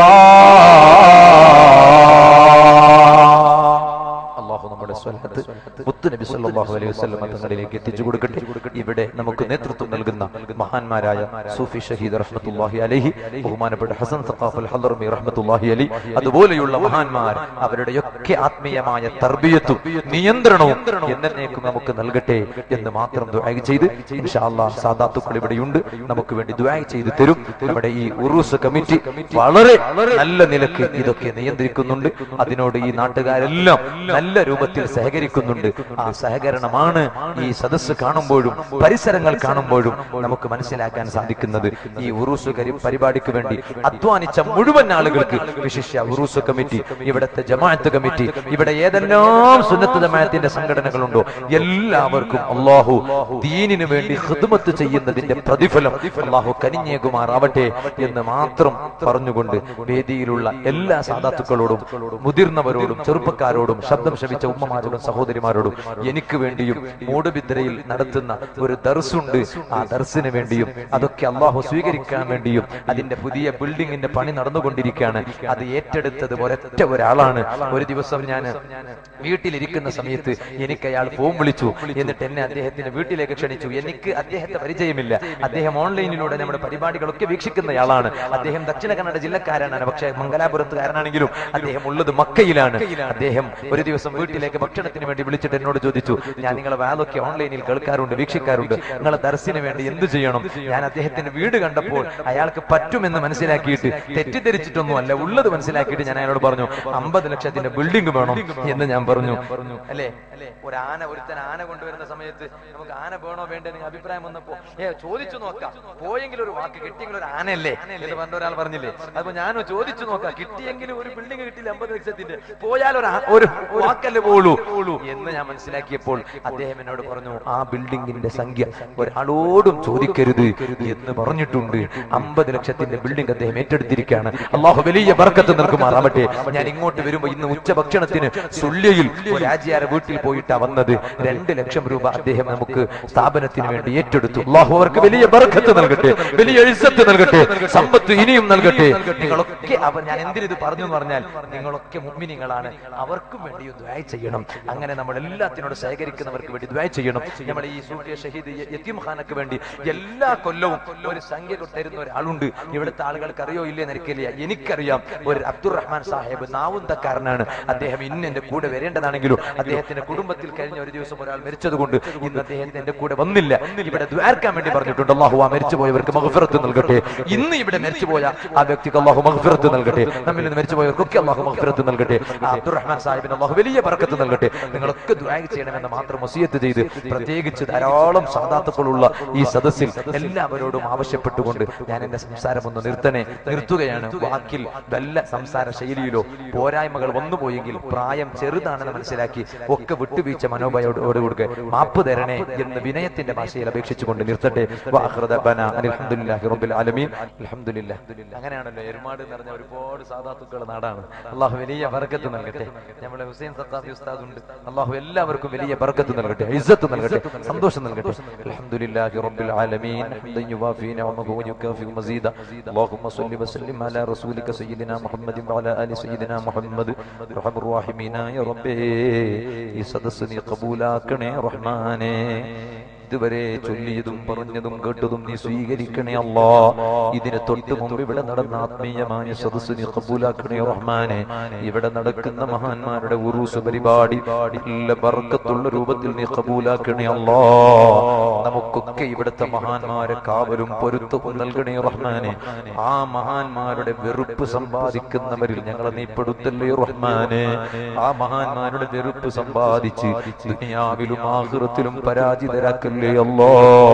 الله അള്ളാഹു നമ്മുടെ സ്വലത്ത് മുത്തുനബി സല്ലല്ലാഹു അലൈഹി വസല്ലം തങ്ങളിലേക്ക് എത്തിച്ചു കൊടുക്കട്ടെ ഇവിടെ നമുക്ക് നേതൃത്വം നൽകുന്ന മഹാന്മാരായ സൂഫി ഷഹീദ് റഹ്മത്തുള്ളാഹി അലൈഹി ബഹുമാനപ്പെട്ട ഹസൻ സഖാഫുൽ ഹദർമി റഹ്മത്തുള്ളാഹി അലി അതുപോലെയുള്ള മഹാന്മാർ അവരുടെയൊക്കെ ആത്മീയമായ തർബിയത്തും നിയന്ത്രണവും എന്നേക്കും നമുക്ക് നൽകട്ടെ എന്ന് മാത്രം ദുആ ചെയ്ത് ഇൻഷാ അല്ലാഹ് സാദാത്തുക്കൾ ഇവിടെയുണ്ട് നമുക്ക് വേണ്ടി ദുആ ചെയ്ത് തരും നമ്മുടെ ഈ ഉറൂസ് കമ്മിറ്റി വളരെ നല്ല നിലക്ക് ഇതൊക്കെ നിയന്ത്രിക്കുന്നുണ്ട് അതിനോട് ഈ നാട്ടുകാരെല്ലാം നല്ല രൂപത്തിൽ സഹകരിക്കുന്നുണ്ട് ആ സഹകരണമാണ് ഈ സദസ്സ് കാണുമ്പോഴും പരിസരങ്ങൾ കാണുമ്പോഴും നമുക്ക് മനസ്സിലാക്കാൻ സാധിക്കുന്നത് ഈ ഉറൂസ് കരി പരിപാടിക്ക് വേണ്ടി അധ്വാനിച്ച മുഴുവൻ ആളുകൾക്ക് വിശിഷ്യ ഉറൂസ് കമ്മിറ്റി ഇവിടുത്തെ ജമാഅത്ത് കമ്മിറ്റി ഇവിടെ ഏതെല്ലാം സുന്നത്ത് ജമാഅത്തിന്റെ സംഘടനകളുണ്ടോ എല്ലാവർക്കും അള്ളാഹു ദീനിനു വേണ്ടി ഹിദ്മത്ത് ചെയ്യുന്നതിന്റെ പ്രതിഫലം അള്ളാഹു കനിഞ്ഞേകുമാറാവട്ടെ എന്ന് മാത്രം പറഞ്ഞുകൊണ്ട് വേദിയിലുള്ള എല്ലാ സാധാത്തുക്കളോടും മുതിർന്നവരോടും ചെറുപ്പക്കാരോടും ശബ്ദം ശമിച്ച ഉമ്മമാരോടും സഹോദരിമാരോടും എനിക്ക് വേണ്ടിയും മൂടുബിദ്രയിൽ നടത്തുന്ന ഒരു ദർസുണ്ട് ആ ദർസിന് വേണ്ടിയും അതൊക്കെ അള്ളാഹു സ്വീകരിക്കാൻ വേണ്ടിയും അതിന്റെ പുതിയ ബിൽഡിങ്ങിന്റെ പണി നടന്നുകൊണ്ടിരിക്കുകയാണ് അത് ഏറ്റെടുത്തത് ഒരൊറ്റ ഒരാളാണ് ഒരു ദിവസം ഞാൻ വീട്ടിലിരിക്കുന്ന സമയത്ത് എനിക്ക് അയാൾ ഫോൺ വിളിച്ചു എന്നിട്ട് എന്നെ അദ്ദേഹത്തിന്റെ വീട്ടിലേക്ക് ക്ഷണിച്ചു എനിക്ക് അദ്ദേഹത്തെ പരിചയമില്ല അദ്ദേഹം ഓൺലൈനിലൂടെ നമ്മുടെ പരിപാടികളൊക്കെ വീക്ഷിക്കുന്നയാളാണ് അദ്ദേഹം ദക്ഷിണ കന്നഡ ജില്ലക്കാരനാണ് പക്ഷേ മംഗലാപുരത്തുകാരനാണെങ്കിലും അദ്ദേഹം ഉള്ളത് മക്കയിലാണ് അദ്ദേഹം ഒരു ദിവസം വീട്ടിലേക്ക് ഭക്ഷണത്തിന് വേണ്ടി വിളിച്ചിട്ട് എന്നോട് ചോദിച്ചു ഞാൻ നിങ്ങളെ വാലൊക്കെ ഓൺലൈനിൽ കേൾക്കാറുണ്ട് വീക്ഷിക്കാറുണ്ട് നിങ്ങളെ ദർശന് വേണ്ടി എന്ത് ചെയ്യണം ഞാൻ അദ്ദേഹത്തിന്റെ വീട് കണ്ടപ്പോൾ അയാൾക്ക് പറ്റുമെന്ന് മനസ്സിലാക്കിയിട്ട് തെറ്റിദ്ധരിച്ചിട്ടൊന്നും അല്ല ഉള്ളത് മനസ്സിലാക്കിയിട്ട് ഞാൻ അയാളോട് പറഞ്ഞു അമ്പത് ലക്ഷത്തിന്റെ ബിൽഡിംഗ് വേണം എന്ന് ഞാൻ പറഞ്ഞു അല്ലേ ഒരു ആന ഒരുത്തൻ ആന കൊണ്ടുവരുന്ന സമയത്ത് നമുക്ക് ആന വേണോ വേണ്ടേ നിങ്ങൾ അഭിപ്രായം വന്നപ്പോ ഏ ചോദിച്ചു നോക്കാം പോയെങ്കിൽ ഒരു വാക്ക് കിട്ടിയെങ്കിൽ ഒരു ആനയല്ലേ എന്ന് പറഞ്ഞ ഒരാൾ പറഞ്ഞില്ലേ അപ്പൊ ഞാനോ ചോദിച്ചു നോക്കാം കിട്ടിയെങ്കിലും ഒരു ബിൽഡിംഗ് കിട്ടിയില്ല അമ്പത് ലക്ഷത്തിന്റെ പോയാൽ ഒരു ആ- ഒരു വാക്കല്ലേ പോളൂ എന്ന് ഞാൻ മനസ്സിലാക്കിയപ്പോൾ അദ്ദേഹം എന്നോട് പറഞ്ഞു ആ ബിൽഡിംഗിന്റെ സംഖ്യ ഒരാളോടും ചോദിക്കരുത് എന്ന് പറഞ്ഞിട്ടുണ്ട് അമ്പത് ലക്ഷത്തിന്റെ ബിൽഡിംഗ് അദ്ദേഹം ഏറ്റെടുത്തിരിക്കുകയാണ് അള്ളാഹു വലിയ ബർക്കത്ത് നൽകുമാറാവട്ടെ ഞാൻ ഇങ്ങോട്ട് വരുമ്പോ ഇന്ന് ഉച്ചഭക്ഷണത്തിന് സുല്യയിൽ ഒരു രാജ്യാര വീട്ടിൽ പോയിട്ടാ വന്നത് രണ്ട് ലക്ഷം രൂപ അദ്ദേഹം നമുക്ക് സ്ഥാപനത്തിന് വേണ്ടി ഏറ്റെടുത്തു അള്ളാഹു അവർക്ക് വലിയ ബർക്കത്ത് നൽകട്ടെ വലിയ എഴുസത്ത് നൽകട്ടെ സമ്പത്ത് ഇനിയും നൽകട്ടെ നിങ്ങളൊക്കെ അവർ ഞാൻ എന്തിനിത് പറഞ്ഞു എന്ന് പറഞ്ഞാൽ നിങ്ങളൊക്കെ മുമ്മിനിങ്ങളാണ് അവർക്കും വേണ്ടി ദ്വായ ചെയ്യണം അങ്ങനെ നമ്മൾ എല്ലാത്തിനോട് സഹകരിക്കുന്നവർക്ക് വേണ്ടി ദ്വായ ചെയ്യണം നമ്മൾ ഈ സൂഫിയ ഷഹീദ് യത്തീം ഖാനക്ക് വേണ്ടി എല്ലാ കൊല്ലവും ഒരു സംഖ്യ തരുന്ന ഒരാളുണ്ട് ഇവിടുത്തെ ആളുകൾക്ക് അറിയോ ഇല്ലേ നിനക്കില്ല എനിക്കറിയാം ഒരു അബ്ദുറഹ്മാൻ സാഹിബ് നാവുന്തക്കാരനാണ് അദ്ദേഹം ഇന്ന് എന്റെ കൂടെ വരേണ്ടതാണെങ്കിലും അദ്ദേഹത്തിന്റെ കുടുംബത്തിൽ കഴിഞ്ഞ ഒരു ദിവസം ഒരാൾ മരിച്ചതുകൊണ്ട് ഇന്ന് അദ്ദേഹത്തിന് എന്റെ കൂടെ വന്നില്ല ഇവിടെ ദ്വാർക്കാൻ വേണ്ടി പറഞ്ഞിട്ടുണ്ട് അള്ളാഹു ആ മരിച്ചുപോയവർക്ക് മഹഫിറത്ത് നൽകട്ടെ ഇന്ന് ഇവിടെ മരിച്ചുപോയ ആ വ്യക്തിക്ക് അള്ളാഹു മഹഫിറത്ത് നൽകട്ടെ നമ്മിൽ നിന്ന് മരിച്ചുപോയവർക്കൊക്കെ അള്ളാഹു മഹഫിറത്ത് നൽകട്ടെ ആ അബ്ദുറഹ്മാൻ സാഹിബിന് അള്ളാഹു വലിയ ബർക്കത്ത് നൽകട്ടെ നിങ്ങളൊക്കെ ദ്വായ ചെയ്യണമെന്ന് മാത്രം വസിയത്ത് ചെയ്ത് പ്രത്യേകിച്ച് ധാരാളം സാധാത്തുക്കളുള്ള ഈ സദസ്സിൽ എല്ലാവരോടും ആവശ്യപ്പെട്ടുകൊണ്ട് ഞാൻ എന്റെ സംസാരം ഒന്ന് നിർത്തണേ നിർത്തുകയാണ് വാക്കിൽ വല്ല സംസാര ശൈലിയിലോ പോരായ്മകൾ വന്നുപോയെങ്കിൽ പ്രായം ചെറുതാണെന്ന് മനസ്സിലാക്കി ഒക്കെ വിട്ടുവീഴ്ച മനോഭയോട് കൊടുക്കുക മാപ്പ് തരണേ എന്ന് വിനയത്തിന്റെ ഭാഷയിൽ അപേക്ഷിച്ചുകൊണ്ട് നിർത്തട്ടെ വാഹൃദബന അൽഹംദുലില്ലാഹി റബ്ബിൽ ആലമീൻ അൽഹംദുലില്ലാഹ് അങ്ങനെയാണല്ലോ എരുമാട് എന്ന് പറഞ്ഞ ഒരുപാട് സാധാത്തുക്കളുടെ നാടാണ് അള്ളാഹു വലിയ ബർക്കത്ത് നൽകട്ടെ നമ്മുടെ ഹുസൈൻ സത്താഫി ഉസ്താദ് ഉണ്ട് അള്ളാഹു എല്ലാവർക്കും വലിയ ബർക്കത്ത് നൽകട്ടെ ഇസ്സത്ത് നൽകട്ടെ സന്തോഷം നൽകട്ടെ അൽഹംദുലില്ലാഹി റബ്ബിൽ ആലമീൻ ഹംദൻ യുവാഫി നിഅമഹു വയുകാഫി മസീദ اللهم صل وسلم على رسولك سيدنا محمد وعلى ال سيدنا محمد ارحم الراحمين يا ربي ഈ സദസ്സ് നീ കബൂലാക്കണേ റഹ്മാനേ ഇതുവരെ ചൊല്ലിയതും പറഞ്ഞതും കേട്ടതും നീ സ്വീകരിക്കണേ അല്ലാ ഇതിന് തൊട്ട് മുമ്പ് ഇവിടെ നടന്ന ആത്മീയമായ സദസ്സ് നീ കബൂലാക്കണേ റഹ്മാനെ ഇവിടെ നടക്കുന്ന മഹാന്മാരുടെ ഉറൂസ് പരിപാടി നല്ല ബർക്കത്തുള്ള രൂപത്തിൽ നീ കബൂലാക്കണേ അല്ലാ നമുക്കൊക്കെ ഇവിടുത്തെ മഹാന്മാരെ കാവലും പൊരുത്തവും നൽകണേ റഹ്മാനെ ആ മഹാന്മാരുടെ വെറുപ്പ് സമ്പാദിക്കുന്നവരിൽ ഞങ്ങളെ നീ പെടുത്തല്ലേ റഹ്മാനെ ആ മഹാന്മാരുടെ വെറുപ്പ് സമ്പാദിച്ച് ദുനിയാവിലും ആഹൃത്തിലും പരാജിതരാക്കല്ലേ അല്ലോ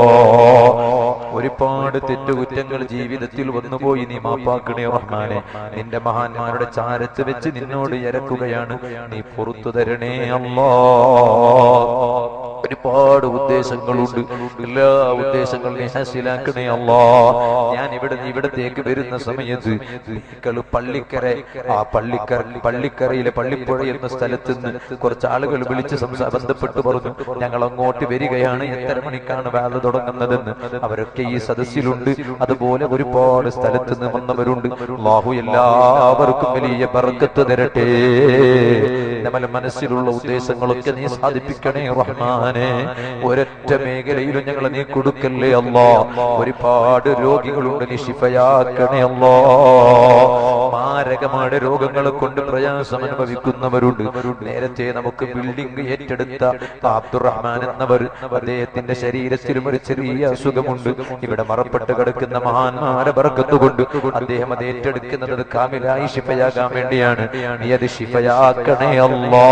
ഒരുപാട് തെറ്റുകുറ്റങ്ങൾ ജീവിതത്തിൽ വന്നുപോയി നീ മാപ്പാക്കണേ റഹ്മാനെ നിന്റെ മഹാന്മാരുടെ ചാരത്ത് വെച്ച് നിന്നോട് ഇരക്കുകയാണ് നീ പുറത്തു തരണേ അല്ലോ ഒരുപാട് ഉദ്ദേശങ്ങളുണ്ട് എല്ലാ ഉദ്ദേശങ്ങളും നീ ഹാസിലാക്കണേ അല്ലാ ഞാൻ ഇവിടെ ഇവിടത്തേക്ക് വരുന്ന സമയത്ത് ബേക്കൽ പള്ളിക്കര ആ പള്ളിക്കര പള്ളിക്കരയിലെ പള്ളിപ്പുഴ എന്ന സ്ഥലത്ത് നിന്ന് കുറച്ച് ആളുകൾ വിളിച്ച് സംസാ ബന്ധപ്പെട്ട് പറഞ്ഞു ഞങ്ങൾ അങ്ങോട്ട് വരികയാണ് എത്ര മണിക്കാണ് വേല തുടങ്ങുന്നതെന്ന് അവരൊക്കെ ഈ സദസ്സിലുണ്ട് അതുപോലെ ഒരുപാട് സ്ഥലത്ത് നിന്ന് വന്നവരുണ്ട് അല്ലാഹു എല്ലാവർക്കും വലിയ ബർക്കത്ത് തരട്ടെ നമ്മുടെ മനസ്സിലുള്ള ഉദ്ദേശങ്ങളൊക്കെ നീ സാധിപ്പിക്കണേ റഹ്മാനെ ഒരൊറ്റ മേഖലയിലും ഞങ്ങൾ നീ കൊടുക്കല്ലേ അല്ലാ ഒരുപാട് രോഗികളുണ്ട് നീ ശിഫയാക്കണേ അല്ലാ മാരകമായ രോഗങ്ങളെ കൊണ്ട് പ്രയാസം അനുഭവിക്കുന്നവരുണ്ട് നേരത്തെ നമുക്ക് ബിൽഡിംഗ് ഏറ്റെടുത്ത അബ്ദുറഹ്മാൻ എന്നവർ അദ്ദേഹത്തിന്റെ ശരീരത്തിലും ഒരു ചെറിയ അസുഖമുണ്ട് ഇവിടെ മറപ്പെട്ട് കിടക്കുന്ന മഹാന്മാരെ ബർക്കത്തുകൊണ്ട് അദ്ദേഹം അത് ഏറ്റെടുക്കുന്നത് അത് കാമിലായി ശിഫയാകാൻ വേണ്ടിയാണ് നീ അത് ശിഫയാക്കണേ അല്ലാ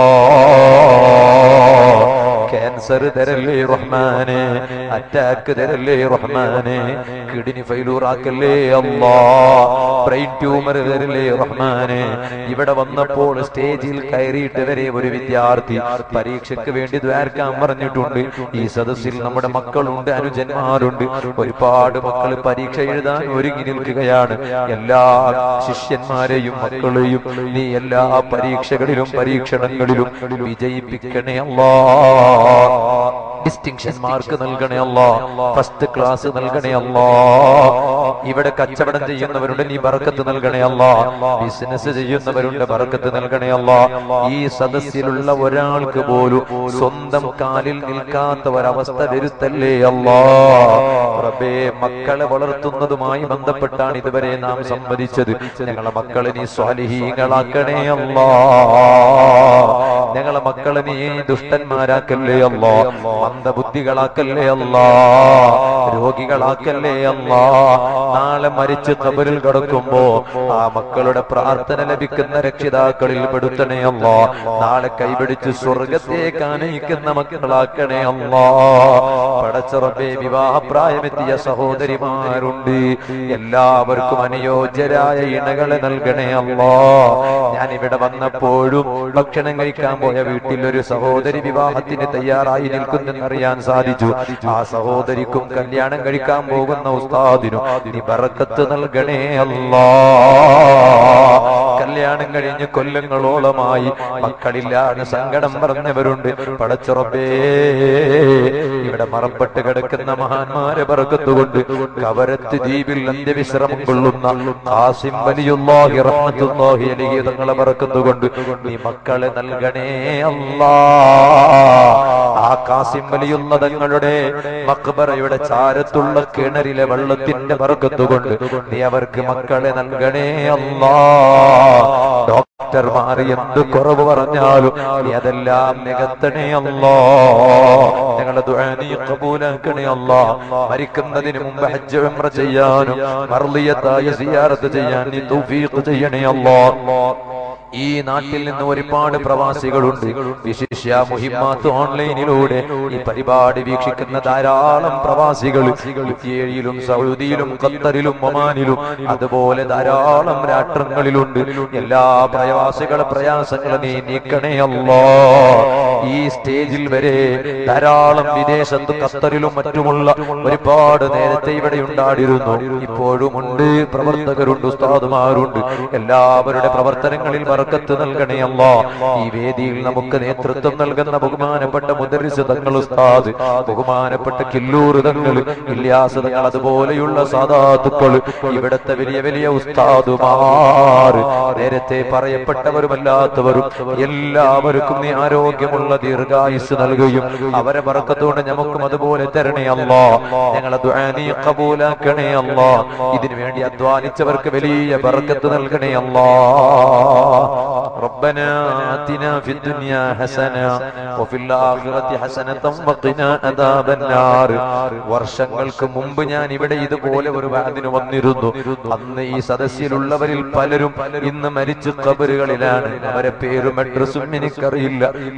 ക്യാൻസർ തരല്ലേ റഹ്മാനെ അറ്റാക്ക് തരല്ലേ റഹ്മാനെ കിഡ്നി ഫെയിലൂറാക്കല്ലേ അല്ലാ ബ്രെയിൻ ട്യൂമർ തരല്ലേ റഹ്മാനെ ഇവിടെ വന്നപ്പോൾ സ്റ്റേജിൽ കയറിയിട്ട് വരെ ഒരു വിദ്യാർത്ഥി പരീക്ഷയ്ക്ക് വേണ്ടി ദ്വാരക്കാൻ പറഞ്ഞിട്ടുണ്ട് ഈ സദസ്സിൽ നമ്മുടെ മക്കളുണ്ട് അനുജന്മാരുണ്ട് ഒരുപാട് മക്കൾ പരീക്ഷ എഴുതാൻ ഒരുങ്ങി നിൽക്കുകയാണ് എല്ലാ ശിഷ്യന്മാരെയും മക്കളെയും നീ എല്ലാ പരീക്ഷകളിലും പരീക്ഷണങ്ങളിലും വിജയിപ്പിക്കണേ അല്ലാ ഡിസ്റ്റിങ്ഷൻ മാർക്ക് നൽകണേ അല്ലാ ഫസ്റ്റ് ക്ലാസ് നൽകണേ അല്ലാ ഇവിടെ കച്ചവടം ചെയ്യുന്നവരുണ്ട് നീ ബർക്കത്ത് നൽകണേ അല്ലാ ബിസിനസ് ചെയ്യുന്നവരുണ്ട് ബർക്കത്ത് നൽകണേ അല്ലാ ഈ സദസ്സിലുള്ള ഒരാൾക്ക് പോലും സ്വന്തം കാലിൽ നിൽക്കാത്ത ഒരവസ്ഥ വരുത്തല്ലേ അല്ലാ റബ്ബേ മക്കളെ വളർത്തുന്നതുമായി ബന്ധപ്പെട്ടാണ് ഇതുവരെ നാം സംവദിച്ചത് ഞങ്ങളെ മക്കളെ നീ സ്വാലിഹീങ്ങളാക്കണേ അല്ലാ ഞങ്ങളെ മക്കളെ നീ ദുഷ്ടന്മാരാക്കല്ലേ അല്ലാ മന്ദബുദ്ധികളാക്കല്ലേ അല്ലാ രോഗികളാക്കല്ലേ അല്ലാ നാളെ മരിച്ച് കബറിൽ കിടക്കുമ്പോ ആ മക്കളുടെ പ്രാർത്ഥന ലഭിക്കുന്ന രക്ഷിതാക്കളിൽ പെടുത്തണേ അല്ലാ നാളെ കൈപിടിച്ച് സ്വർഗത്തേക്ക് ആനയിക്കുന്ന മക്കളാക്കണേ അല്ലാ പടച്ചറബേ വിവാഹപ്രായമെത്തിയ സഹോദരിമാരുണ്ട് എല്ലാവർക്കും അനുയോജ്യരായ ഇണകളെ നൽകണേ അല്ലാ ഞാൻ ഇവിടെ വന്നപ്പോഴും ഭക്ഷണം കഴിക്കാൻ പോയ വീട്ടിൽ ഒരു സഹോദരി വിവാഹത്തിന് തയ്യാറായി നിൽക്കുന്നെന്നറിയാൻ സാധിച്ചു ആ സഹോദരിക്കും കല്യാണം കഴിക്കാൻ പോകുന്ന ഉസ്താദിനും നീ ബറക്കത്ത് നൽകണേ അല്ലാ കല്യാണം കഴിഞ്ഞ് കൊല്ലങ്ങളോളമായി മക്കളില്ലാതെ സങ്കടം പറഞ്ഞവരുണ്ട് പടച്ചുറപ്പേ ഇവിടെ മറപ്പെട്ട് കിടക്കുന്ന മഹാന്മാരെ പറക്കത്തുകൊണ്ട് കവരത്ത് ദ്വീപിൽ അന്ത്യവിശ്രമം കൊള്ളുന്ന ആസിം വലിയുള്ളാഹി റഹ്മത്തുള്ളാഹി അലൈഹി തങ്ങളെ പറക്കത്തുകൊണ്ട് നീ മക്കളെ നൽകണേ അല്ലാ ആ കാസിം വലിയുള്ള തങ്ങളുടെ മക്ബറയുടെ ചാരത്തുള്ള കിണറിലെ വെള്ളത്തിന്റെ പറക്കത്തുകൊണ്ട് നീ അവർക്ക് മക്കളെ നൽകണേ അല്ലാ ഡോക്ടർമാർ എന്ത് കുറവ് പറഞ്ഞാലും നീ അതെല്ലാം നികത്തണേ അല്ലോ ഞങ്ങളെ ദുആ നീ കബൂലാക്കണേ അല്ലാ മരിക്കുന്നതിന് മുമ്പ് ഹജ്ജ് ഉംറ ചെയ്യാനും മർളിയത്തായ സിയാറത്ത് ചെയ്യാൻ നീ തൗഫീഖ് ചെയ്യണേ അല്ലാ ഈ നാട്ടിൽ നിന്ന് ഒരുപാട് പ്രവാസികളുണ്ട് വിശിഷ്യ മുഹിമാത്ത് ഓൺലൈനിലൂടെ ഈ പരിപാടി വീക്ഷിക്കുന്ന ധാരാളം പ്രവാസികൾ യിലും സൗദിയിലും ഖത്തറിലും ഒമാനിലും അതുപോലെ ധാരാളം രാഷ്ട്രങ്ങളിലുണ്ട് എല്ലാ പ്രവാസികളെ പ്രയാസങ്ങൾ നീ നീക്കണേ അല്ലോ ഈ സ്റ്റേജിൽ വരെ ധാരാളം വിദേശത്ത് ഖത്തറിലും മറ്റുമുള്ള ഒരുപാട് നേരത്തെ ഇവിടെ ഉണ്ടാടിയിരുന്നു ഇപ്പോഴും ഉണ്ട് പ്രവർത്തകരുണ്ട് ഉസ്താദുമാരുണ്ട് എല്ലാവരുടെ പ്രവർത്തനങ്ങളിൽ ബർക്കത്ത് നൽകണേ അല്ലാ ഈ വേദിയിൽ നമുക്ക് നേതൃത്വം നൽകുന്ന ബഹുമാനപ്പെട്ട മുദരിസ് തങ്ങൾ ഉസ്താദ് ബഹുമാനപ്പെട്ട കില്ലൂർ തങ്ങൾ ഇല്യാസ് തങ്ങൾ അതുപോലെയുള്ള സാധാത്തുക്കൾ ഇവിടത്തെ വലിയ വലിയ ഉസ്താദുമാർ നേരത്തെ പറയപ്പെട്ടവരുമല്ലാത്തവരും എല്ലാവർക്കും നീ ആരോഗ്യമുള്ള ദീർഘായുസ് നൽകുകയും അവരെ ബർക്കത്തോടെ നമുക്കും അതുപോലെ തരണേ അല്ലാ ഞങ്ങളെ ദുആ നീ കബൂലാക്കണേ അല്ലാ ഇതിനു വേണ്ടി അധ്വാനിച്ചവർക്ക് വലിയ ബർക്കത്ത് നൽകണേ അല്ലാ ربنا آتنا في الدنيا حسنة وفي الآخرة حسنة وقنا عذاب النار വർഷങ്ങൾക്ക് മുമ്പ് ഞാൻ ഇവിടെ ഇതുപോലെ ഒരു വാദിന് വന്നിരുന്നു അന്ന് ഈ സദസ്സിലുള്ളവരിൽ പലരും ഇന്ന് മരിച്ചു കബറുകളിലാണ് അവരെ പേരും അഡ്രസ്സും എനിക്കറിയില്ല അള്ളാഹു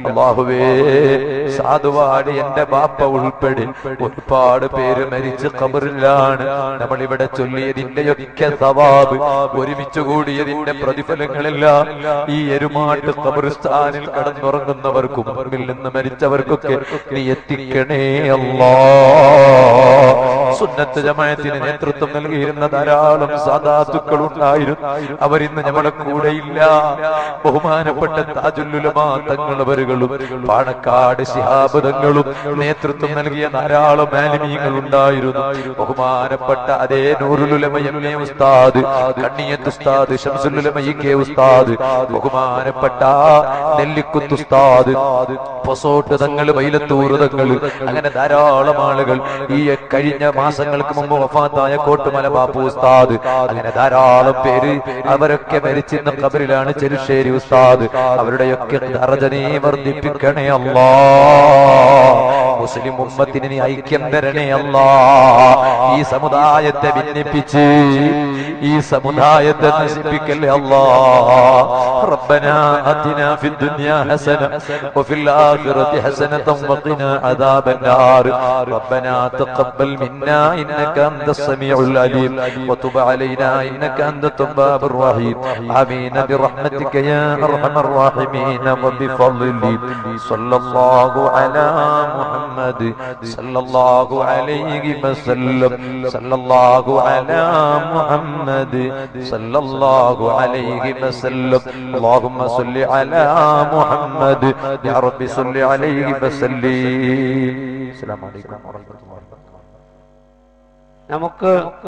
അള്ളാഹുവേ സാധുവാട് എന്റെ ബാപ്പ ഉൾപ്പെടെ ഒരുപാട് പേര് മരിച്ച് കബറിലാണ് നമ്മൾ ഇവിടെ ചൊല്ലിയതിന്റെയൊക്കെ സവാബ് ഒരുമിച്ച് കൂടിയതിന്റെ പ്രതിഫലങ്ങളെല്ലാം ഈ എരുമാട്ട് കബറിസ്ഥാനിൽ കടന്നുറങ്ങുന്നവർക്കും മുമ്പിൽ നിന്ന് മരിച്ചവർക്കൊക്കെ നീ എത്തിക്കണേ അല്ലാ സുന്നത്ത് ജമായത്തിന് നേതൃത്വം നൽകിയിരുന്ന ധാരാളം സാധാത്തുക്കൾ ഉണ്ടായിരുന്നു അവരിന്ന് ഞങ്ങളുടെ കൂടെയില്ല ബഹുമാനപ്പെട്ട താജുല്ലുലമാ തങ്ങളവരുകളും പാണക്കാട് ശിഹാബ് തങ്ങളും നേതൃത്വം നൽകിയ ധാരാളം ആലിമീങ്ങൾ ഉണ്ടായിരുന്നു ബഹുമാനപ്പെട്ട അതേ നൂറുലുലമയെ ഉസ്താദ് കണ്ണിയത്ത് ഉസ്താദ് ഷംസുലുലമയി കെ ഉസ്താദ് ബഹുമാനപ്പെട്ട നെല്ലിക്കുത്ത് ഉസ്താദ് പൊസോട്ട് തങ്ങൾ വൈലത്തൂർ തങ്ങൾ അങ്ങനെ ധാരാളം ആളുകൾ ഈ കഴിഞ്ഞ മാസങ്ങൾക്ക് മുമ്പ് വഫാത്തായ കോട്ടുമല ബാപ്പു ഉസ്താദ് അങ്ങനെ ധാരാളം പേര് അവരൊക്കെ മരിച്ചിരുന്ന കബറിലാണ് ചെരുശ്ശേരി ഉസ്താദ് അവരുടെയൊക്കെ ദർജനെ വർദ്ധിപ്പിക്കണേ അല്ലാ മുസ്ലിം ഉമ്മത്തിന് നീ ഐക്യം തരണേ അല്ലാ ഈ സമുദായത്തെ ഭിന്നിപ്പിച്ച് ഈ സമുദായത്തെ നശിപ്പിക്കല്ലേ അല്ലാ ربنا آتنا في الدنيا حسنة وفي الآخرة حسنة وقنا عذاب النار ربنا تقبل منا إنك أنت السميع العليم وتب علينا إنك أنت التواب الرحيم آمين برحمتك يا أرحم الراحمين وبفضلك صلى الله على محمد صلى الله عليه وسلم صلى الله على محمد صلى الله عليه وسلم اللهم صل على محمد يا رب صل عليه وسلم السلام عليكم ورحمة الله നമുക്ക്